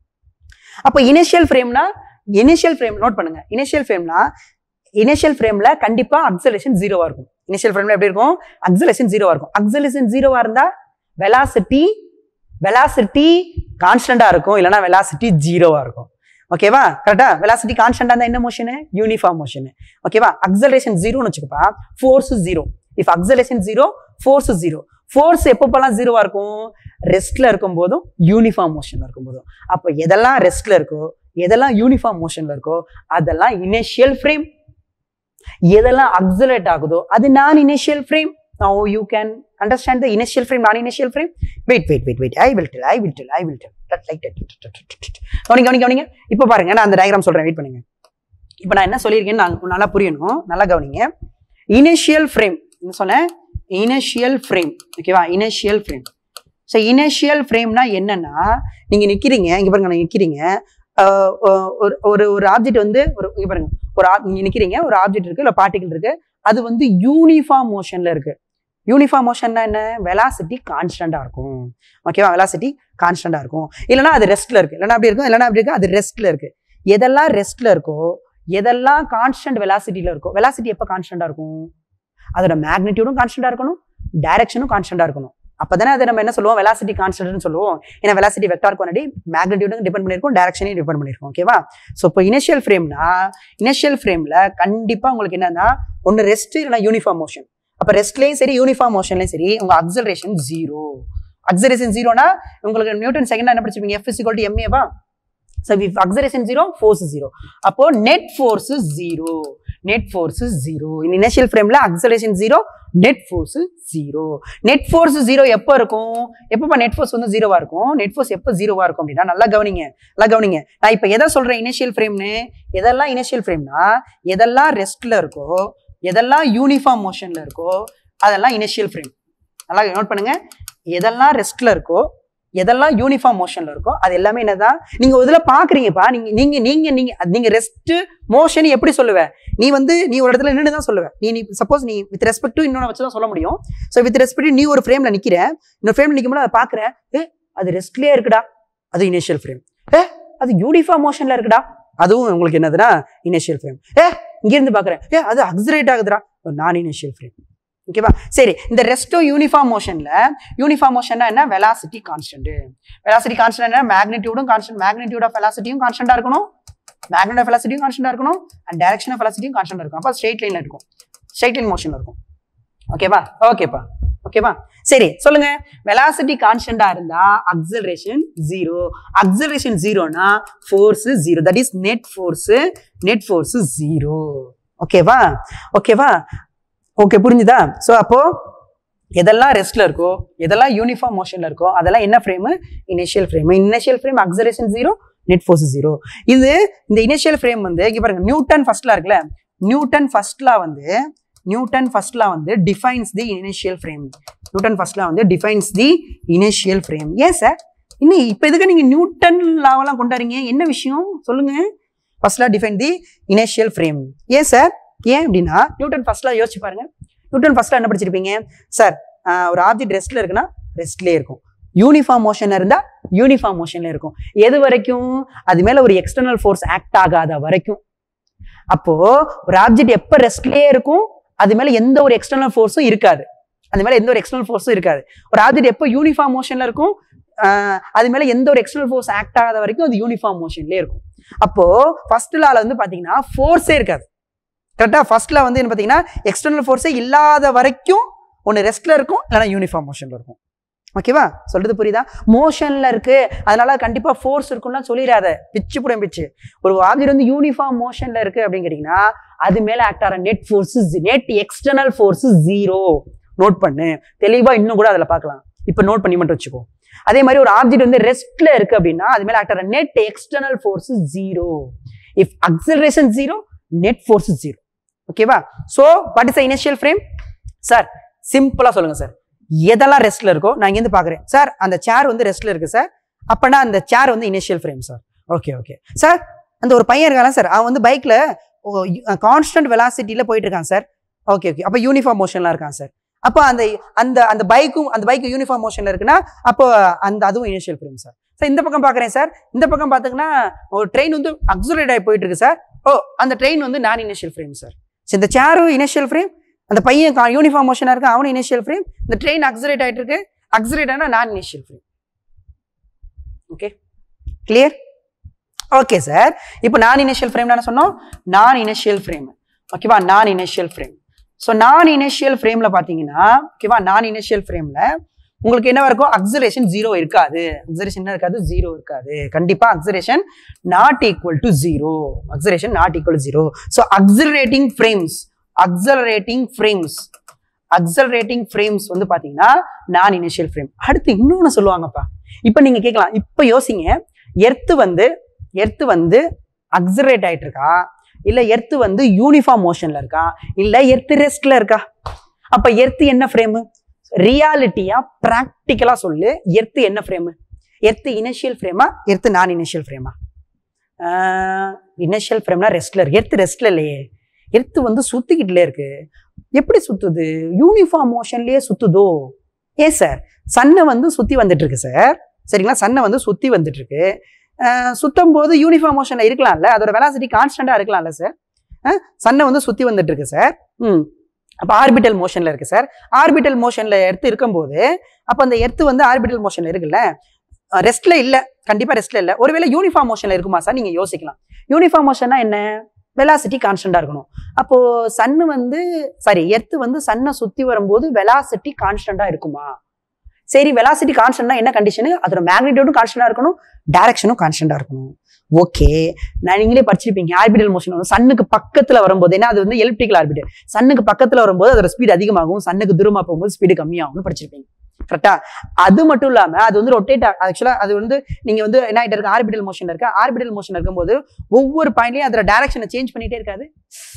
அப்போ இனிஷியல் ஃப்ரேம்னா இனிஷியல் ஃப்ரேம் நோட் பண்ணுங்க இனிஷியல் ஃப்ரேம்னா இனிஷியல் ஃப்ரேம்ல கண்டிப்பா அக்ஸலேஷன் ஜீரோவா இருக்கும் இனிஷியல் ஃப்ரேம்ல எப்படி இருக்கும் அக்ஸலேஷன் ஜீரோவா இருக்கும் அக்ஸலேஷன் ஜீரோவா இருந்தா வெலாசிட்டி வெலாசிட்டி கான்ஸ்டண்டா இருக்கும் இல்லைன்னா வெலாசிட்டி ஜீரோவா இருக்கும் ஓகேவா கரெக்டா வெலாசிட்டி கான்ஸ்டண்டா இருந்தா என்ன மோஷனு யூனிஃபார்ம் மோஷனு ஓகேவா அக்ஸலேஷன் ஜீரோன்னு வச்சுக்கப்பா force zero if acceleration zero force zero force எப்பப்பெல்லாம் ஜீரோவா இருக்கும் ரெஸ்ட்ல இருக்கும் போதும் யூனிஃபார்ம் மோஷன்ல இருக்கும் போதும் அப்போ எதெல்லாம் ரெஸ்ட்ல இருக்கோ எதெல்லாம் யூனிஃபார்ம் மோஷன்ல இருக்கோ அதெல்லாம் இனிஷியல் ஃப்ரேம் எதெல்லாம் அக்ஸலேட் ஆகுதோ அது non initial frame now you can understand the initial frame non initial frame wait wait wait wait i will tell i will tell i will tell that like that கவனிங்க கவனிங்க கவனிங்க இப்போ பாருங்க நான் அந்த டயக்ராம் சொல்றேன் வெயிட் பண்ணுங்க இப்போ நான் என்ன சொல்லியிருக்கேன்னு நான் நல்லா புரியணும் நல்லா கவனிங்க இனிஷியல் ஃப்ரேம் என்ன சொன்னேன் இனிஷியல் ஃப்ரேம் ஓகேவா இனிஷியல் ஃப்ரேம் ஸோ இனிஷியல் ஃப்ரேம்னா என்னன்னா நீங்க நிக்கிறீங்க இங்க பாருங்க நான் நிக்கிறீங்க ஆஹ் ஆஹ் ஒரு ஒரு ஒரு ஆப்ஜெக்ட் வந்து ஒரு இங்க பாருங்க ஒரு ஆப் நீங்க நிக்கிறீங்க ஒரு ஆப்ஜெக்ட் இருக்கு இல்லை பார்ட்டிகல் இருக்கு அது வந்து யூனிஃபார்ம் மோஷன்ல இருக்கு யூனிஃபார்ம் மோஷன்னா என்ன வெலாசிட்டி கான்ஸ்டண்டா இருக்கும் ஓகேவா வெலாசிட்டி கான்ஸ்டண்டா இருக்கும் இல்லைன்னா அது ரெஸ்ட்ல இருக்கு இல்லைன்னா அப்படி இருக்கும் இல்லைன்னா அப்படி இருக்கு அது ரெஸ்ட்ல இருக்கு எதெல்லாம் ரெஸ்ட்ல இருக்கோ எதெல்லாம் கான்ஸ்டன்ட் வெலாசிட்டியில இருக்கோ வெலாசிட்டி எப்போ கான்ஸ்டண்டா இருக்கும் அதோட மேக்னிடியூடும் கான்ஸ்டண்டா இருக்கணும் டைரக்ஷனும் கான்ஸ்டண்டா இருக்கணும் அப்பதானே அதை நம்ம என்ன சொல்லுவோம் வெலாசிட்டி கான்ஸ்டன்ட்னு சொல்லுவோம் ஏன்னா வெலாசிட்டி வெக்டார் குவான்டிட்டி மேக்னிடியூடும் டிபெண்ட் பண்ணிருக்கும் டைரக்ஷனையும் டிபெண்ட் பண்ணிருக்கும் ஓகேவா ஸோ இப்போ இனிஷியல் ஃப்ரேம்னா இனிஷியல் ஃப்ரேம்ல கண்டிப்பா உங்களுக்கு என்னன்னா ஒன்று ரெஸ்ட் இல்லைன்னா யூனிஃபார்ம் மோஷன் அப்போ ரெஸ்ட்லேயும் சரி யூனிஃபார்ம் மோஷன்லையும் சரி உங்க அக்சலரேஷன் ஜீரோ அக்சலரேஷன் ஜீரோனா உங்களுக்கு நியூட்டன் செகண்ட் என்ன படிச்சிருப்பீங்க எஃப் இசிகல் டு எம்ஏவா so if acceleration zero force zero அப்போ net force zero net force zero இந்த இனிஷியல் ஃப்ரேம்ல acceleration zero net force zero net force zero எப்போ இருக்கும் எப்பப்பா நெட் ஃபோர்ஸ் வந்து ஜீரோவா இருக்கும் நெட் ஃபோர்ஸ் எப்போ ஜீரோவா இருக்கும் அப்படின்னா நல்லா கவனிங்க நல்லா கவனிங்க நான் இப்போ எதை சொல்றேன் இனிஷியல் ஃப்ரேம்னு எதெல்லாம் இனிஷியல் ஃப்ரேம்னா எதெல்லாம் ரெஸ்ட்ல இருக்கோ எதெல்லாம் யூனிஃபார்ம் மோஷன்ல இருக்கோ அதெல்லாம் இனிஷியல் ஃப்ரேம் நல்லா நோட் பண்ணுங்க எதெல்லாம் ரெஸ்ட்ல இருக்கோ எதெல்லாம் யூனிஃபார்ம் மோஷன்ல இருக்கோ அது எல்லாமே என்னதான் நீங்க இதுல பாக்குறீங்கப்பா நீங்க நீங்க நீங்க நீங்க நீங்க ரெஸ்ட் மோஷன் எப்படி சொல்லுவ நீ வந்து நீ ஒரு இடத்துல நின்று தான் சொல்லுவ நீ நீ சப்போஸ் நீ வித் ரெஸ்பெக்ட் டு இன்னொன்று வச்சு தான் சொல்ல முடியும் ஸோ வித் ரெஸ்பெக்ட் நீ ஒரு ஃப்ரேம்ல நிக்கிற இன்னொரு ஃப்ரேம்ல நிற்கும் போது அதை பாக்குற ஏ அது ரெஸ்ட்லயே இருக்குடா அது இனிஷியல் ஃப்ரேம் ஏ அது யூனிஃபார்ம் மோஷன்ல இருக்குடா அதுவும் உங்களுக்கு என்னதுன்னா இனிஷியல் ஃப்ரேம் ஏ இங்க இருந்து பாக்குறேன் ஏ அது அக்ஸரேட் ஆகுதுடா நான் இனிஷியல் ஃப்ரேம் ஓகேவா சரி இந்த ரெஸ்டோ யூனிஃபார்ம் மோஷன்ல யூனிஃபார்ம் மோஷன்னா என்ன வெலாசிட்டி கான்ஸ்டன்ட் வெலாசிட்டி கான்ஸ்டன்ட் என்ன மேக்னிடியூடும் கான்ஸ்டன்ட் மேக்னிடியூட் ஆஃப் வெலாசிட்டியும் கான்ஸ்டன்டா இருக்கணும் மேக்னெட் ஆஃப் வெலாசிட்டியும் கான்ஸ்டன்டா இருக்கணும் அண்ட் டைரக்ஷன் ஆஃப் வெலாசிட்டியும் கான்ஸ்டன்டா இருக்கும் அப்போ ஸ்ட்ரெயிட் லைன்ல இருக்கும் ஸ்ட்ரெயிட் லைன் மோஷன்ல இருக்கும் ஓகேவா ஓகேப்பா ஓகேவா சரி சொல்லுங்க வெலாசிட்டி கான்ஸ்டன்டா இருந்தா அக்சலரேஷன் ஜீரோ அக்சலரேஷன் ஜீரோனா force zero that is net force net force zero ஓகேவா ஓகேவா ஓகே புரிஞ்சுதா ஸோ அப்போ எதெல்லாம் ரெஸ்ட்ல இருக்கோ எதெல்லாம் யூனிஃபார்ம் மோஷன்ல இருக்கோ அதெல்லாம் என்ன frame initial frame initial frame acceleration zero net force zero இது இந்த இனிஷியல் ஃப்ரேம் வந்து இங்க பாருங்க நியூட்டன் ஃபர்ஸ்ட்ல இருக்குல்ல நியூட்டன் ஃபர்ஸ்ட்ல வந்து நியூட்டன் ஃபர்ஸ்ட்ல வந்து defines the initial frame Newton ஃபர்ஸ்ட்ல வந்து டிஃபைன்ஸ் தி இனிஷியல் ஃப்ரேம் ஏன் சார் இன்னும் இப்போ எதுக்கு நீங்க நியூட்டன் லாவெல்லாம் கொண்டாடுறீங்க என்ன விஷயம் சொல்லுங்க ஃபர்ஸ்ட்ல டிஃபைன் தி இனிஷியல் ஃப்ரேம் ஏன் சார் ஏன் அப்படின்னா நியூட்டன் ஃபர்ஸ்ட்ல யோசிச்சு பாருங்க நியூட்டன் ஃபர்ஸ்ட்ல என்ன படிச்சிருப்பீங்க சார் ஒரு ஆப்ஜெக்ட் ரெஸ்ட்ல இருக்குன்னா ரெஸ்ட்லேயே இருக்கும் யூனிஃபார்ம் மோஷன்ல இருந்தா யூனிஃபார்ம் மோஷன்ல இருக்கும் எது வரைக்கும் அது மேல ஒரு எக்ஸ்டர்னல் ஃபோர்ஸ் ஆக்ட் ஆகாத வரைக்கும் அப்போ ஒரு ஆப்ஜெக்ட் எப்ப ரெஸ்ட்லயே இருக்கும் அது மேல எந்த ஒரு எக்ஸ்டர்னல் ஃபோர்ஸும் இருக்காது அது மேல எந்த ஒரு எக்ஸ்டர்னல் ஃபோர்ஸும் இருக்காது ஒரு ஆப்ஜெக்ட் எப்போ யூனிஃபார்ம் மோஷன்ல இருக்கும் ஆஹ் அது மேல எந்த ஒரு எக்ஸ்டர்னல் ஃபோர்ஸ் ஆக்ட் ஆகாத வரைக்கும் அது யூனிஃபார்ம் மோஷன்லயே இருக்கும் அப்போ ஃபர்ஸ்ட் லால வந்து பாத்தீங்கன்னா ஃபோர்ஸே இருக்காது கரெக்டா ஃபர்ஸ்ட்ல வந்து என்ன பாத்தீங்கன்னா எக்ஸ்டர்னல் ஃபோர்ஸே இல்லாத வரைக்கும் ஒன்று ரெஸ்ட்ல இருக்கும் இல்லைன்னா யூனிஃபார்ம் மோஷன்ல இருக்கும் ஓகேவா சொல்றது புரியுதா மோஷன்ல இருக்கு அதனால கண்டிப்பா ஃபோர்ஸ் இருக்கும்னா சொல்லிடாத பிச்சு புடம் பிச்சு ஒரு ஆப்ஜெக்ட் வந்து யூனிஃபார்ம் மோஷன்ல இருக்கு அப்படின்னு கேட்டீங்கன்னா அது மேல ஆக்ட் ஆகிற net force net external force zero note பண்ணு தெளிவா இன்னும் கூட அதில் பார்க்கலாம் இப்போ நோட் பண்ணி மட்டும் வச்சுக்கோ அதே மாதிரி ஒரு ஆப்ஜெக்ட் வந்து ரெஸ்ட்ல இருக்கு அப்படின்னா அது மேல ஆக்ட் ஆகிற net external force zero if acceleration zero net force zero ஓகேவா so what is initial frame sir சிம்பிளா சொல்லுங்க சார் எதெல்லாம் ரெஸ்ட்ல இருக்கோ நான் இங்கேருந்து பாக்குறேன் சார் அந்த சேர் வந்து ரெஸ்ட்ல இருக்கு சார் அப்பனா அந்த சேர் வந்து initial frame sir okay okay sir அந்த ஒரு பையன் இருக்கான் சார் அவன் வந்து பைக்ல கான்ஸ்டன்ட் வெலாசிட்டியில போயிட்டு இருக்கான் சார் ஓகே ஓகே அப்போ யூனிஃபார்ம் மோஷன்ல இருக்கான் சார் அப்போ அந்த அந்த அந்த பைக்கும் அந்த பைக் யூனிஃபார்ம் மோஷன்ல இருக்குன்னா அப்போ அந்த அதுவும் இனிஷியல் ஃப்ரேம் சார் சார் இந்த பக்கம் பார்க்குறேன் சார் இந்த பக்கம் பார்த்தீங்கன்னா ஒரு ட்ரெயின் வந்து அக்ஸுரேட் ஆகி போயிட்டு இருக்கு சார் ஓ அந்த ட்ரெயின் வந்து non initial frame sir so இந்த சேரும் இனிஷியல் ஃப்ரேம் அந்த பையன் யூனிஃபார்ம் மோஷனாக இருக்கு அவனும் இனிஷியல் ஃப்ரேம் இந்த ட்ரெயின் அக்ஸரேட் ஆகிட்டு இருக்கு அக்ஸரேட் ஆனால் non initial frame okay clear okay sir இப்போ நான் இனிஷியல் ஃப்ரேம் என்ன சொன்னோம் நான் இனிஷியல் ஃப்ரேம் ஓகேவா non initial frame so non initial ஃப்ரேம்ல பார்த்தீங்கன்னா ஓகேவா நான் இனிஷியல் ஃப்ரேம்ல உங்களுக்கு என்ன இருக்கும் அக்ஸரேஷன் ஜீரோ இருக்காது அக்ஸரேஷன் என்ன இருக்காது ஜீரோ இருக்காது கண்டிப்பா acceleration not equal to zero acceleration not equal to zero so accelerating frames accelerating frames accelerating frames வந்து பாத்தீங்கன்னா நான் இனிஷியல் ஃப்ரேம் அடுத்து இன்னொன்னு சொல்லுவாங்கப்பா இப்போ நீங்க கேட்கலாம் இப்போ யோசிங்க எர்த்து வந்து எர்த்து வந்து அக்ஸலரேட் ஆயிட்டு இருக்கா இல்ல எர்த்து வந்து யூனிஃபார்ம் மோஷன்ல இருக்கா இல்ல எர்த்து ரெஸ்ட்ல இருக்கா அப்ப எர்த்து என்ன ஃப்ரேமு ரியாலிட்டியா பிராக்டிக்கலா சொல்லு எர்த்து என்ன ஃப்ரேமு எர்த்து இனிஷியல் ஃப்ரேமா எர்த்து நான் இனிஷியல் ஃப்ரேமா இனிஷியல் ஃப்ரேம்னா ரெஸ்ட்ல இருக்கு எர்த்து ரெஸ்ட்ல இல்லையே எர்த்து வந்து சுத்திக்கிட்டுல இருக்கு எப்படி சுத்துது யூனிஃபார்ம் மோஷன்லயே சுத்துதோ ஏன் சார் சன்னை வந்து சுத்தி வந்துட்டு இருக்கு சார் சரிங்களா சன்னை வந்து சுத்தி வந்துட்டு இருக்கு அஹ் சுத்தும் போது யூனிஃபார்ம் மோஷன்ல இருக்கலாம்ல அதோட வெலாசிட்டி கான்ஸ்டன்டா இருக்கலாம்ல சார் சன்னை வந்து சுத்தி வந்துட்டு இருக்கு சார் ம் அப்போ ஆர்பிட்டல் மோஷன்ல இருக்கு சார் ஆர்பிட்டல் மோஷன்ல எர்த்து இருக்கும்போது அப்போ அந்த எர்த்து வந்து ஆர்பிட்டல் மோஷன்ல இருக்குல்ல ரெஸ்ட்ல இல்ல கண்டிப்பா ரெஸ்ட்ல இல்ல ஒருவேளை யூனிஃபார்ம் மோஷன்ல இருக்குமா சார் நீங்க யோசிக்கலாம் யூனிஃபார்ம் மோஷன்னா என்ன வெலாசிட்டி கான்ஸ்டன்டா இருக்கணும் அப்போ சன்னு வந்து சாரி எர்த்து வந்து சன்னை சுத்தி வரும்போது வெலாசிட்டி கான்ஸ்டன்டா இருக்குமா சரி வெலாசிட்டி கான்ஸ்டன்ட்னா என்ன கண்டிஷனு அதோட மேக்னிடியூடும் கான்ஸ்டன்டா இருக்கணும் டைரக்ஷனும் கான்ஸ்டன்டா இருக்கணும் ஓகே நான் நீங்களே படிச்சிருப்பீங்க ஆர்பிட்டல் மோஷன் வந்து சன்னுக்கு பக்கத்துல வரும்போது ஏன்னா அது வந்து எலிப்டிக்கல் ஆர்பிட்டல் சன்னுக்கு பக்கத்துல வரும்போது அதோட ஸ்பீடு அதிகமாகும் சன்னுக்கு தூரமா போகும்போது ஸ்பீடு கம்மியாகும்னு படிச்சிருப்பீங்க கரெக்டா அது மட்டும் இல்லாம அது வந்து ரொட்டேட் ஆக்சுவலா அது வந்து நீங்க வந்து என்ன ஆயிட்டு இருக்கு ஆர்பிட்டல் மோஷன் இருக்கு ஆர்பிட்டல் மோஷன் இருக்கும்போது ஒவ்வொரு பாயிண்ட்லயும் அதோட டைரக்ஷனை சேஞ்ச் பண்ணிட்டே இருக்காது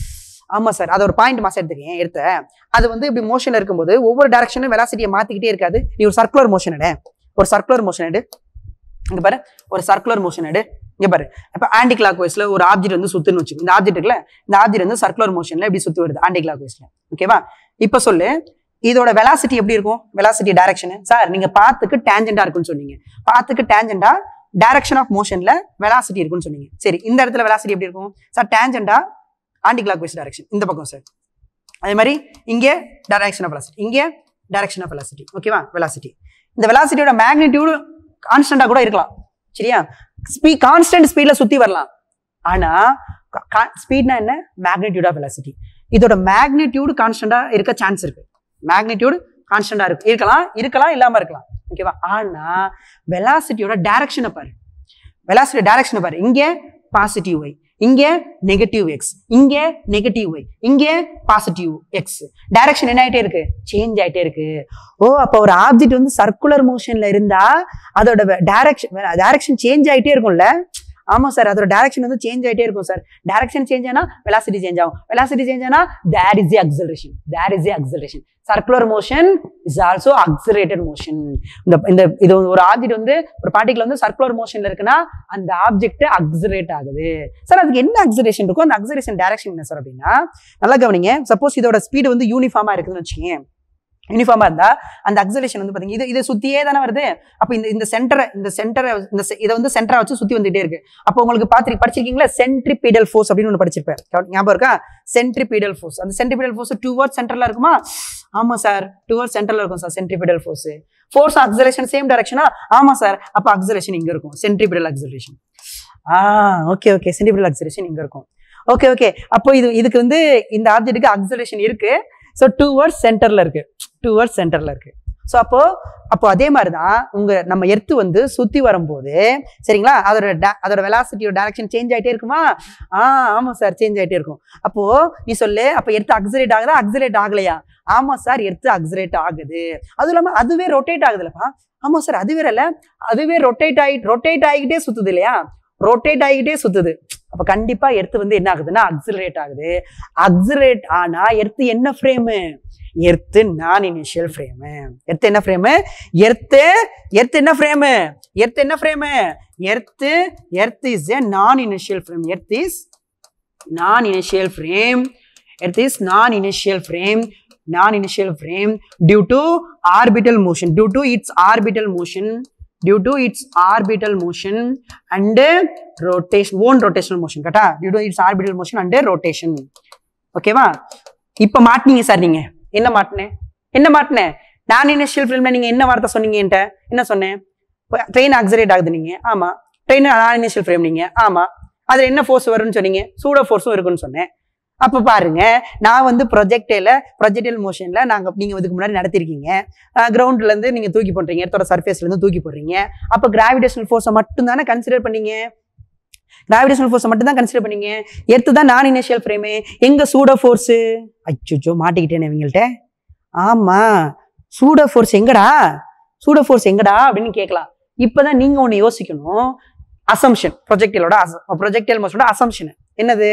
ஆமா சார் அது ஒரு பாயிண்ட் மாசம் எடுத்துக்கேன் எடுத்த அது வந்து இப்படி மோஷன்ல இருக்கும்போது ஒவ்வொரு டைரக்ஷனும் வெலாசிட்டியை மாத்திக்கிட்டே இருக்காது நீ ஒரு சர்க்குலர் மோஷன் எடு ஒரு சர்க்குலர் மோஷன் எடு இங்க பாரு ஒரு சர்க்குலர் மோஷன் எடு இங்க பாரு இப்ப ஆன்டி கிளாக் வைஸ்ல ஒரு ஆப்ஜெக்ட் வந்து சுத்துன்னு வச்சுக்கோ இந்த ஆப்ஜெக்ட் இருக்குல்ல இந்த ஆப்ஜெக்ட் வந்து சர்க்குலர் மோஷன்ல இப்படி சுத்தி வருது ஆன்டி கிளாக் வைஸ்ல ஓகேவா இப்ப சொல்லு இதோட வெலாசிட்டி எப்படி இருக்கும் வெலாசிட்டி டைரக்ஷன் சார் நீங்க பாத்துக்கு டேஞ்சண்டா இருக்குன்னு சொன்னீங்க பாத்துக்கு டேஞ்சண்டா டைரக்ஷன் ஆஃப் மோஷன்ல வெலாசிட்டி இருக்குன்னு சொன்னீங்க சரி இந்த இடத்துல வெலாசிட்டி எப்படி இருக்கும் சார் டேஞ்சண்டா ஆன்டி கிளாக் வைஸ் டைரக்ஷன் இந்த பக்கம் சார் அதே மாதிரி இங்கே டைரக்ஷன் ஆஃப் வெலாசிட்டி இங்கே டைரக்ஷன் ஆஃப் வெலாசிட்டி ஓகேவா வெலாசிட்டி இந்த வெலாசிட்டியோட மேக்னிடியூடு கான்ஸ்டண்டா கூட இருக்கலாம் சரியா ஸ்பீ கான்ஸ்டன்ட் ஸ்பீட்ல சுத்தி வரலாம் ஆனா ஸ்பீட்னா என்ன மேக்னிடியூட் ஆஃப் வெலாசிட்டி இதோட மேக்னிடியூடு கான்ஸ்டண்டா இருக்க சான்ஸ் இருக்கு மேக்னிடியூடு கான்ஸ்டண்டா இருக்கு இருக்கலாம் இருக்கலாம் இல்லாம இருக்கலாம் ஓகேவா ஆனா வெலாசிட்டியோட டைரக்ஷனை பாரு வெலாசிட்டி டைரக்ஷனை பாரு இங்க பாசிட்டிவ் ஒய் இங்க நெகட்டிவ் எக்ஸ் இங்க நெகட்டிவ் ஒய் இங்க பாசிட்டிவ் எக்ஸ் டைரக்ஷன் என்ன ஆயிட்டே இருக்கு சேஞ்ச் ஆயிட்டே இருக்கு ஓ அப்ப ஒரு ஆப்ஜெக்ட் வந்து சர்க்குலர் மோஷன்ல இருந்தா அதோட டைரக்ஷன் டைரக்ஷன் சேஞ்ச் ஆயிட்டே இருக்கும்ல ஆமா சார் அதோட டைரக்ஷன் வந்து சேஞ்ச் ஆயிட்டே இருக்கும் சார் டைரக்ஷன் சேஞ்ச் ஆனா வெலாசிட்டி சேஞ்ச் ஆகும் வெலாசிட்டி சேஞ்ச் ஆனா there is the acceleration there is the acceleration circular motion is also accelerated motion இந்த இந்த இது ஒரு ஆப்ஜெக்ட் வந்து ஒரு பார்ட்டிகல் வந்து சர்க்குலர் மோஷன்ல இருக்குன்னா அந்த ஆப்ஜெக்ட் அக்சரேட் ஆகுது சார் அதுக்கு என்ன அக்சரேஷன் இருக்கும் அந்த அக்சரேஷன் டைரக்ஷன் என்ன சார் அப்படின்னா நல்லா கவனிங்க சப்போஸ் இதோட ஸ்பீடு வந்து யூனிஃபார்மா இருக்குதுன்னு வச்சுக்கோங்க யூனிஃபார்மா இருந்தா அந்த அக்சலேஷன் வந்து பாத்தீங்க இது இது சுத்தியே தானே வருது அப்ப இந்த இந்த சென்டரை இந்த சென்டரை இந்த se- இதை வந்து சென்டரா வச்சு சுத்தி வந்துட்டே இருக்கு அப்போ உங்களுக்கு பாத்து படிச்சிருக்கீங்களா சென்ட்ரிபீடல் ஃபோர்ஸ் அப்படின்னு ஒன்று படிச்சிருப்பேன் கவ- ஞாபகம் இருக்கா சென்ட்ரிபீடல் ஃபோர்ஸ் அந்த சென்ட்ரிபீடல் ஃபோர்ஸ் டூ வேர்ட் சென்டர்ல இருக்குமா ஆமா சார் டூ வேர்ட் சென்டர்ல இருக்கும் sir centripetal force force acceleration same டைரக்ஷனா ஆமா சார் அப்ப அக்சலேஷன் இங்க இருக்கும் centripetal acceleration ah okay okay centripetal acceleration இங்க இருக்கும் ஓகே ஓகே அப்போ இது இதுக்கு வந்து இந்த ஆப்ஜெக்ட்டுக்கு அக்சலேஷன் இருக்கு ஸோ டூ வேர்ட்ஸ் சென்டர்ல இருக்கு டூ வேர்ட்ஸ் சென்டர்ல இருக்கு ஸோ அப்போ அப்போ அதே மாதிரி தான் உங்க நம்ம எர்த்து வந்து சுத்தி வரும்போது சரிங்களா அதோட da- அதோட வெலாசிட்டியோட டைரக்ஷன் சேஞ்ச் ஆயிட்டே இருக்குமா ஆ ஆமா சார் சேஞ்ச் ஆயிட்டே இருக்கும் அப்போ நீ சொல்லு அப்போ எர்த்து அக்சரேட் ஆகுதா அக்சரேட் ஆகலையா ஆமா சார் எர்த்து அக்சரேட் ஆகுது அதுவும் இல்லாம அதுவே ரொட்டேட் ஆகுதுல்லப்பா ஆமா சார் அது வேற இல்ல அதுவே ரொட்டேட் ஆகி ரொட்டேட் ஆகிட்டே சுத்துது இல்லையா ரொட்டேட் ஆகிட்டே சுத்துது அப்ப கண்டிப்பா எர்த்து வந்து என்ன ஆகுதுன்னா அக்சலரேட் ஆகுது அக்சலரேட் ஆனா எர்த்து என்ன frame earth non initial frame earth என்ன ஃப்ரேமு எர்த்து எர்த்து என்ன ஃப்ரேமு எர்த்து என்ன frame earth earth is a non initial frame earth is non initial frame earth is non initial frame non initial frame due to orbital motion due to its orbital motion due to its orbital motion and rotation own rotational motion கரெக்டா due to its orbital motion and rotation ஓகேவா இப்ப மாட்டினீங்க sir நீங்க என்ன மாட்டினேன் என்ன மாட்டினேன் நான் initial ஃபிலிம்ல நீங்க என்ன வார்த்தை சொன்னீங்க என்கிட்ட என்ன சொன்னேன் ட்ரெயின் அக்சரேட் ஆகுது நீங்க ஆமா ட்ரெயின் நான் இனிஷியல் ஃப்ரேம் நீங்க ஆமா அதுல என்ன ஃபோர்ஸ் வரும்னு சொன்னீங்க சூடோ ஃபோர்ஸும் இருக்குன்னு சொன்னேன் அப்ப பாருங்க நான் வந்து ப்ரொஜெக்டில் ப்ரொஜெக்டில் மோஷன்ல நாங்க நீங்க இதுக்கு முன்னாடி நடத்திருக்கீங்க கிரவுண்ட்ல இருந்து நீங்க தூக்கி போடுறீங்க எர்த்தோட சர்ஃபேஸ்ல இருந்து தூக்கி போடுறீங்க அப்ப கிராவிடேஷனல் ஃபோர்ஸை மட்டும் தானே கன்சிடர் பண்ணீங்க கிராவிடேஷனல் ஃபோர்ஸை மட்டும் தான் கன்சிடர் பண்ணீங்க எர்த்து தான் நான் இனிஷியல் ஃப்ரேமு எங்க சூடோ ஃபோர்ஸு அச்சோ மாட்டிக்கிட்டேன் இவங்கள்ட்ட ஆமா சூடோ ஃபோர்ஸ் எங்கடா சூடோ ஃபோர்ஸ் எங்கடா அப்படின்னு கேட்கலாம் இப்பதான் நீங்க ஒண்ணு யோசிக்கணும் அசம்ஷன் ப்ரொஜெக்டிலோட ப்ரொஜெக்டில் மோஷனோட அசம்ஷன் என்னது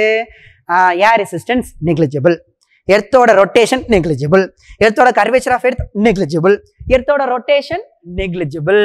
ஏர் ரெசிஸ்டன்ஸ் நெக்லிஜிபிள் எர்த்தோட ரொட்டேஷன் நெக்லிஜிபிள் எர்த்தோட கர்வேச்சர் ஆஃப் எர்த் நெக்லிஜிபிள் எர்த்தோட ரொட்டேஷன் நெக்லிஜிபிள்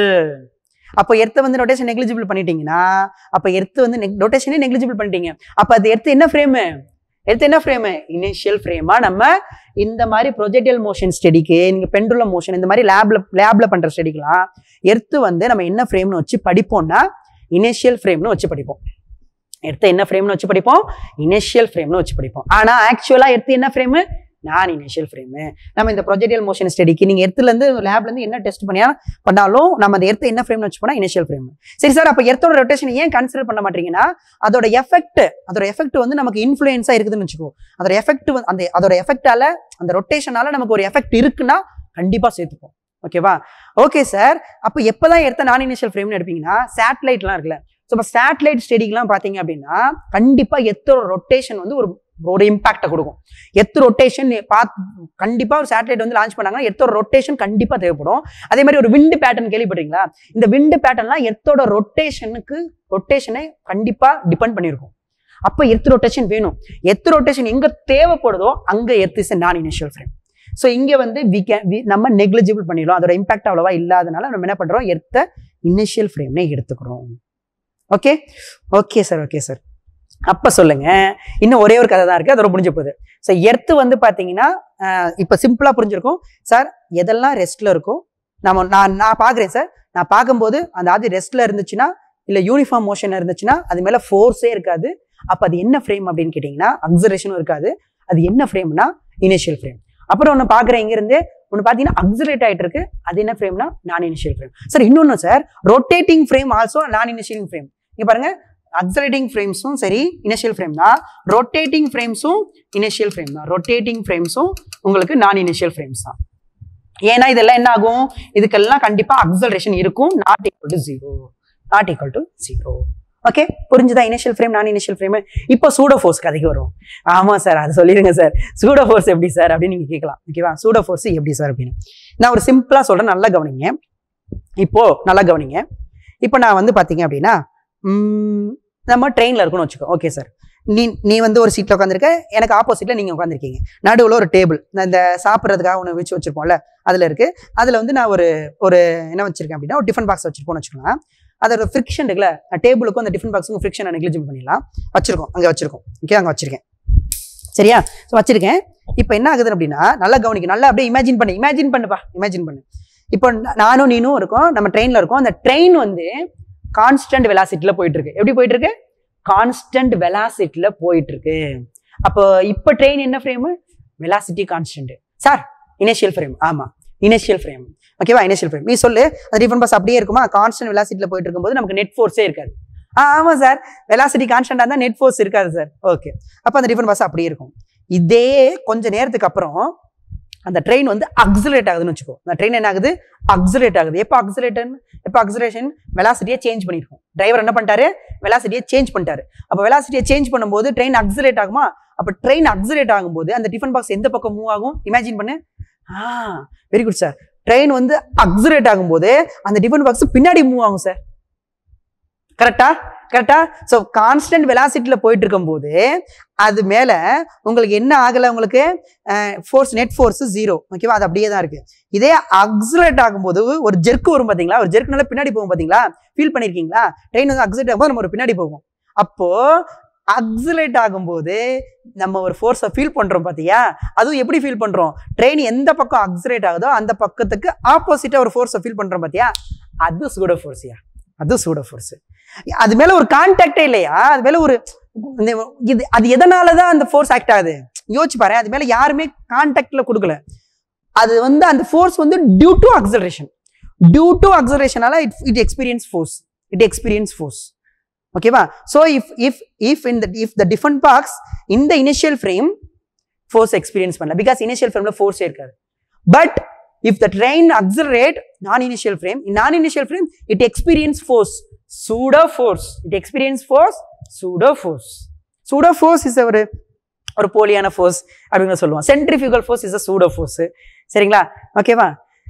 அப்போ எர்த்தை வந்து ரொட்டேஷன் நெக்லிஜிபிள் பண்ணிட்டீங்கன்னா அப்போ எர்த்து வந்து ரொட்டேஷனே நெக்லிஜிபிள் பண்ணிட்டீங்க அப்போ அது எர்த்து என்ன ஃப்ரேமு எர்த்து என்ன ஃப்ரேமு இனிஷியல் ஃப்ரேமா நம்ம இந்த மாதிரி ப்ரொஜெக்டல் மோஷன் ஸ்டடிக்கு நீங்க பெண்டுல மோஷன் இந்த மாதிரி லேப்ல லேப்ல பண்ற ஸ்டடிக்கெல்லாம் எர்த்து வந்து நம்ம என்ன ஃப்ரேம்னு வச்சு படிப்போம்னா இனிஷியல் ஃப்ரேம்னு வச்சு படிப்போம் எடுத்து என்ன ஃப்ரேம்னு வச்சு படிப்போம் இனிஷியல் ஃப்ரேம்னு வச்சு படிப்போம் ஆனா ஆக்சுவலா எடுத்து என்ன ஃப்ரேமு நான் இனிஷியல் ஃப்ரேமு நம்ம இந்த ப்ரொஜெக்டியல் மோஷன் ஸ்டடிக்கு நீங்க எர்த்துல இருந்து லேப்ல இருந்து என்ன டெஸ்ட் பண்ணியா பண்ணாலும் நம்ம அந்த எர்த்து என்ன ஃப்ரேம்னு வச்சு போனா இனிஷியல் ஃப்ரேம் சரி சார் அப்ப எர்த்தோட ரொட்டேஷன் ஏன் கன்சிடர் பண்ண மாட்டீங்கன்னா அதோட எஃபெக்ட் அதோட எஃபெக்ட் வந்து நமக்கு இன்ஃபுளுன்ஸா இருக்குதுன்னு வச்சுக்கோ அதோட எஃபெக்ட் அந்த அதோட எஃபெக்டால அந்த ரொட்டேஷனால நமக்கு ஒரு எஃபெக்ட் இருக்குன்னா கண்டிப்பா சேர்த்துப்போம் ஓகேவா ஓகே சார் அப்போ எப்பதான் எடுத்த நான் இனிஷியல் ஃப்ரேம்னு எடுப்பீங்கன்னா சேட்டலைட்லாம் இருக்குல்ல ஸோ இப்போ சேட்டலைட் ஸ்டடிக்கெலாம் பார்த்தீங்க அப்படின்னா கண்டிப்பாக எத்தோட ரொட்டேஷன் வந்து ஒரு ஒரு இம்பாக்டை கொடுக்கும் எத்து ரொட்டேஷன் பார்த்து கண்டிப்பாக ஒரு சேட்டலைட் வந்து லான்ச் பண்ணாங்கன்னா எத்தோட ரொட்டேஷன் கண்டிப்பாக தேவைப்படும் அதே மாதிரி ஒரு விண்டு பேட்டர்ன் கேள்விப்பட்டீங்களா இந்த விண்டு பேட்டர்ன்லாம் எத்தோட ரொட்டேஷனுக்கு ரொட்டேஷனை கண்டிப்பாக டிபெண்ட் பண்ணியிருக்கும் அப்போ எர்த் ரொட்டேஷன் வேணும் எர்த் ரொட்டேஷன் எங்க தேவைப்படுதோ அங்க earth is non initial frame so இங்க வந்து வி கேன் நம்ம நெக்லிஜிபிள் பண்ணிடலாம் அதோட இம்பாக்ட் அவ்வளவா இல்லாதனால நம்ம என்ன பண்றோம் எர்த்த இனிஷியல் ஃப்ரேம்னே எடுத்துக்கிறோம் okay okay sir okay sir அப்ப சொல்லுங்க இன்னும் ஒரே ஒரு கதை தான் இருக்கு அதோட முடிஞ்ச போகுது ஸோ எர்த்து வந்து பாத்தீங்கன்னா அஹ், இப்ப சிம்பிளா புரிஞ்சிருக்கும் சார் எதெல்லாம் ரெஸ்ட்ல இருக்கும் நம்ம நான் நான் பாக்குறேன் சார் நான் பார்க்கும்போது அந்த ஆப்ஜெக்ட் ரெஸ்ட்ல இருந்துச்சுன்னா இல்ல யூனிஃபார்ம் மோஷன் இருந்துச்சுன்னா அது மேல ஃபோர்ஸே இருக்காது அப்ப அது என்ன ஃப்ரேம் அப்படின்னு கேட்டீங்கன்னா அக்சரேஷனும் இருக்காது அது என்ன ஃப்ரேம்னா இனிஷியல் ஃப்ரேம் அப்புறம் ஒன்று பார்க்குறேன் இங்கிருந்து ஒன்று பார்த்தீங்கன்னா அக்சரேட் ஆயிட்டு இருக்கு அது என்ன ஃப்ரேம்னா நான் இனிஷியல் ஃப்ரேம் சார் இன்னொன்று sir rotating frame also non initial frame இங்க பாருங்க அக்சரேட்டிங் ஃப்ரேம்ஸும் சரி இனிஷியல் ஃப்ரேம் தான் ரொட்டேட்டிங் ஃப்ரேம்ஸும் இனிஷியல் ஃப்ரேம் தான் ரொட்டேட்டிங் ஃப்ரேம்ஸும் உங்களுக்கு நான் இனிஷியல் ஃப்ரேம்ஸ் தான் ஏன்னா இதெல்லாம் என்ன ஆகும் இதுக்கெல்லாம் கண்டிப்பா அக்சலரேஷன் இருக்கும் not equal to zero not equal to zero okay புரிஞ்சுதா இனிஷியல் ஃப்ரேம் நான் இனிஷியல் ஃப்ரேம் இப்போ சூடோ ஃபோர்ஸ் கதைக்கு வரும் ஆமா சார் அது சொல்லிடுங்க சார் சூடோ ஃபோர்ஸ் எப்படி சார் அப்படின்னு நீங்க கேட்கலாம் ஓகேவா சூடோ ஃபோர்ஸ் எப்படி சார் அப்படின்னு நான் ஒரு சிம்பிளா சொல்றேன் நல்லா கவனிங்க இப்போ நல்லா கவனிங்க இப்போ நான் வந்து பாத்தீங்க அப்படின்னா ம், நம்ம ட்ரெயின்ல இருக்கணும்னு வச்சுக்கோ ஓகே சார் நீ நீ வந்து ஒரு சீட்ல உட்காந்துருக்க எனக்கு ஆப்போசிட்ல நீங்க உட்காந்துருக்கீங்க நடுவில் ஒரு டேபிள் இந்த சாப்பிட்றதுக்காக ஒன்று வச்சு வச்சிருப்போம்ல அதுல இருக்கு அதுல வந்து நான் ஒரு ஒரு என்ன வச்சிருக்கேன் அப்படின்னா ஒரு டிஃபன் பாக்ஸ் வச்சிருப்போம்னு வச்சுக்கலாம் அதோட ஃப்ரிக்ஷன் இருக்குல்ல டேபிளுக்கும் அந்த டிஃபன் பாக்ஸுக்கும் ஃப்ரிக்ஷன் நெக்லிஜிபிள் பண்ணிடலாம் வச்சிருக்கோம் அங்கே வச்சிருக்கோம் ஓகே அங்கே வச்சிருக்கேன் சரியா ஸோ வச்சிருக்கேன் இப்போ என்ன ஆகுது அப்படின்னா நல்லா கவனிக்க நல்லா அப்படியே இமேஜின் பண்ணு இமேஜின் பண்ணுப்பா இமேஜின் பண்ணு இப்போ நா- நானும் நீனும் இருக்கோம் நம்ம ட்ரெயினில் இருக்கோம் அந்த ட்ரெயின் வந்து கான்ஸ்டன்ட் வெலாசிட்டியில் போயிட்டு இருக்கு எப்படி போயிட்டு இருக்கு கான்ஸ்டன்ட் வெலாசிட்டியில் போயிட்டு இருக்கு அப்போ இப்போ ட்ரெயின் என்ன frame velocity constant sir initial frame ஆமா இனிஷியல் ஃப்ரேம் ஓகேவா இனிஷியல் ஃப்ரேம் நீ சொல்லு அந்த டிஃபன் பஸ் அப்படியே இருக்குமா கான்ஸ்டன்ட் வெலாசிட்டியில் போயிட்டு இருக்கும்போது நமக்கு நெட் ஃபோர்ஸே இருக்காது ஆ ஆமா சார் வெலாசிட்டி கான்ஸ்டன்டா இருந்தால் நெட் ஃபோர்ஸ் இருக்காது சார் ஓகே அப்போ அந்த டிஃபன் பஸ் அப்படியே இருக்கும் இதே கொஞ்ச நேரத்துக்கு அப்புறம் அந்த ட்ரெயின் வந்து அக்ஸலேட் ஆகுதுன்னு வச்சுக்கோ அந்த ட்ரெயின் என்ன ஆகுது அக்ஸலேட் ஆகுது எப்போ அக்ஸலேட்டன் எப்போ அக்ஸலேஷன் வெலாசிட்டியை சேஞ்ச் பண்ணிருக்கும் டிரைவர் என்ன பண்ணிட்டாரு வெலாசிட்டியை சேஞ்ச் பண்ணிட்டாரு அப்போ வெலாசிட்டியை சேஞ்ச் பண்ணும்போது ட்ரெயின் அக்ஸலேட் ஆகுமா அப்போ ட்ரெயின் அக்ஸலேட் ஆகும்போது அந்த டிஃபன் பாக்ஸ் எந்த பக்கம் மூவ் ஆகும் இமேஜின் பண்ணு ah very good sir train வந்து அக்ஸலேட் ஆகும்போது அந்த டிஃபன் பாக்ஸ் பின்னாடி மூவ் ஆகும் சார் கரெக்டா கரெக்டா ஸோ கான்ஸ்டன்ட் வெலாசிட்டியில போயிட்டு இருக்கும்போது அது மேல உங்களுக்கு என்ன ஆகல உங்களுக்கு ஃபோர்ஸ் நெட் ஃபோர்ஸ் ஜீரோ ஓகேவா அது அப்படியே தான் இருக்கு இதே அக்ஸலேட் ஆகும்போது ஒரு ஜெர்க் வரும் பாத்தீங்களா ஒரு ஜெர்க்னால பின்னாடி போகும் பாத்தீங்களா ஃபீல் பண்ணிருக்கீங்களா ட்ரெயின் வந்து அக்ஸலேட் ஆகும்போது நம்ம ஒரு பின்னாடி போகும் அப்போ அக்ஸலேட் ஆகும்போது நம்ம ஒரு ஃபோர்ஸை ஃபீல் பண்றோம் பாத்தியா அதுவும் எப்படி ஃபீல் பண்றோம் ட்ரெயின் எந்த பக்கம் அக்ஸலேட் ஆகுதோ அந்த பக்கத்துக்கு ஆப்போசிட்டா ஒரு ஃபோர்ஸை ஃபீல் பண்றோம் பாத்தியா அது சூடோ ஃபோர்ஸியா அது சூடோ ஃபோர்ஸ் அது மேல ஒரு கான்டாக்டே இல்லையா அது மேல ஒரு இந்த இது அது எதனால தான் அந்த ஃபோர்ஸ் ஆக்ட் ஆகுது யோசிச்சு பாரு அது மேல யாருமே கான்டாக்ட்ல கொடுக்கல அது வந்து அந்த ஃபோர்ஸ் வந்து due to acceleration due to அக்ஸலரேஷனால it it experience force it experience force ஓகேவா so if if if in the if the tiffin box in the initial frame force experience பண்ணல பிகாஸ் இனிஷியல் ஃப்ரேம்ல ஃபோர்ஸே இருக்காது but if the train accelerate non initial frame நான் initial frame it experience force pseudo force it experience force pseudo force pseudo force is ஒரு ஒரு போலியான force அப்படின்னு சொல்லுவோம் centrifugal force is a pseudo force சரிங்களா ஓகேவா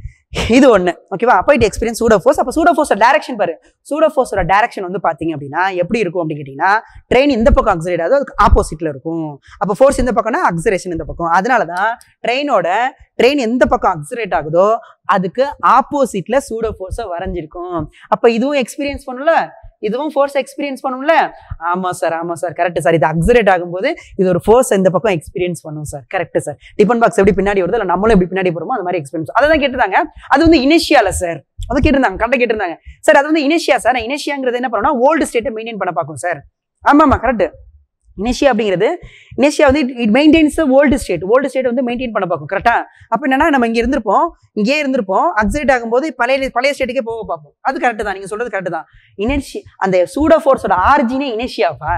இது ஒண்ணு ஓகேவா அப்போ இட் எக்ஸ்பீரியன்ஸ் சூடோ ஃபோர்ஸ் அப்போ சூடோ ஃபோர்ஸோட டேரக்ஷன் பாரு சூடோ ஃபோர்ஸோட டேரக்ஷன் வந்து பாத்தீங்க அப்படின்னா எப்படி இருக்கும் அப்படின்னு கேட்டீங்கன்னா ட்ரெயின் இந்த பக்கம் அக்ஸரேட் ஆகுது அதுக்கு ஆப்போசிட்ல இருக்கும் அப்போ ஃபோர்ஸ் இந்த பக்கம்னா அக்ஸரேஷன் இந்த பக்கம் அதனால தான் ட்ரெயினோட ட்ரெயின் எந்த பக்கம் அக்ஸரேட் ஆகுதோ அதுக்கு ஆப்போசிட்ல சூடோ ஃபோர்ஸை வரைஞ்சிருக்கும் அப்ப இதுவும் எக்ஸ்பீரியன்ஸ் பண்ணும்ல இதுவும் ஃபோர்ஸ் எக்ஸ்பீரியன்ஸ் பண்ணும்ல ஆமா சார் ஆமா சார் கரெக்ட் சார் இது அக்ஸரேட் ஆகும்போது இது ஒரு ஃபோர்ஸ் இந்த பக்கம் எக்ஸ்பீரியன்ஸ் பண்ணும் sir correct sir tiffin box எப்படி பின்னாடி வருதோ இல்லை நம்மளும் எப்படி பின்னாடி போறோமோ அது மாதிரி எக்ஸ்பீரியன்ஸ் அதை தான் கேட்டிருந்தாங்க அது வந்து இனிஷியால சார் அதை கேட்டிருந்தாங்க கரெக்டாக கேட்டிருந்தாங்க சார் அது வந்து இனிஷியா சார் இனிஷியாங்கிறது என்ன பண்ணணும்னா ஓல்டு ஸ்டேட்டை மெயின்டைன் பண்ண பார்க்கும் சார் ஆமா ஆமா கரெக்ட் இனிஷியா அப்படிங்கிறது இனிஷியா வந்து it maintains old state old state வந்து மெயின்டைன் பண்ண பார்க்கும் கரெக்டா அப்போ என்னன்னா நம்ம இங்க இருந்திருப்போம் இங்கே இருந்திருப்போம் அக்ஸைட் ஆகும்போது பழைய பழைய ஸ்டேட்டுக்கே போக பார்ப்போம் அது கரெக்ட் தான் நீங்க சொல்றது கரெக்ட் தான் இனர்ஷி அந்த சூடோ ஃபோர்ஸோட ஆர்ஜினே இனர்ஷியாப்பா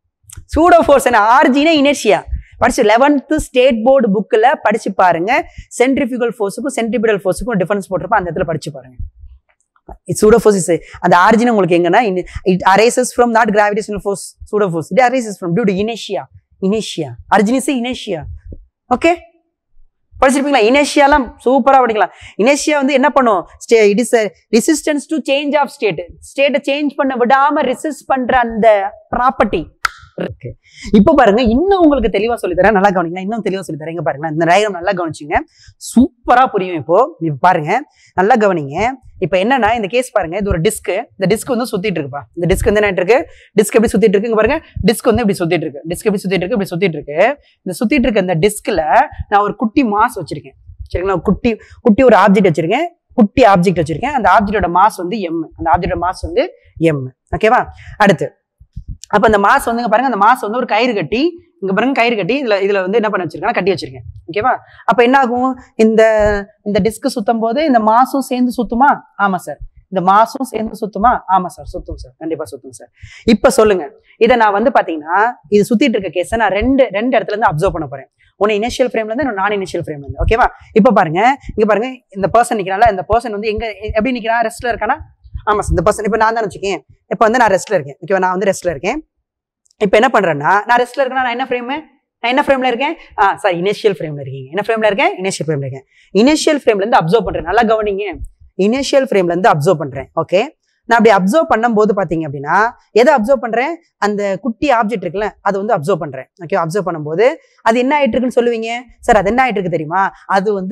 சூடோ ஃபோர்ஸ் என்ன ஆர்ஜினே இனர்ஷியா படிச்சு லெவன்த்து ஸ்டேட் போர்டு புக்கில் படிச்சு பாருங்க சென்ட்ரிஃபியூகல் ஃபோர்ஸுக்கும் சென்ட்ரிபிடல் ஃபோர்ஸுக்கும் டிஃபரன்ஸ் போட்டிருப்போம் அந்த இடத்துல படிச்சு பாருங்க சூடோஃபோர்ஸ் அந்த ஆரிஜின் உங்களுக்கு எங்கன்னா it arises from not gravitational force சூடோஃபோர்ஸ் it arises from due to இனேஷியா இனேஷியா அர்ஜின் is இனேஷியா okay படிச்சிருப்பீங்களா இனேஷியாலாம் சூப்பரா படிக்கலாம் இனேஷியா வந்து என்ன பண்ணும் it is resistance to change of state ஸ்டேட்டை சேஞ்ச் பண்ண விடாம ரெசிஸ்ட் பண்ற அந்த ப்ராப்பர்ட்டி இருக்கு இப்போ பாருங்க இன்னும் உங்களுக்கு தெளிவா சொல்லி தரேன் நல்லா கவனிங்க இன்னும் தெளிவா சொல்லி தரேன் இங்க பாருங்க இந்த டயக்ராம் நல்லா கவனிச்சுங்க சூப்பரா புரியும் இப்போ இப்போ பாருங்க நல்லா கவனிங்க இப்போ என்னன்னா இந்த கேஸ் பாருங்க இது ஒரு டிஸ்க் இந்த டிஸ்க் வந்து சுத்திட்டு இருக்குப்பா இந்த டிஸ்க் வந்து என்ன இருக்கு டிஸ்க் எப்படி சுத்திட்டு இருக்கு இங்க பாருங்க டிஸ்க் வந்து இப்படி சுத்திட்டு இருக்கு டிஸ்க் எப்படி சுத்திட்டு இருக்கு இப்படி சுத்திட்டு இருக்கு இந்த சுத்திட்டு இருக்க இந்த டிஸ்க்ல நான் ஒரு குட்டி மாஸ் வச்சிருக்கேன் சரிங்களா ஒரு குட்டி குட்டி ஒரு ஆப்ஜெக்ட் வச்சிருக்கேன் குட்டி ஆப்ஜெக்ட் வச்சிருக்கேன் அந்த ஆப்ஜெக்டோட மாஸ் வந்து எம் அந்த ஆப்ஜெக்டோட மாஸ் வந்து எம் ஓகேவா அடுத்து அப்ப அந்த மாஸ் வந்து இங்க பாருங்க அந்த மாஸ் வந்து ஒரு கயிறு கட்டி இங்க பாருங்க கயிறு கட்டி இதுல இதுல வந்து என்ன பண்ண வச்சிருக்கேன் கட்டி வச்சிருக்கேன் ஓகேவா அப்ப என்ன ஆகும் இந்த இந்த டிஸ்க் சுத்தும் போது இந்த மாசும் சேர்ந்து சுத்துமா ஆமா சார் இந்த மாசும் சேர்ந்து சுத்துமா ஆமா சார் சுத்தும் சார் கண்டிப்பா சுத்தும் சார் இப்ப சொல்லுங்க இதை நான் வந்து பாத்தீங்கன்னா இது சுத்திட்டு இருக்க கேஸை நான் ரெண்டு ரெண்டு இடத்துல இருந்து அப்சர்வ் பண்ண போறேன் ஒன்னு இனிஷியல் ஃப்ரேம்ல இருந்து நான் இனிஷியல் ஃப்ரேம்ல இருந்து ஓகேவா இப்ப பாருங்க இங்க பாருங்க இந்த பர்சன் நிக்கிறான்ல இந்த பர்சன் வந்து எங்க எப்படி நிக்கிறான் ரெஸ்ட்ல இருக்கானா ஆமா சார் இந்த பர்சன் இப்ப நான் தான் வச்சுக்கேன் இப்ப வந்து நான் ரெஸ்ட்ல இருக்கேன் ஓகேவா நான் வந்து ரெஸ்ட்ல இருக்கேன் இப்ப என்ன பண்றேன்னா நான் ரெஸ்ட்ல இருக்கேன்னா நான் என்ன ஃப்ரேம் நான் என்ன ஃப்ரேம்ல இருக்கேன் ஆ சார் இனிஷியல் ஃப்ரேம்ல இருக்கீங்க என்ன ஃப்ரேம்ல இருக்கேன் இனிஷியல் ஃப்ரேம்ல இருக்கேன் இனிஷியல் ஃப்ரேம்ல இருந்து அப்சர்வ் பண்றேன் நல்லா கவனிங்க இனிஷியல் ஃப்ரேம்ல இருந்து அப்சர்வ் பண்றேன் ஓகே நான் அப்படி அப்சர்வ் பண்ணும்போது பாத்தீங்க அப்படின்னா எதை அப்சர்வ் பண்றேன் அந்த குட்டி ஆப்ஜெக்ட் இருக்குல்ல அது வந்து அப்சர்வ் பண்றேன் ஓகே அப்சர்வ் பண்ணும்போது அது என்ன ஆயிட்டு இருக்குன்னு சொல்லுவீங்க சார் அது என்ன ஆயிட்டு இருக்கு தெரியுமா அது வந்து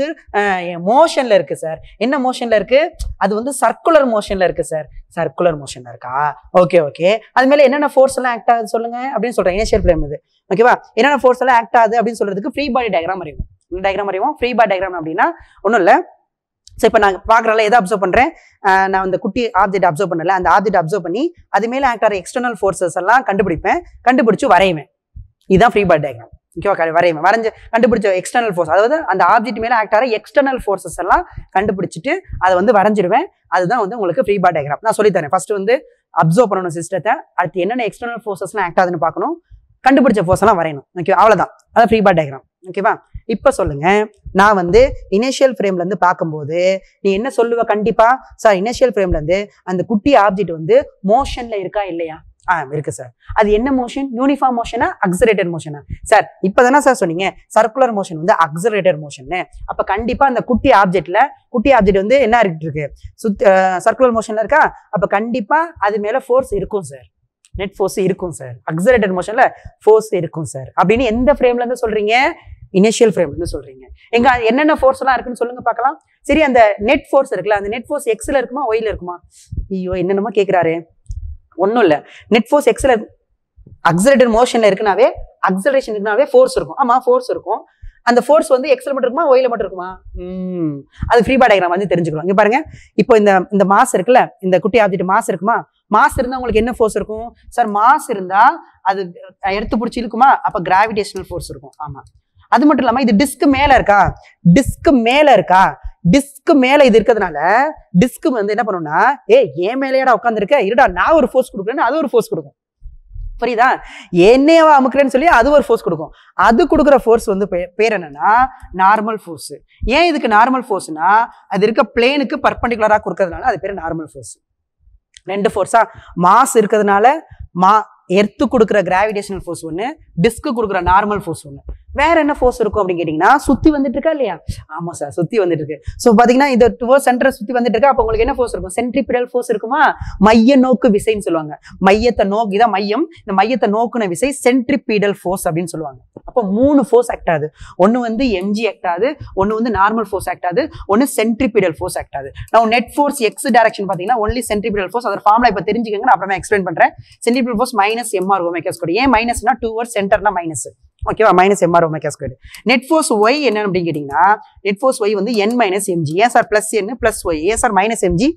மோஷன்ல இருக்கு சார் என்ன மோஷன்ல இருக்கு அது வந்து சர்க்குலர் மோஷன்ல இருக்கு சார் சர்க்குலர் மோஷன்ல இருக்கா ஓகே ஓகே அது மேல என்னென்ன ஃபோர்ஸ் எல்லாம் ஆக்ட் ஆகுது சொல்லுங்க அப்படின்னு சொல்றேன் இனிஷியல் ஃப்ளேம் இது ஓகேவா என்னென்ன ஃபோர்ஸ் எல்லாம் ஆக்ட் ஆகுது அப்படின்னு சொல்றதுக்கு ஃப்ரீ பாடி டயக்ராம் அறிவோம் டயக்ராம் அறிவோம் ஃப்ரீ பாடி டயக்ராம் அப்படின்னா ஒன்றும் இல்லை ஸோ இப்போ நான் பார்க்குறல எதை அப்சர்வ் பண்ணுறேன் நான் அந்த குட்டி ஆப்ஜெக்ட் அப்சர்வ் பண்ணல அந்த ஆப்ஜெக்ட் அப்சர்வ் பண்ணி அது மேலே ஆக்ட் ஆகிற எக்ஸ்டர்னல் ஃபோர்ஸஸ் எல்லாம் கண்டுபிடிப்பேன் கண்டுபிடிச்சு வரைவேன் இதுதான் ஃப்ரீ பாடி டயக்ராம் ஓகேவா வரைவேன் வரைஞ்சு கண்டுபிடிச்ச எக்ஸ்டர்னல் ஃபோர்ஸ் அதாவது அந்த ஆப்ஜெக்ட் மேலே ஆக்ட் ஆகிற எக்ஸ்டர்னல் ஃபோர்ஸஸ் எல்லாம் கண்டுபிடிச்சிட்டு அதை வந்து வரைஞ்சிடுவேன் அதுதான் வந்து உங்களுக்கு ஃப்ரீ பாடி டயக்ராம் நான் சொல்லித்தரேன் ஃபர்ஸ்ட் வந்து அப்சர்வ் பண்ணணும் சிஸ்டத்தை அடுத்து என்னென்ன எக்ஸ்டர்னல் ஃபோர்ஸஸ்லாம் ஆக்ட் ஆகுதுன்னு பார்க்கணும் கண்டுபிடிச்ச ஃபோர்ஸ் எல்லாம் வரையணும் ஓகே அவ்வளவுதான் அதான் ஃப்ரீ பாட் டயக்ராம் ஓகேவா இப்போ சொல்லுங்க நான் வந்து இனிஷியல் ஃப்ரேம்ல இருந்து பார்க்கும்போது நீ என்ன சொல்லுவ கண்டிப்பா சார் இனிஷியல் ஃப்ரேம்ல இருந்து அந்த குட்டி ஆப்ஜெக்ட் வந்து மோஷன்ல இருக்கா இல்லையா ஆ இருக்கு சார் அது என்ன மோஷன் யூனிஃபார்ம் மோஷனா அக்ஸரேட்டட் மோஷனா சார் இப்பதானே சார் சொன்னீங்க சர்க்குலர் மோஷன் வந்து அக்ஸரேட்டட் மோஷன் அப்ப கண்டிப்பா அந்த குட்டி ஆப்ஜெக்ட்ல குட்டி ஆப்ஜெக்ட் வந்து என்ன இருக்கு சுத் சர்க்குலர் மோஷன்ல இருக்கா அப்ப கண்டிப்பா அது மேல ஃபோர்ஸ் இருக்கும் சார் நெட் ஃபோர்ஸ் இருக்கும் சார் அக்ஸரேட்டட் மோஷன்ல ஃபோர்ஸ் இருக்கும் சார் அப்படின்னு எந்த ஃப்ரேம்ல இருந்து சொல்றீங்க இனிஷியல் ஃப்ரேம்ல இருந்து சொல்றீங்க எங்க அது என்னென்ன ஃபோர்ஸ் எல்லாம் இருக்குன்னு சொல்லுங்க பார்க்கலாம் சரி அந்த நெட் ஃபோர்ஸ் இருக்குல்ல அந்த நெட் ஃபோர்ஸ் எக்ஸ்ல இருக்குமா ஒய்ல இருக்குமா ஐயோ என்னென்னமோ கேக்குறாரு ஒன்றும் இல்லை நெட் ஃபோர்ஸ் எக்ஸ்ல அக்ஸரேட்டட் மோஷன்ல இருக்குனாவே அக்ஸலரேஷன் இருக்குனாவே ஃபோர்ஸ் இருக்கும் ஆமா ஃபோர்ஸ் இருக்கும் அந்த ஃபோர்ஸ் வந்து எக்ஸ்ல மட்டும் இருக்குமா ஒயில மட்டும் இருக்குமா ம் அது ஃப்ரீ பாட் டயக்ராம் வந்து தெரிஞ்சுக்கலாம் இங்க பாருங்க இப்போ இந்த இந்த மாஸ் இருக்குல்ல இந்த குட்டி ஆப்ஜெக்ட் மாஸ் இருக்குமா மாஸ் இருந்தா உங்களுக்கு என்ன ஃபோர்ஸ் இருக்கும் சார் மாஸ் இருந்தா அது எடுத்து பிடிச்சி இழுக்குமா அப்ப கிராவிடேஷனல் ஃபோர்ஸ் இருக்கும் ஆமா அது மட்டும் இல்லாம இது டிஸ்க் மேல இருக்கா டிஸ்க் மேல இருக்கா டிஸ்க் மேல இது இருக்கிறதுனால டிஸ்க் வந்து என்ன பண்ணும்னா ஏ ஏன் மேலேடா உட்காந்துருக்க இருடா நான் ஒரு ஃபோர்ஸ் கொடுக்குறேன்னு அது ஒரு ஃபோர்ஸ் கொடுக்கும் புரியுதா என்னையவா அமுக்குறேன்னு சொல்லி அது ஒரு ஃபோர்ஸ் கொடுக்கும் அது கொடுக்குற ஃபோர்ஸ் வந்து பேர் என்னன்னா நார்மல் ஃபோர்ஸ் ஏன் இதுக்கு நார்மல் ஃபோர்ஸ்னா அது இருக்க பிளேனுக்கு பர்பண்டிகுலரா கொடுக்கறதுனால அது பேர் நார்மல் ஃபோர்ஸ் ரெண்டு ஃபோர்ஸா மாஸ் இருக்கிறதுனால மா எர்த்து கொடுக்குற கிராவிடேஷனல் ஃபோர்ஸ் ஒன்று டிஸ்க்கு கொடுக்குற நார்மல் ஃபோர்ஸ் ஒன்று வேற என்ன ஃபோர்ஸ் இருக்கும் அப்படின்னு கேட்டிங்கன்னா சுத்தி வந்துட்டு இருக்கா இல்லையா ஆமா சார் சுத்தி வந்துட்டு இருக்கு ஸோ பாத்தீங்கன்னா இந்த டுவர்ஸ் சென்டர் சுத்தி வந்துட்டு இருக்கா அப்போ உங்களுக்கு என்ன ஃபோர்ஸ் இருக்கும் சென்ட்ரிபிடல் ஃபோர்ஸ் இருக்குமா மைய நோக்கு விசைன்னு சொல்லுவாங்க மையத்தை நோக்கி தான் மையம் இந்த மையத்தை நோக்குன விசை சென்ட்ரிபீடல் ஃபோர்ஸ் அப்படின்னு சொல்லுவாங்க அப்போ மூணு ஃபோர்ஸ் ஆக்ட் ஆகுது ஒன்று வந்து எம்ஜி ஆக்ட் ஆகுது ஒன்று வந்து நார்மல் ஃபோர்ஸ் ஆக்ட் ஆகுது ஒன்று சென்ட்ரிபீடல் ஃபோர்ஸ் ஆக்ட் ஆகுது நான் நெட் ஃபோர்ஸ் எக்ஸ் டேரக்ஷன் பார்த்தீங்கன்னா ஒன்லி சென்ட்ரிபீடல் ஃபோர்ஸ் அதோட ஃபார்ம்ல இப்போ தெரிஞ்சுக்கங்க நான் அப்புறமா எக்ஸ்பிளைன் பண்றேன் centripetal force minus m r omega square ஏன் மைனஸ்னா டூ வர்ஸ் சென்டர்னா மைனஸ் ஓகேவா minus m r omega square net force y என்ன அப்படின்னு கேட்டீங்கன்னா நெட் ஃபோர்ஸ் ஒய் வந்து என் மைனஸ் எம்ஜி ஏன் சார் பிளஸ் என் பிளஸ் ஒய் ஏன் சார் மைனஸ் எம்ஜி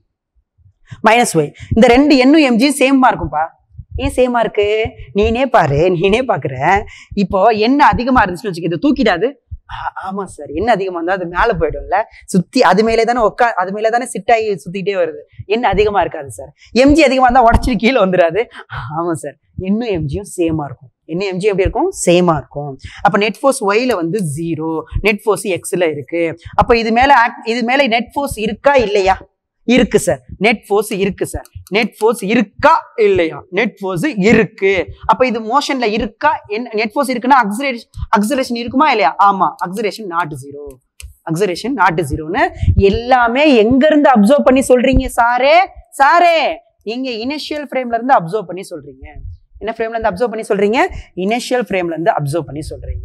மைனஸ் ஒய் இந்த ரெண்டு எண்ணும் எம்ஜி சேமா இருக்கும்பா ஏன் சேமா இருக்கு நீனே பாரு நீனே பாக்குற இப்போ என்ன அதிகமா இருந்துச்சுன்னு வச்சுக்க இது தூக்கிடாது ஆ- ஆமா சார் என்ன அதிகமா இருந்தா அது மேல போயிடும்ல சுத்தி அது மேலே தானே உட்கா அது மேலே தானே சிட்டாகி சுத்திட்டே வருது என்ன அதிகமா இருக்காது சார் எம்ஜி அதிகமா இருந்தா உடச்சிட்டு கீழே வந்துடாது ஆமா சார் இன்னும் எம்ஜியும் சேமா இருக்கும் என்ன எம்ஜி எப்படி இருக்கும் சேமா இருக்கும் அப்ப நெட் ஃபோர்ஸ் ஒய்ல வந்து ஜீரோ நெட் ஃபோர்ஸ் எக்ஸ்ல இருக்கு அப்ப இது மேல act- இது மேல நெட் ஃபோர்ஸ் இருக்கா இல்லையா இருக்கு சார் நெட் ஃபோர்ஸ் இருக்கு சார் நெட் ஃபோர்ஸ் இருக்கா இல்லையா நெட் ஃபோர்ஸ் இருக்கு அப்ப இது மோஷன்ல இருக்கா என்ன நெட் ஃபோர்ஸ் இருக்குன்னா அக்ஸலேஷன் அக்ஸலேஷன் இருக்குமா இல்லையா ஆமா acceleration not zero acceleration not ஜீரோன்னு எல்லாமே எங்க இருந்து அப்சர்வ் பண்ணி சொல்றீங்க சாரே சாரே நீங்க இனிஷியல் ஃப்ரேம்ல இருந்து அப்சர்வ் பண்ணி சொல்றீங்க என்ன ஃப்ரேம்ல இருந்து அப்சர்வ் பண்ணி சொல்றீங்க இனிஷியல் ஃப்ரேம்ல இருந்து அப்சர்வ் பண்ணி சொல்றீங்க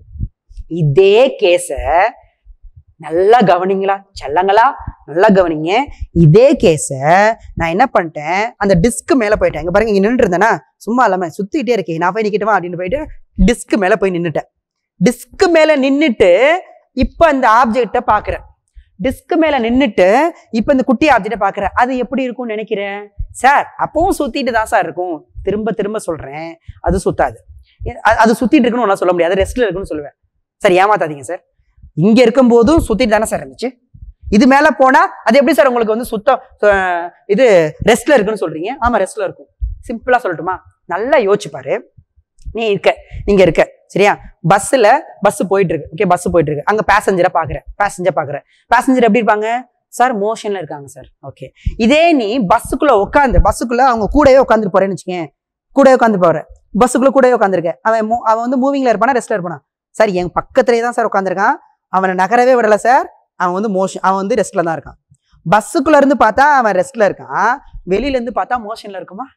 இதே கேஸ நல்லா கவனிங்களா செல்லங்களா நல்லா கவனிங்க இதே கேஸ நான் என்ன பண்ணிட்டேன் அந்த டிஸ்க் மேல போயிட்டேன் இங்க பாருங்க இங்க நின்றுட்டு இருந்தேனா சும்மா இல்லாம சுத்திக்கிட்டே இருக்கேன் நான் போய் நிக்கட்டுமா அப்படின்னு போயிட்டு டிஸ்க் மேல போய் நின்னுட்டேன் டிஸ்க் மேல நின்னுட்டு இப்ப அந்த ஆப்ஜெக்ட பாக்குறேன் டிஸ்க் மேல நின்னுட்டு இப்ப இந்த குட்டி ஆப்ஜெக்ட பாக்குறேன் அது எப்படி இருக்கும்னு நினைக்கிறேன் சார் அப்பவும் சுத்திட்டு தான் சார் இருக்கும் திரும்ப திரும்ப சொல்றேன் அது சுத்தாது அது- அது சுத்திட்டு இருக்குன்னு ஒன்றும் சொல்ல முடியாது ரெஸ்ட்ல இருக்குன்னு சொல்லுவேன் சார் ஏமாத்தாதீங்க சார் இங்க இருக்கும் போதும் சுத்திட்டு தானே சார் இருந்துச்சு இது மேல போனா அது எப்படி சார் உங்களுக்கு வந்து சுத்தம் அஹ், இது ரெஸ்ட்ல இருக்குன்னு சொல்றீங்க ஆமா ரெஸ்ட்ல இருக்கும் சிம்பிளா சொல்லட்டுமா நல்லா யோசிச்சு பாரு நீ இருக்க நீங்க இருக்க சரியா பஸ்ல பஸ் போயிட்டு இருக்கு ஓகே பஸ் போயிட்டு இருக்கு அங்க பேசஞ்சரை பாக்குற பேசஞ்சர் பாக்குற பேசஞ்சர் எப்படி இருப்பாங்க சார் மோஷன்ல இருக்காங்க சார் ஓகே இதே நீ பஸ்ஸுக்குள்ள உட்காந்து பஸ்ஸுக்குள்ள அவங்க கூடவே உட்காந்து போறேன்னு வச்சுக்கேன் கூடவே உட்காந்து போற பஸ்ஸுக்குள்ள கூடவே உட்காந்துருக்க அவன் mo- அவன் வந்து மூவிங்ல இருப்பானா ரெஸ்ட்ல இருப்பானா சார் என் பக்கத்துலயே தான் சார் உட்காந்துருக்கான் அவனை நகரவே விடல சார் அவன் வந்து மோஷன் அவன் வந்து ரெஸ்ட்ல தான் இருக்கான் பஸ்ஸுக்குள்ள இருந்து பார்த்தா அவன் ரெஸ்ட்ல இருக்கான் வெளியில இருந்து பார்த்தா மோஷன்ல இருக்குமா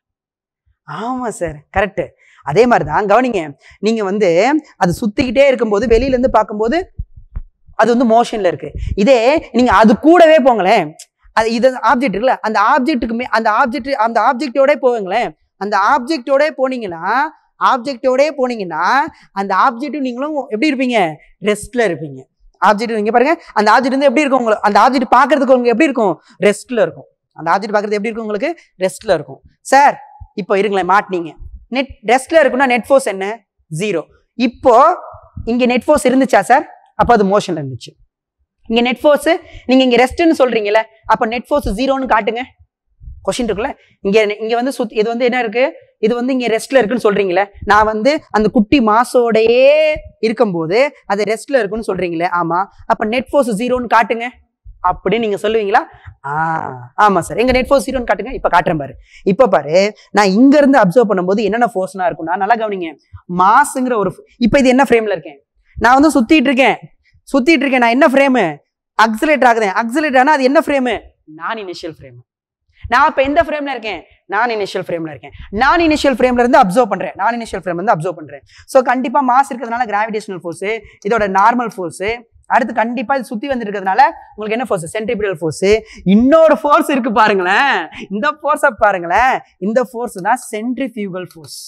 ஆமா சார் கரெக்ட் அதே மாதிரி தான் கவனிங்க நீங்க வந்து அது சுத்திக்கிட்டே இருக்கும்போது வெளியில இருந்து பார்க்கும்போது அது வந்து மோஷன்ல இருக்கு இதே நீங்க அது கூடவே போங்களேன் அது இது ஆப்ஜெக்ட் இருக்குல்ல அந்த ஆப்ஜெக்ட்டுக்குமே அந்த ஆப்ஜெக்ட் அந்த ஆப்ஜெக்டோட போவீங்களேன் அந்த ஆப்ஜெக்டோட போனீங்கன்னா ஆப்ஜெக்டோட போனீங்கன்னா அந்த ஆப்ஜெக்ட் நீங்களும் எப்படி இருப்பீங்க ரெஸ்ட்ல இருப்பீங்க ஆப்ஜெக்ட் நீங்க பாருங்க அந்த ஆப்ஜெக்ட் வந்து எப்படி இருக்கும் உங்களுக்கு அந்த ஆப்ஜெக்ட் பார்க்கிறதுக்கு உங்களுக்கு எப்படி இருக்கும் ரெஸ்ட்ல இருக்கும் அந்த ஆப்ஜெக்ட் பார்க்கறது எப்படி இருக்கும் உங்களுக்கு ரெஸ்ட்ல இருக்கும் சார் இப்போ இருங்களேன் மாட்டினீங்க நெட் ரெஸ்ட்ல இருக்குன்னா நெட் ஃபோர்ஸ் என்ன ஜீரோ இப்போ இங்க நெட் ஃபோர்ஸ் இருந்துச்சா சார் அப்போ அது மோஷன்ல இருந்துச்சு இங்க நெட் ஃபோர்ஸ் நீங்க இங்க ரெஸ்ட்னு சொல்றீங்கல்ல அப்ப நெட் ஃபோர்ஸ் ஜீரோன்னு காட்டுங்க கொஸ்டின் இருக்குல்ல இங்க இங்க வந்து சுத் இது வந்து என்ன இருக்கு இது வந்து இங்க ரெஸ்ட்ல இருக்குன்னு சொல்றீங்களே நான் வந்து அந்த குட்டி மாசோடையே இருக்கும்போது அது ரெஸ்ட்ல இருக்குன்னு சொல்றீங்களே ஆமா அப்ப நெட் ஃபோர்ஸ் ஜீரோன்னு காட்டுங்க அப்படின்னு நீங்க சொல்லுவீங்களா ஆ ஆமா சார் எங்க நெட் ஃபோர்ஸ் ஜீரோன்னு காட்டுங்க இப்ப காட்டுறேன் பாரு இப்ப பாரு நான் இங்க இருந்து அப்சர்வ் பண்ணும்போது என்னென்ன ஃபோர்ஸ்னா இருக்கும்னா நல்லா கவனிங்க மாஸ்ங்கிற ஒரு இப்ப இது என்ன ஃப்ரேம்ல இருக்கேன் நான் வந்து சுத்திட்டு இருக்கேன் சுத்திட்டு இருக்கேன் நான் என்ன ஃப்ரேமு அக்ஸலேட் ஆகுதேன் அக்ஸலேட் ஆனா அது என்ன ஃப்ரேமு நான் இனிஷியல் ஃப்ரேம் நான் இப்ப எந்த ஃப்ரேம்ல இருக்கேன் நான் இனிஷியல் ஃப்ரேம்ல இருக்கேன் நான் இனிஷியல் ஃப்ரேம்ல இருந்து அப்சர்வ் பண்றேன் நான் இனிஷியல் ஃப்ரேம் வந்து அப்சர்வ் பண்றேன் ஸோ கண்டிப்பா மாஸ் இருக்கிறதுனால கிராவிடேஷனல் ஃபோர்ஸ் இதோட நார்மல் ஃபோர்ஸ் அடுத்து கண்டிப்பா இது சுத்தி வந்திருக்கிறதுனால உங்களுக்கு என்ன ஃபோர்ஸ் சென்ட்ரிபிடல் ஃபோர்ஸ் இன்னொரு ஃபோர்ஸ் இருக்கு பாருங்களேன் இந்த ஃபோர்ஸை பாருங்களேன் இந்த ஃபோர்ஸ் தான் சென்ட்ரிஃபியூகல் ஃபோர்ஸ்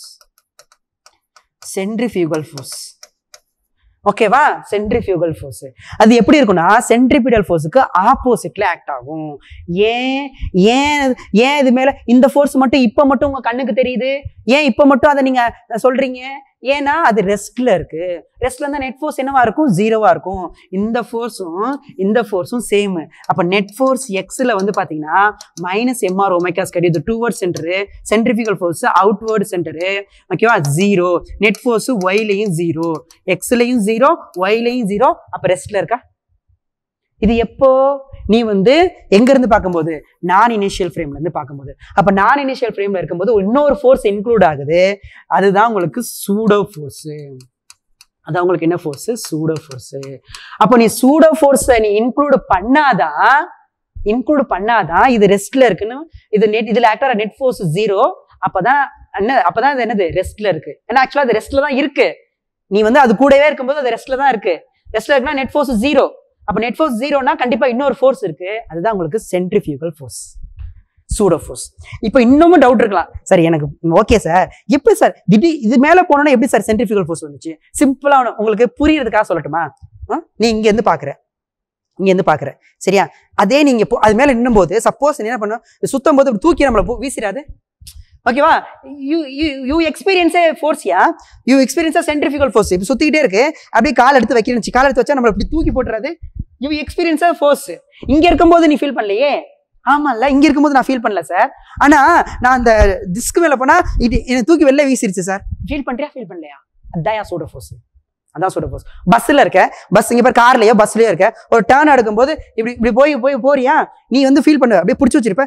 சென்ட்ரிஃபியூகல் ஃபோர்ஸ் ஓகேவா சென்ட்ரிஃபியூகல் ஃபோர்ஸ் அது எப்படி இருக்கும்னா சென்ட்ரிபிடல் ஃபோர்ஸுக்கு ஆப்போசிட்ல ஆக்ட் ஆகும் ஏன் ஏன் ஏன் இது மேல இந்த ஃபோர்ஸ் மட்டும் இப்ப மட்டும் உங்க கண்ணுக்கு தெரியுது ஏன் இப்ப மட்டும் அதை நீங்க சொல்றீங்க ஏன்னா அது ரெஸ்ட்ல இருக்கு ரெஸ்ட்ல இருந்தா நெட் ஃபோர்ஸ் என்னவா இருக்கும் ஜீரோவா இருக்கும் இந்த ஃபோர்ஸும் இந்த ஃபோர்ஸும் சேம் அப்ப நெட் ஃபோர்ஸ் எக்ஸ்ல வந்து பாத்தீங்கன்னா மைனஸ் எம்ஆர் ஒமைக்காஸ் கிடையாது toward centre centrifugal force outward centre ஓகேவா ஜீரோ நெட் ஃபோர்ஸ் ஒய்லையும் ஜீரோ எக்ஸ்லையும் ஜீரோ ஒய்லையும் ஜீரோ அப்ப ரெஸ்ட்ல இருக்கா இது எப்போ நீ வந்து எங்க இருந்து பார்க்கும்போது நான் இனிஷியல் ஃப்ரேம்ல இருந்து பார்க்கும்போது அப்ப நான் இனிஷியல் ஃப்ரேம்ல இருக்கும்போது இன்னொரு ஃபோர்ஸ் இன்க்ளூட் ஆகுது அதுதான் உங்களுக்கு சூடோ ஃபோர்ஸ் அதான் உங்களுக்கு என்ன ஃபோர்ஸ் சூடோ ஃபோர்ஸ் அப்போ நீ சூடோ ஃபோர்ஸை நீ இன்க்ளூட் பண்ணாதான் இன்க்ளூட் பண்ணாதான் இது ரெஸ்ட்ல இருக்குன்னு இது நெட் இதுல ஆக்டர் நெட் ஃபோர்ஸ் ஜீரோ அப்பதான் என்ன அப்பதான் அது என்னது ரெஸ்ட்ல இருக்கு ஏன்னா ஆக்சுவலா அது ரெஸ்ட்ல தான் இருக்கு நீ வந்து அது கூடவே இருக்கும்போது அது ரெஸ்ட்ல தான் இருக்கு ரெஸ்ட்ல இருக்குன்னா நெட் ஃபோர்ஸ் ஜீரோ அப்ப நெட் ஃபோர்ஸ் ஜீரோனா கண்டிப்பா இன்னொரு ஃபோர்ஸ் இருக்கு அதுதான் உங்களுக்கு சென்ட்ரிஃபியூகல் ஃபோர்ஸ் சூடோ ஃபோர்ஸ் இப்போ இன்னமும் டவுட் இருக்கலாம் சார் எனக்கு ஓகே சார் எப்படி சார் திடீர் இது மேல போனோம்னா எப்படி சார் சென்ட்ரிஃபியூகல் ஃபோர்ஸ் வந்துச்சு சிம்பிளா உங்களுக்கு புரியறதுக்காக சொல்லட்டுமா ஆ? நீ இங்க இருந்து பாக்குற இங்க இருந்து பாக்குற சரியா அதே நீங்க போ- அது மேல நின்னும் போது சப்போஸ் என்ன பண்ணும் சுத்தம் போது இப்படி தூக்கி நம்மள போ- வீசிடாது ஓகேவா யூ யூ யூ எக்ஸ்பீரியன்ஸே ஃபோர்ஸ்யா யூ எக்ஸ்பீரியன்ஸா சென்ட்ரிஃபிகல் ஃபோர்ஸ் இப்போ சுத்திக்கிட்டே இருக்கு அப்படியே கால் எடுத்து வைக்கிறேன் கால் எடுத்து வச்சா நம்மள இப்படி தூக்கி போட்டுறாது யூ எக்ஸ்பீரியன்ஸா ஃபோர்ஸ் இங்க இருக்கும்போது நீ ஃபீல் பண்ணலையே ஆமால்ல இங்க இருக்கும்போது நான் ஃபீல் பண்ணல சார் ஆனா நான் அந்த டிஸ்க் மேல போனா இது என்னை தூக்கி வெளில வீசிருச்சு சார் ஃபீல் பண்றியா ஃபீல் பண்ணலையா அதான் சூட ஃபோர்ஸ் அதான் சூடோ ஃபோர்ஸ் பஸ்ல இருக்க பஸ் இங்க பேர் கார்லயோ பஸ்லயோ இருக்க ஒரு டேர்ன் எடுக்கும்போது இப்படி இப்படி போய் போய் போறியா நீ வந்து ஃபீல் பண்ணுவ அப்படியே பிடிச்சி வச்சிருப்ப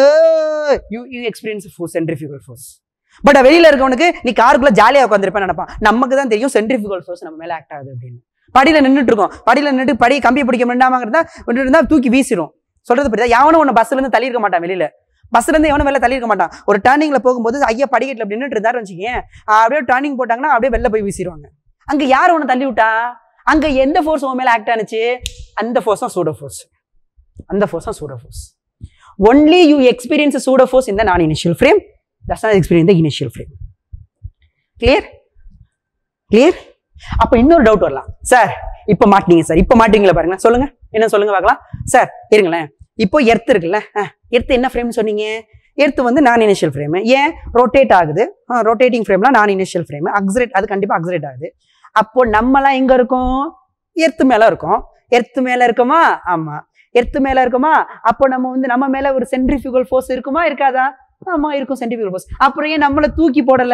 you you experience force centrifugal force but வெளியில இருக்கவனுக்கு நீ காருக்குள்ள ஜாலியா உட்காந்துருப்பேன் நினைப்பான் நமக்கு தான் தெரியும் சென்ட்ரிஃபியூகல் ஃபோர்ஸ் நம்ம மேல ஆக்ட் ஆகுது அப்படின்னு படியில நின்றுட்டு இருக்கோம் படியில நின்றுட்டு படி கம்பி பிடிக்க வேண்டாமாங்கிறதா விட்டுட்டு இருந்தா தூக்கி வீசிடும் சொல்றது புரியுதா எவனும் உன்னை பஸ்ல இருந்து தள்ளி இருக்க மாட்டான் வெளியில பஸ்ல இருந்து எவனும் வெளில தள்ளி இருக்க மாட்டான் ஒரு டர்னிங்ல போகும்போது ஐயா படிக்கட்டுல அப்படி நின்றுட்டு இருந்தாரு வச்சுக்கேன் அப்படியே டர்னிங் போட்டாங்கன்னா அப்படியே வெளில போய் வீசிடுவாங்க அங்க யார் உன்னை தள்ளி விட்டா அங்க எந்த ஃபோர்ஸ் உன் மேல ஆக்ட் ஆனுச்சு அந்த ஃபோர்ஸ் தான் சூடோ ஃபோர்ஸ் அந்த ஃபோர்ஸ் தான் pseudo force only you experience pseudo force இந்த non initial frame that's not experience the initial frame clear clear அப்ப இன்னொரு டவுட் வரலாம் சார் இப்ப மாட்டீங்க சார் இப்ப மாட்டீங்களா பாருங்க சொல்லுங்க என்ன சொல்லுங்க பார்க்கலாம் சார் இருங்களேன் இப்போ எர்த் இருக்குல்ல எர்த் என்ன ஃப்ரேம் சொன்னீங்க எர்த் வந்து நான் இனிஷியல் ஃப்ரேம் ஏன் ரொட்டேட் ஆகுது ரொட்டேட்டிங் ஃப்ரேம்லாம் நான் இனிஷியல் ஃப்ரேம் அக்ஸரேட் அது கண்டிப்பா அக்ஸரேட் ஆகுது அப்போ நம்மலாம் எங்க இருக்கோம் எர்த்து மேல இருக்கோம் எர்த்து மேல இருக்கோமா ஆமா எர்த்து மேல இருக்குமா அப்போ நம்ம வந்து நம்ம மேல ஒரு சென்ட்ரிஃபியூகல் ஃபோர்ஸ் இருக்குமா இருக்காதா ஆமா இருக்கும் சென்ட்ரிஃபியூகல் ஃபோர்ஸ் அப்புறம் ஏன் நம்மளை தூக்கி போடல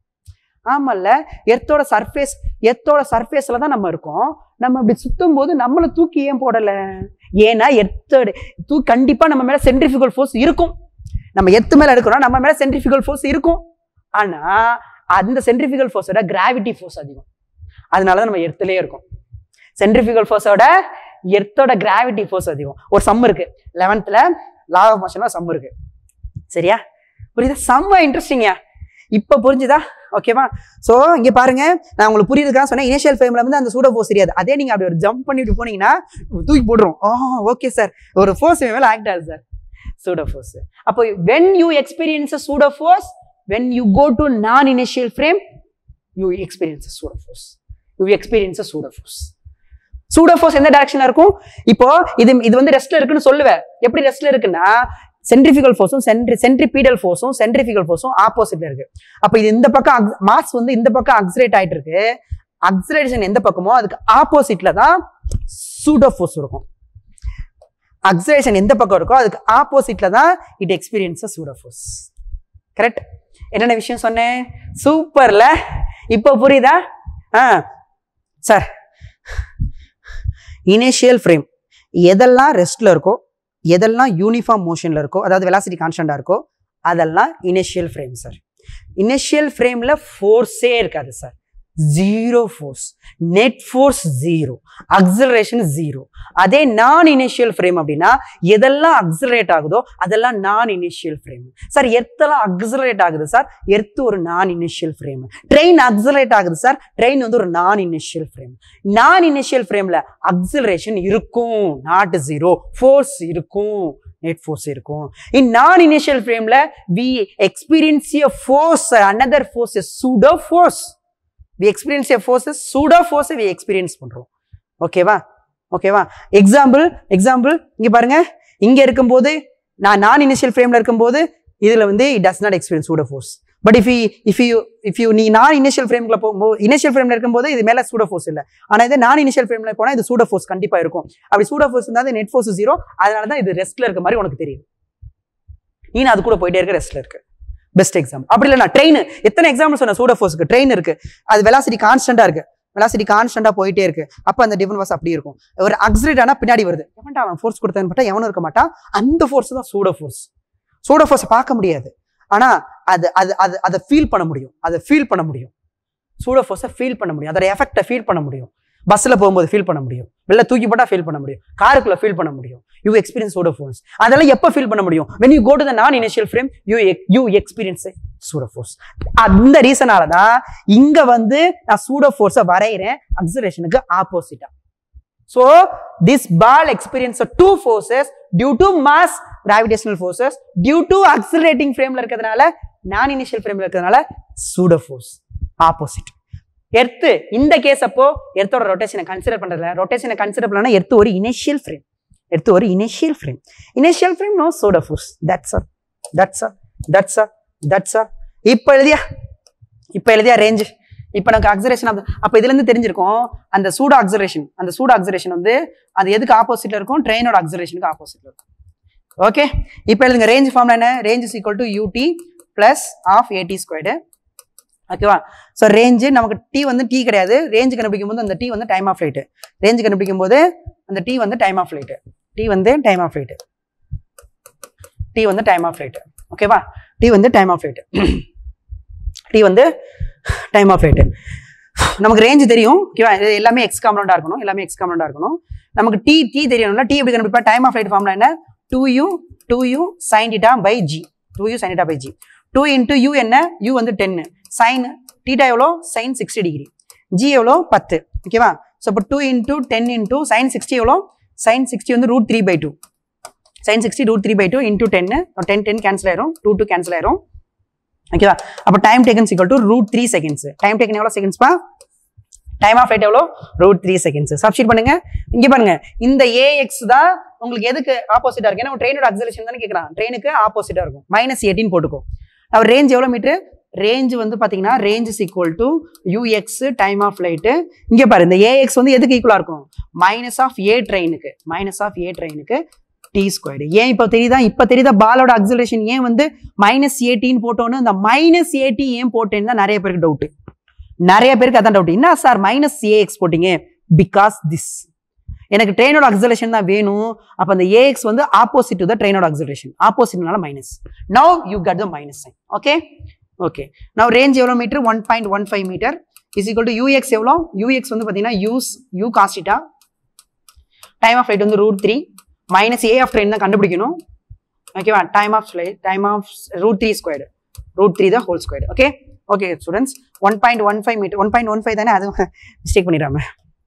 ஆமல்ல எர்த்தோட சர்ஃபேஸ் எர்த்தோட சர்ஃபேஸ்ல தான் நம்ம இருக்கோம் நம்ம இப்படி சுத்தும் போது நம்மளை தூக்கி ஏன் போடல ஏன்னா எர்த்தோட தூ கண்டிப்பா நம்ம மேல சென்ட்ரிஃபியூகல் ஃபோர்ஸ் இருக்கும் நம்ம எர்த்து மேல இருக்கிறோம் நம்ம மேல சென்ட்ரிஃபியூகல் ஃபோர்ஸ் இருக்கும் ஆனா அந்த சென்ட்ரிஃபியூகல் ஃபோர்ஸோட கிராவிட்டி ஃபோர்ஸ் அதிகம் அதனால தான் நம்ம எர்த்துலயே இருக்கோம் சென்ட்ரிஃபியூகல் ஃபோர்ஸோட எர்த்தோட கிராவிட்டி ஃபோர்ஸ் அதிகம் ஒரு சம் இருக்கு லெவன்த்ல லா ஆஃப் மோஷன்ல சம் இருக்கு சரியா புரியுதா செம்ம இன்ட்ரெஸ்டிங்கா இப்ப புரிஞ்சுதா ஓகேவா சோ இங்க பாருங்க நான் உங்களுக்கு புரியுதுக்காக சொன்னேன் இனிஷியல் ஃப்ரேம்ல வந்து அந்த சூடோ ஃபோர்ஸ் தெரியாது அதே நீங்க அப்படி ஒரு ஜம்ப் பண்ணிட்டு போனீங்கன்னா தூக்கி போடுறோம் ஓ ஓகே சார் ஒரு ஃபோர்ஸ் மேல ஆக்ட் ஆகுது சார் சூடோ ஃபோர்ஸ் அப்போ when you experience pseudo force when you go to non initial frame you experience pseudo force you experience pseudo force pseudo force எந்த டைரக்ஷன்ல இருக்கும் இப்போ இது இது வந்து ரெஸ்ட்ல இருக்குன்னு சொல்லுவேன் எப்படி ரெஸ்ட்ல இருக்குன்னா சென்ட்ரிஃபிகல் ஃபோர்ஸும் சென்ட்ரி சென்ட்ரிபீடல் ஃபோர்ஸும் சென்ட்ரிஃபிகல் ஃபோர்ஸும் ஆப்போசிட்ல இருக்கு அப்ப இது இந்த பக்கம் மாஸ் வந்து இந்த பக்கம் அக்ஸரேட் ஆயிட்டு இருக்கு அக்ஸரேஷன் எந்த பக்கமோ அதுக்கு ஆப்போசிட்ல தான் சூடோ ஃபோர்ஸ் இருக்கும் அக்ஸரேஷன் எந்த பக்கம் இருக்கோ அதுக்கு ஆப்போசிட்ல தான் it experience pseudo force correct என்னென்ன விஷயம் சொன்னேன் சூப்பர்ல இப்போ புரியுதா ஆ சார் இனிஷியல் ஃப்ரேம் எதெல்லாம் ரெஸ்ட்ல இருக்கோ எதெல்லாம் யூனிஃபார்ம் மோஷன்ல இருக்கோ அதாவது வெலாசிட்டி கான்ஸ்டண்டா இருக்கோ அதெல்லாம் இனிஷியல் ஃப்ரேம் சார் இனிஷியல் ஃப்ரேம்ல ஃபோர்ஸே இருக்காது sir zero force net force zero acceleration zero அதே நான் இனிஷியல் ஃப்ரேம் அப்படின்னா எதெல்லாம் அக்ஸலரேட் ஆகுதோ அதெல்லாம் நான் இனிஷியல் ஃப்ரேம் சார் எர்த்தெல்லாம் அக்ஸலரேட் ஆகுது சார் எர்த்து ஒரு non initial frame train accelerate ஆகுது சார் ட்ரெயின் வந்து ஒரு நான் இனிஷியல் ஃப்ரேம் நான் இனிஷியல் ஃப்ரேம்ல அக்ஸலரேஷன் இருக்கும் நாட் ஜீரோ ஃபோர்ஸ் இருக்கும் நெட் ஃபோர்ஸ் இருக்கும் இன் நான் இனிஷியல் ஃப்ரேம்ல we experience a force another force pseudo force we experience a force pseudo ஃபோர்ஸை வி எக்ஸ்பீரியன்ஸ் பண்றோம் ஓகேவா ஓகேவா எக்ஸாம்பிள் எக்ஸாம்பிள் இங்க பாருங்க இங்க இருக்கும்போது நான் நான் இனிஷியல் ஃப்ரேம்ல இருக்கும்போது இதுல வந்து it does not experience pseudo force but if if you if you நீ நான் இனிஷியல் ஃப்ரேம்ல போகும்போது இனிஷியல் ஃப்ரேம்ல இருக்கும்போது இது மேல சூடோ ஃபோர்ஸ் இல்ல ஆனா இது நான் இனிஷியல் ஃப்ரேம்ல போனா இது சூடோ ஃபோர்ஸ் கண்டிப்பா இருக்கும் அப்படி சூடோ ஃபோர்ஸ் இருந்தால் நெட் ஃபோர்ஸ் ஜீரோ அதனால தான் இது ரெஸ்ட்ல இருக்க மாதிரி உனக்கு தெரியுது நீ அது கூட போயிட்டே இருக்க ரெஸ்ட்ல இருக்கு பெஸ்ட் எக்ஸாம்பிள் அப்படி இல்லை நான் ட்ரெயின் எத்தனை எக்ஸாம்பிள் சொன்ன சூடோ ஃபோர்ஸ்க்கு ட்ரெயின் இருக்கு அது வெலாசிட்டி கான்ஸ்டன்டா இருக்கு வெலாசிட்டி கான்ஸ்டன்டா போயிட்டே இருக்கு அப்ப அந்த டிஃபன் வாஸ் அப்படி இருக்கும் ஒரு அக்ஸரேட் ஆனா பின்னாடி வருது எவன்டா அவன் ஃபோர்ஸ் கொடுத்தான்னு பார்த்தா எவனும் இருக்க மாட்டான் அந்த ஃபோர்ஸ் தான் சூடோ ஃபோர்ஸ் சூடோ ஃபோர்ஸை பார்க்க முடியாது ஆனா அது அது அது அதை ஃபீல் பண்ண முடியும் அதை ஃபீல் பண்ண முடியும் சூடோ ஃபோர்ஸை ஃபீல் பண்ண முடியும் அதோட எஃபெக்டை ஃபீல் பண்ண முடியும் பஸ்ல போகும்போது ஃபீல் பண்ண முடியும் வெளில தூக்கி போட்டா ஃபீல் பண்ண முடியும் காருக்குள்ள ஃபீல் பண்ண முடியும் யூ எக்ஸ்பீரியன்ஸ் சூடோ ஃபோர்ஸ் அதெல்லாம் எப்போ ஃபீல் பண்ண முடியும் when you go to the non initial frame you you experience pseudo force அந்த ரீசனால தான் இங்க வந்து நான் சூடோ ஃபோர்ஸை வரைகிறேன் அக்ஸலேஷனுக்கு ஆப்போசிட்டா so this ball experience two forces due to mass gravitational forces due to accelerating ஃப்ரேம்ல இருக்கிறதுனால நான் இனிஷியல் ஃப்ரேம்ல இருக்கிறதுனால சூடோ ஃபோர்ஸ் ஆப்போசிட் எர்த்து இந்த கேஸ் அப்போ எர்த்தோட ரொட்டேஷனை கன்சிடர் பண்றதுல ரொட்டேஷனை கன்சிடர் பண்ணா எர்த்து ஒரு இனிஷியல் ஃப்ரேம் எர்த்து ஒரு inertial frame initial frame no pseudo force that's are that's are that's are that's are இப்போ எழுதியா இப்போ எழுதியா ரேஞ்ச் இப்போ நமக்கு அக்ஸரேஷன் அப்போ இதுல இருந்து தெரிஞ்சிருக்கும் அந்த சூடோ அக்ஸரேஷன் அந்த சூடோ அக்ஸரேஷன் வந்து அது எதுக்கு ஆப்போசிட்ல இருக்கும் ட்ரெயினோட அக்ஸரேஷனுக்கு ஆப்போசிட்ல இருக்கும் ஓகே இப்போ எழுதுங்க ரேஞ்ச் ஃபார்ம்ல என்ன range is equal to U T plus half A T squared ஓகேவா ஸோ ரேஞ்சு நமக்கு டி வந்து டி கிடையாது ரேஞ்சு கண்டுபிடிக்கும் போது அந்த டி வந்து டைம் ஆஃப் ஃப்ளைட்டு ரேஞ்சு கண்டுபிடிக்கும் போது அந்த டி வந்து டைம் ஆஃப் ஃப்ளைட்டு டி வந்து டைம் ஆஃப் ஃப்ளைட்டு டி வந்து டைம் ஆஃப் ஃப்ளைட்டு ஓகேவா டி வந்து டைம் ஆஃப் ஃப்ளைட்டு டி வந்து டைம் ஆஃப் ஃப்ளைட்டு நமக்கு ரேஞ்சு தெரியும் ஓகேவா இது எல்லாமே எக்ஸ் காம்பனண்டாக இருக்கணும் எல்லாமே எக்ஸ் காம்பனண்டாக இருக்கணும் நமக்கு டி டி தெரியணும்னா டி எப்படி கண்டுபிடிப்பா டைம் ஆஃப் ஃப்ளைட் ஃபார்ம்ல என்ன two U two U sine theta by G two U sine theta by G two into U என்ன யூ வந்து டென்னு சைன் டீட்டா எவ்வளோ சைன் சிக்ஸ்டி டிகிரி ஜி எவ்வளோ பத்து ஓகேவா ஸோ இப்போ two into ten into sine sixty எவ்வளோ sine sixty வந்து root three by two sine sixty root three by two into ten ten ten cancel ஆயிரும் two two cancel ஆயிரும் ஓகேவா அப்போ time taken equal to root three seconds time taken எவ்வளோ செகண்ட்ஸ்ப்பா time of flight எவ்வளோ root three seconds substitute பண்ணுங்க இங்க பாருங்க இந்த ஏஎக்ஸ் தான் உங்களுக்கு எதுக்கு ஆப்போசிட்டா இருக்கு ஏன்னா ட்ரெயினோட அக்சலேஷன் தானே கேட்கறான் ட்ரெயினுக்கு ஆப்போசிட்டா இருக்கும் மைனஸ் எயிட்டின் போட்டுக்கோ அவர் ரேஞ்ச் எவ்வளோ மீட்டர் ரேஞ்ச் வந்து பார்த்தீங்கன்னா range is equal to U X time of flight இங்கே பாரு இந்த ஏஎக்ஸ் வந்து எதுக்கு ஈக்குவலாக இருக்கும் மைனஸ் ஆஃப் ஏ ட்ரெயினுக்கு மைனஸ் ஆஃப் ஏ ட்ரெயினுக்கு டி ஸ்கொயர்டு ஏன் இப்போ தெரியுதா இப்போ தெரியுதா பாலோட அக்சலேஷன் ஏன் வந்து மைனஸ் ஏட்டின்னு போட்டோன்னு இந்த மைனஸ் ஏடி ஏன் போட்டேன்னு தான் நிறைய பேருக்கு டவுட்டு நிறைய பேருக்கு அதான் டவுட் என்ன சார் மைனஸ் ஏஎக்ஸ் போட்டீங்க பிகாஸ் திஸ் எனக்கு ட்ரெயினோட அக்சலேஷன் தான் வேணும் அப்போ அந்த ஏஎக்ஸ் வந்து ஆப்போசிட் டு த ட்ரெயினோட அக்சலேஷன் ஆப்போசிட்னால minus now you cut the minus sign okay okay now range எவ்வளோ metre one point one five metre is equal to U X எவ்வளோ யூஎக்ஸ் வந்து பார்த்தீங்கன்னா use U cos theta time of flight வந்து root three minus A of train தான் கண்டுபிடிக்கணும் ஓகேவா time of flight time of root three squared root three தான் whole squared okay okay students one point one five metre one point one five தானே அது mistake பண்ணிடாம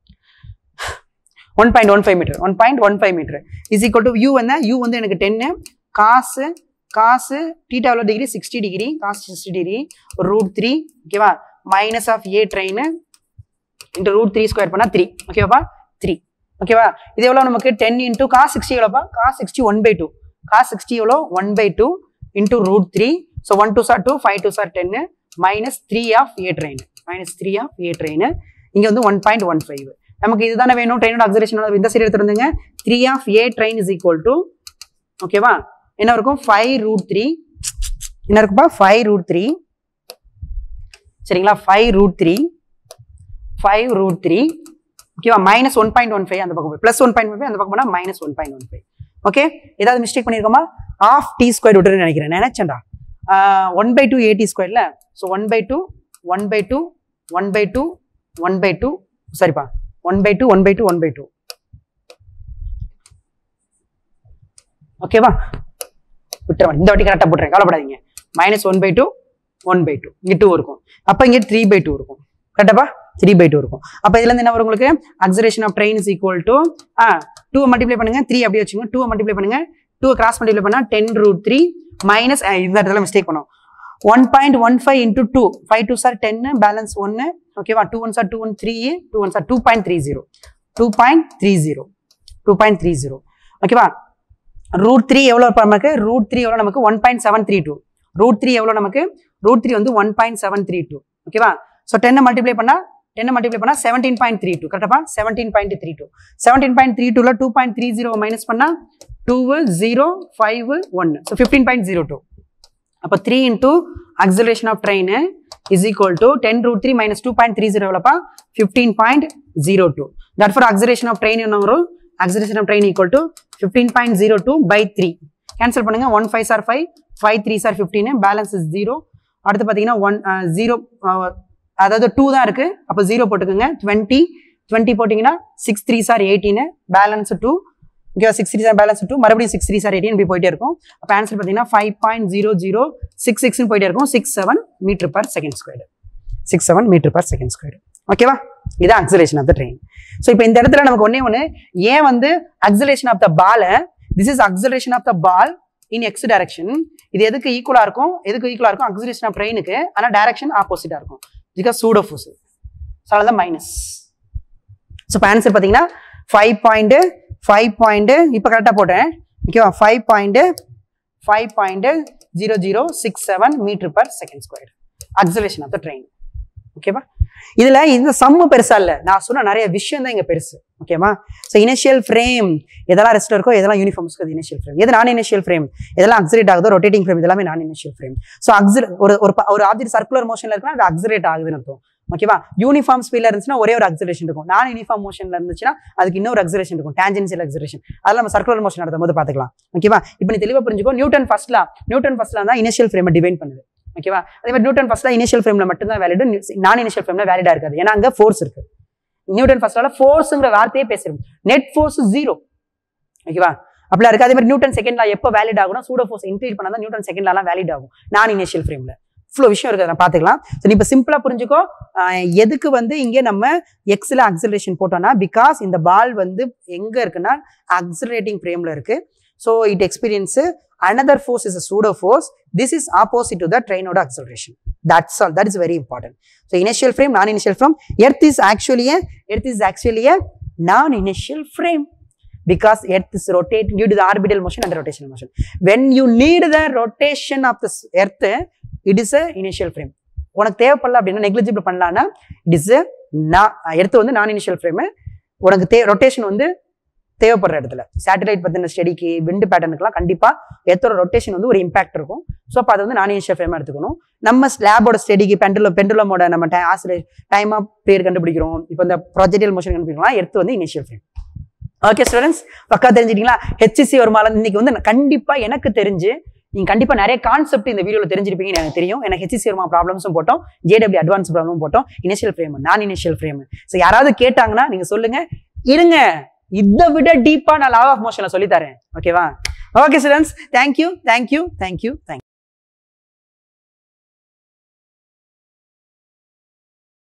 one point one five metre one point one five metre is equal to U என்ன U வந்து எனக்கு ten cos cos theta எவ்வளோ degree sixty degree cos sixty degree root three ஓகேவா minus of A train into root three square பண்ணால் three ஓகேவாப்பா three ஓகேவா இது எவ்வளோ நமக்கு டென் இன்ட்டு காஸ் சிக்ஸ்டி எவ்வளோப்பா cos sixty one by two cos sixty எவ்வளோ one by two into root three so one two sir two five two sir ten minus three of A train minus three of A train இங்கே வந்து one point one five நமக்கு இதுதானே வேணும் ட்ரெயினோட அக்சரேஷன் இந்த side எடுத்துருந்துங்க three of A train is equal to ஓகேவா என்ன இருக்கும் ஃபைவ் ரூட் த்ரீ என்ன இருக்குப்பா ஃபைவ் ரூட் த்ரீ சரிங்களா five root three five root three ஓகேவா minus one point one five அந்த பக்கம் போய் plus one point one five அந்த பக்கம் போனால் minus one point one five okay ஏதாவது மிஸ்டேக் பண்ணியிருக்கோமா ஆஃப் டி ஸ்கொயர் விட்டுன்னு நினைக்கிறேன் நினைச்சேன்டா ஒன் பை டூ ஏடி ஸ்கொயர்ல so one by two one by two one by two one by two சரிப்பா one by two one by two one by two ஓகேவா விட்டுறேன் இந்த வாட்டி கரெக்டாக போட்டுறேன் கவலைப்படாதீங்க minus one by two one by two இங்கே டூ இருக்கும் அப்போ இங்கே த்ரீ பை டூ இருக்கும் கரெக்டாப்பா த்ரீ பை டூ இருக்கும் அப்போ இதுலேருந்து என்ன வரும் உங்களுக்கு acceleration of train is equal to ah two multiply பண்ணுங்க த்ரீ அப்படியே வச்சுங்க டூ மல்டிப்ளை பண்ணுங்க டூ கிராஸ் மல்டிப்ளை பண்ணால் டென் ரூட் த்ரீ மைனஸ் இந்த இடத்துல மிஸ்டேக் பண்ணும் one point one five into two five two sir ten balance ஒன்று ஓகேவா two one sir two one three two one sir two point three zero two point three zero two point three zero ஓகேவா root three எவ்வளோ நமக்கு root three எவ்வளோ நமக்கு one point seven three two root three எவ்வளோ நமக்கு root three வந்து one point seven three two ஓகேவா so டென்னை மல்டிப்ளை பண்ணால் டென்னை மல்டிப்ளை பண்ணால் செவன்டீன் பாயிண்ட் த்ரீ டூ கரெக்டாப்பா seventeen point three two seventeen point three டூவில் two point three zero minus பண்ணால் டூ ஜீரோ ஃபைவ் ஒன்று so fifteen point zero two அப்போ three into acceleration of train is equal to ten root three minus two point three zero எவ்வளோப்பா fifteen point zero two that for acceleration of train என்ன வரும் acceleration of train equal to fifteen point zero two by three cancel பண்ணுங்க one five sir five five three sir fifteen balance is zero அடுத்து பார்த்தீங்கன்னா one zero அதாவது two தான் இருக்கு அப்போ zero போட்டுக்கோங்க டுவெண்ட்டி டுவெண்ட்டி போட்டிங்கன்னா six three sir eighteen balance two ஓகேவா six three sir balance two மறுபடியும் சிக்ஸ் த்ரீ சார் எயிட்டின் இப்படி போயிட்டே இருக்கும் அப்போ ஆன்சர் பார்த்தீங்கன்னா five point zero zero six சிக்ஸ்னு போயிட்டே இருக்கும் six seven metre per second square six seven metre per second square ஓகேவா இதான் acceleration of the train so இப்போ இந்த இடத்துல நமக்கு ஒன்னே ஒன்று ஏன் வந்து அக்சலேஷன் ஆஃப் த பாலை this is acceleration of the ball in X direction இது எதுக்கு ஈக்குவலா இருக்கும் எதுக்கு ஈக்குவலா இருக்கும் அக்சலேஷன் ஆஃப் ட்ரெயினுக்கு ஆனால் டைரக்ஷன் ஆப்போசிட்டா இருக்கும் பிகாஸ் சூடோ ஃபோர்ஸ் ஸோ அதான் மைனஸ் ஸோ இப்போ ஆன்சர் பார்த்தீங்கன்னா ஃபைவ் பாயிண்ட் ஃபைவ் பாயிண்ட் இப்போ கரெக்டாக போட்டேன் ஓகேவா five point five point zero zero six seven metre per second square acceleration of the train ஓகேவா இதுல இந்த சம்மு பெருசா இல்ல நான் சொன்ன நிறைய விஷயம் தான் இங்க பெருசு ஓகேவா ஸோ இனிஷியல் ஃப்ரேம் எதெல்லாம் ரெஸ்ட் இருக்கோ எதெல்லாம் யூனிஃபார்ம்ஸ்க்கு அது இனிஷியல் ஃப்ரேம் எது நான் இனிஷியல் ஃப்ரேம் எதெல்லாம் அக்ஸரேட் ஆகுதோ ரொட்டேட்டிங் ஃப்ரேம் இதெல்லாமே நான் இனிஷியல் ஃப்ரேம் ஸோ அக்ஸர் ஒரு ஒரு ப- ஒரு ஆப்ஜெக்ட் சர்க்குலர் மோஷன்ல இருக்குன்னா அது அக்ஸரேட் ஆகுதுன்னு அர்த்தம் ஓகேவா யூனிஃபார்ம் ஸ்பீட்ல இருந்துச்சுன்னா ஒரே ஒரு அக்ஸரேஷன் இருக்கும் நான் யூனிஃபார்ம் மோஷன்ல இருந்துச்சுன்னா அதுக்கு இன்னொரு அக்ஸரேஷன் இருக்கும் டேஞ்சென்சியல் அக்ஸரேஷன் அதெல்லாம் நம்ம சர்க்குலர் மோஷன் நடத்தும் போது பார்த்துக்கலாம் ஓகேவா இப்போ நீ தெளிவாக புரிஞ்சுக்கோ நியூட்டன் ஃபர்ஸ்ட்லா நியூட்டன் ஃபர்ஸ்ட்லா தான் இனிஷியல் ஃப்ரேமை டிவைன் பண்ணுது ஓகேவா அதே மாதிரி நியூட்டன் ஃபர்ஸ்ட்ல இனிஷியல் ஃப்ரேம்ல மட்டும் தான் வேலிடு நான் இனிஷியல் ஃப்ரேம்ல வேலிடா இருக்காது ஏன்னா அங்க ஃபோர்ஸ் இருக்கு நியூட்டன் ஃபர்ஸ்ட்ல ஃபோர்ஸ்ங்கிற வார்த்தையே பேசுறோம் நெட் ஃபோர்ஸ் ஜீரோ ஓகேவா அப்படிலாம் இருக்கு அதே மாதிரி நியூட்டன் செகண்ட்ல எப்போ வேலிட் ஆகும்னா சூடோ ஃபோர்ஸ் இன்க்ரீஸ் பண்ணா தான் நியூட்டன் செகண்ட்லாம் வேலிட் ஆகும் நான் இனிஷியல் ஃப்ரேம்ல இவ்வளோ விஷயம் இருக்கு அதை பார்த்துக்கலாம் ஸோ நீ இப்போ சிம்பிளா புரிஞ்சுக்கோ ஆஹ் எதுக்கு வந்து இங்கே நம்ம எக்ஸில் அக்சலரேஷன் போட்டோம்னா பிகாஸ் இந்த பால் வந்து எங்க இருக்குன்னா அக்சலரேட்டிங் ஃப்ரேம்ல இருக்கு so it experience another force is a pseudo force this is opposite to the ட்ரெயினோட acceleration that's all that is very important so inertial frame நான் initial frame earth is actually earth is actually non initial frame because earth is rotating due to the orbital motion and the rotational motion when you need the rotation of this earth it is a initial frame உனக்கு தேவைப்படல அப்படின்னா negligible பண்ணலாம்னா it is நான் earth வந்து non initial frame உனக்கு தே rotation வந்து தேவைப்படுற இடத்துல satellite பத்தின ஸ்டடிக்கு விண்டு பேட்டர்னுக்குலாம் கண்டிப்பா எர்த்தோட ரொட்டேஷன் வந்து ஒரு இம்பாக்ட் இருக்கும் ஸோ அப்போ அது வந்து நான் இனிஷியல் ஃப்ரேமா எடுத்துக்கணும் நம்ம ஸ்லாபோட ஸ்டடிக்கு பெண்டுலம் பெண்டுலமோட நம்ம டை ஆசிலே டைம் ஆஃப் பீரியட் கண்டுபிடிக்கிறோம் இப்போ இந்த ப்ரொஜெக்டியல் மோஷன் கண்டுபிடிக்கலாம் எர்த் வந்து இனிஷியல் ஃப்ரேம் ஓகே ஸ்டூடெண்ட்ஸ் பக்கா தெரிஞ்சிட்டீங்களா ஹெச்சிசி ஒரு மாலை இன்னைக்கு வந்து நான் கண்டிப்பா எனக்கு தெரிஞ்சு நீங்க கண்டிப்பா நிறைய கான்செப்ட் இந்த வீடியோல தெரிஞ்சிருப்பீங்கன்னு எனக்கு தெரியும் எனக்கு ஹெச்சிசி வருமா ப்ராப்ளம்ஸும் போட்டோம் ஜேடபிள்யூ அட்வான்ஸ் ப்ராப்ளமும் போட்டோம் இனிஷியல் ஃப்ரேம் நான் இனிஷியல் ஃப்ரேம் ஸோ யாராவது கேட்டாங்கன்னா நீங்க சொல்லுங்க இருங்க இதை விட டீப்பா நான் லா ஆஃப் மோஷன்ல சொல்லி தரேன் ஓகேவா okay students thank you thank you thank you thank you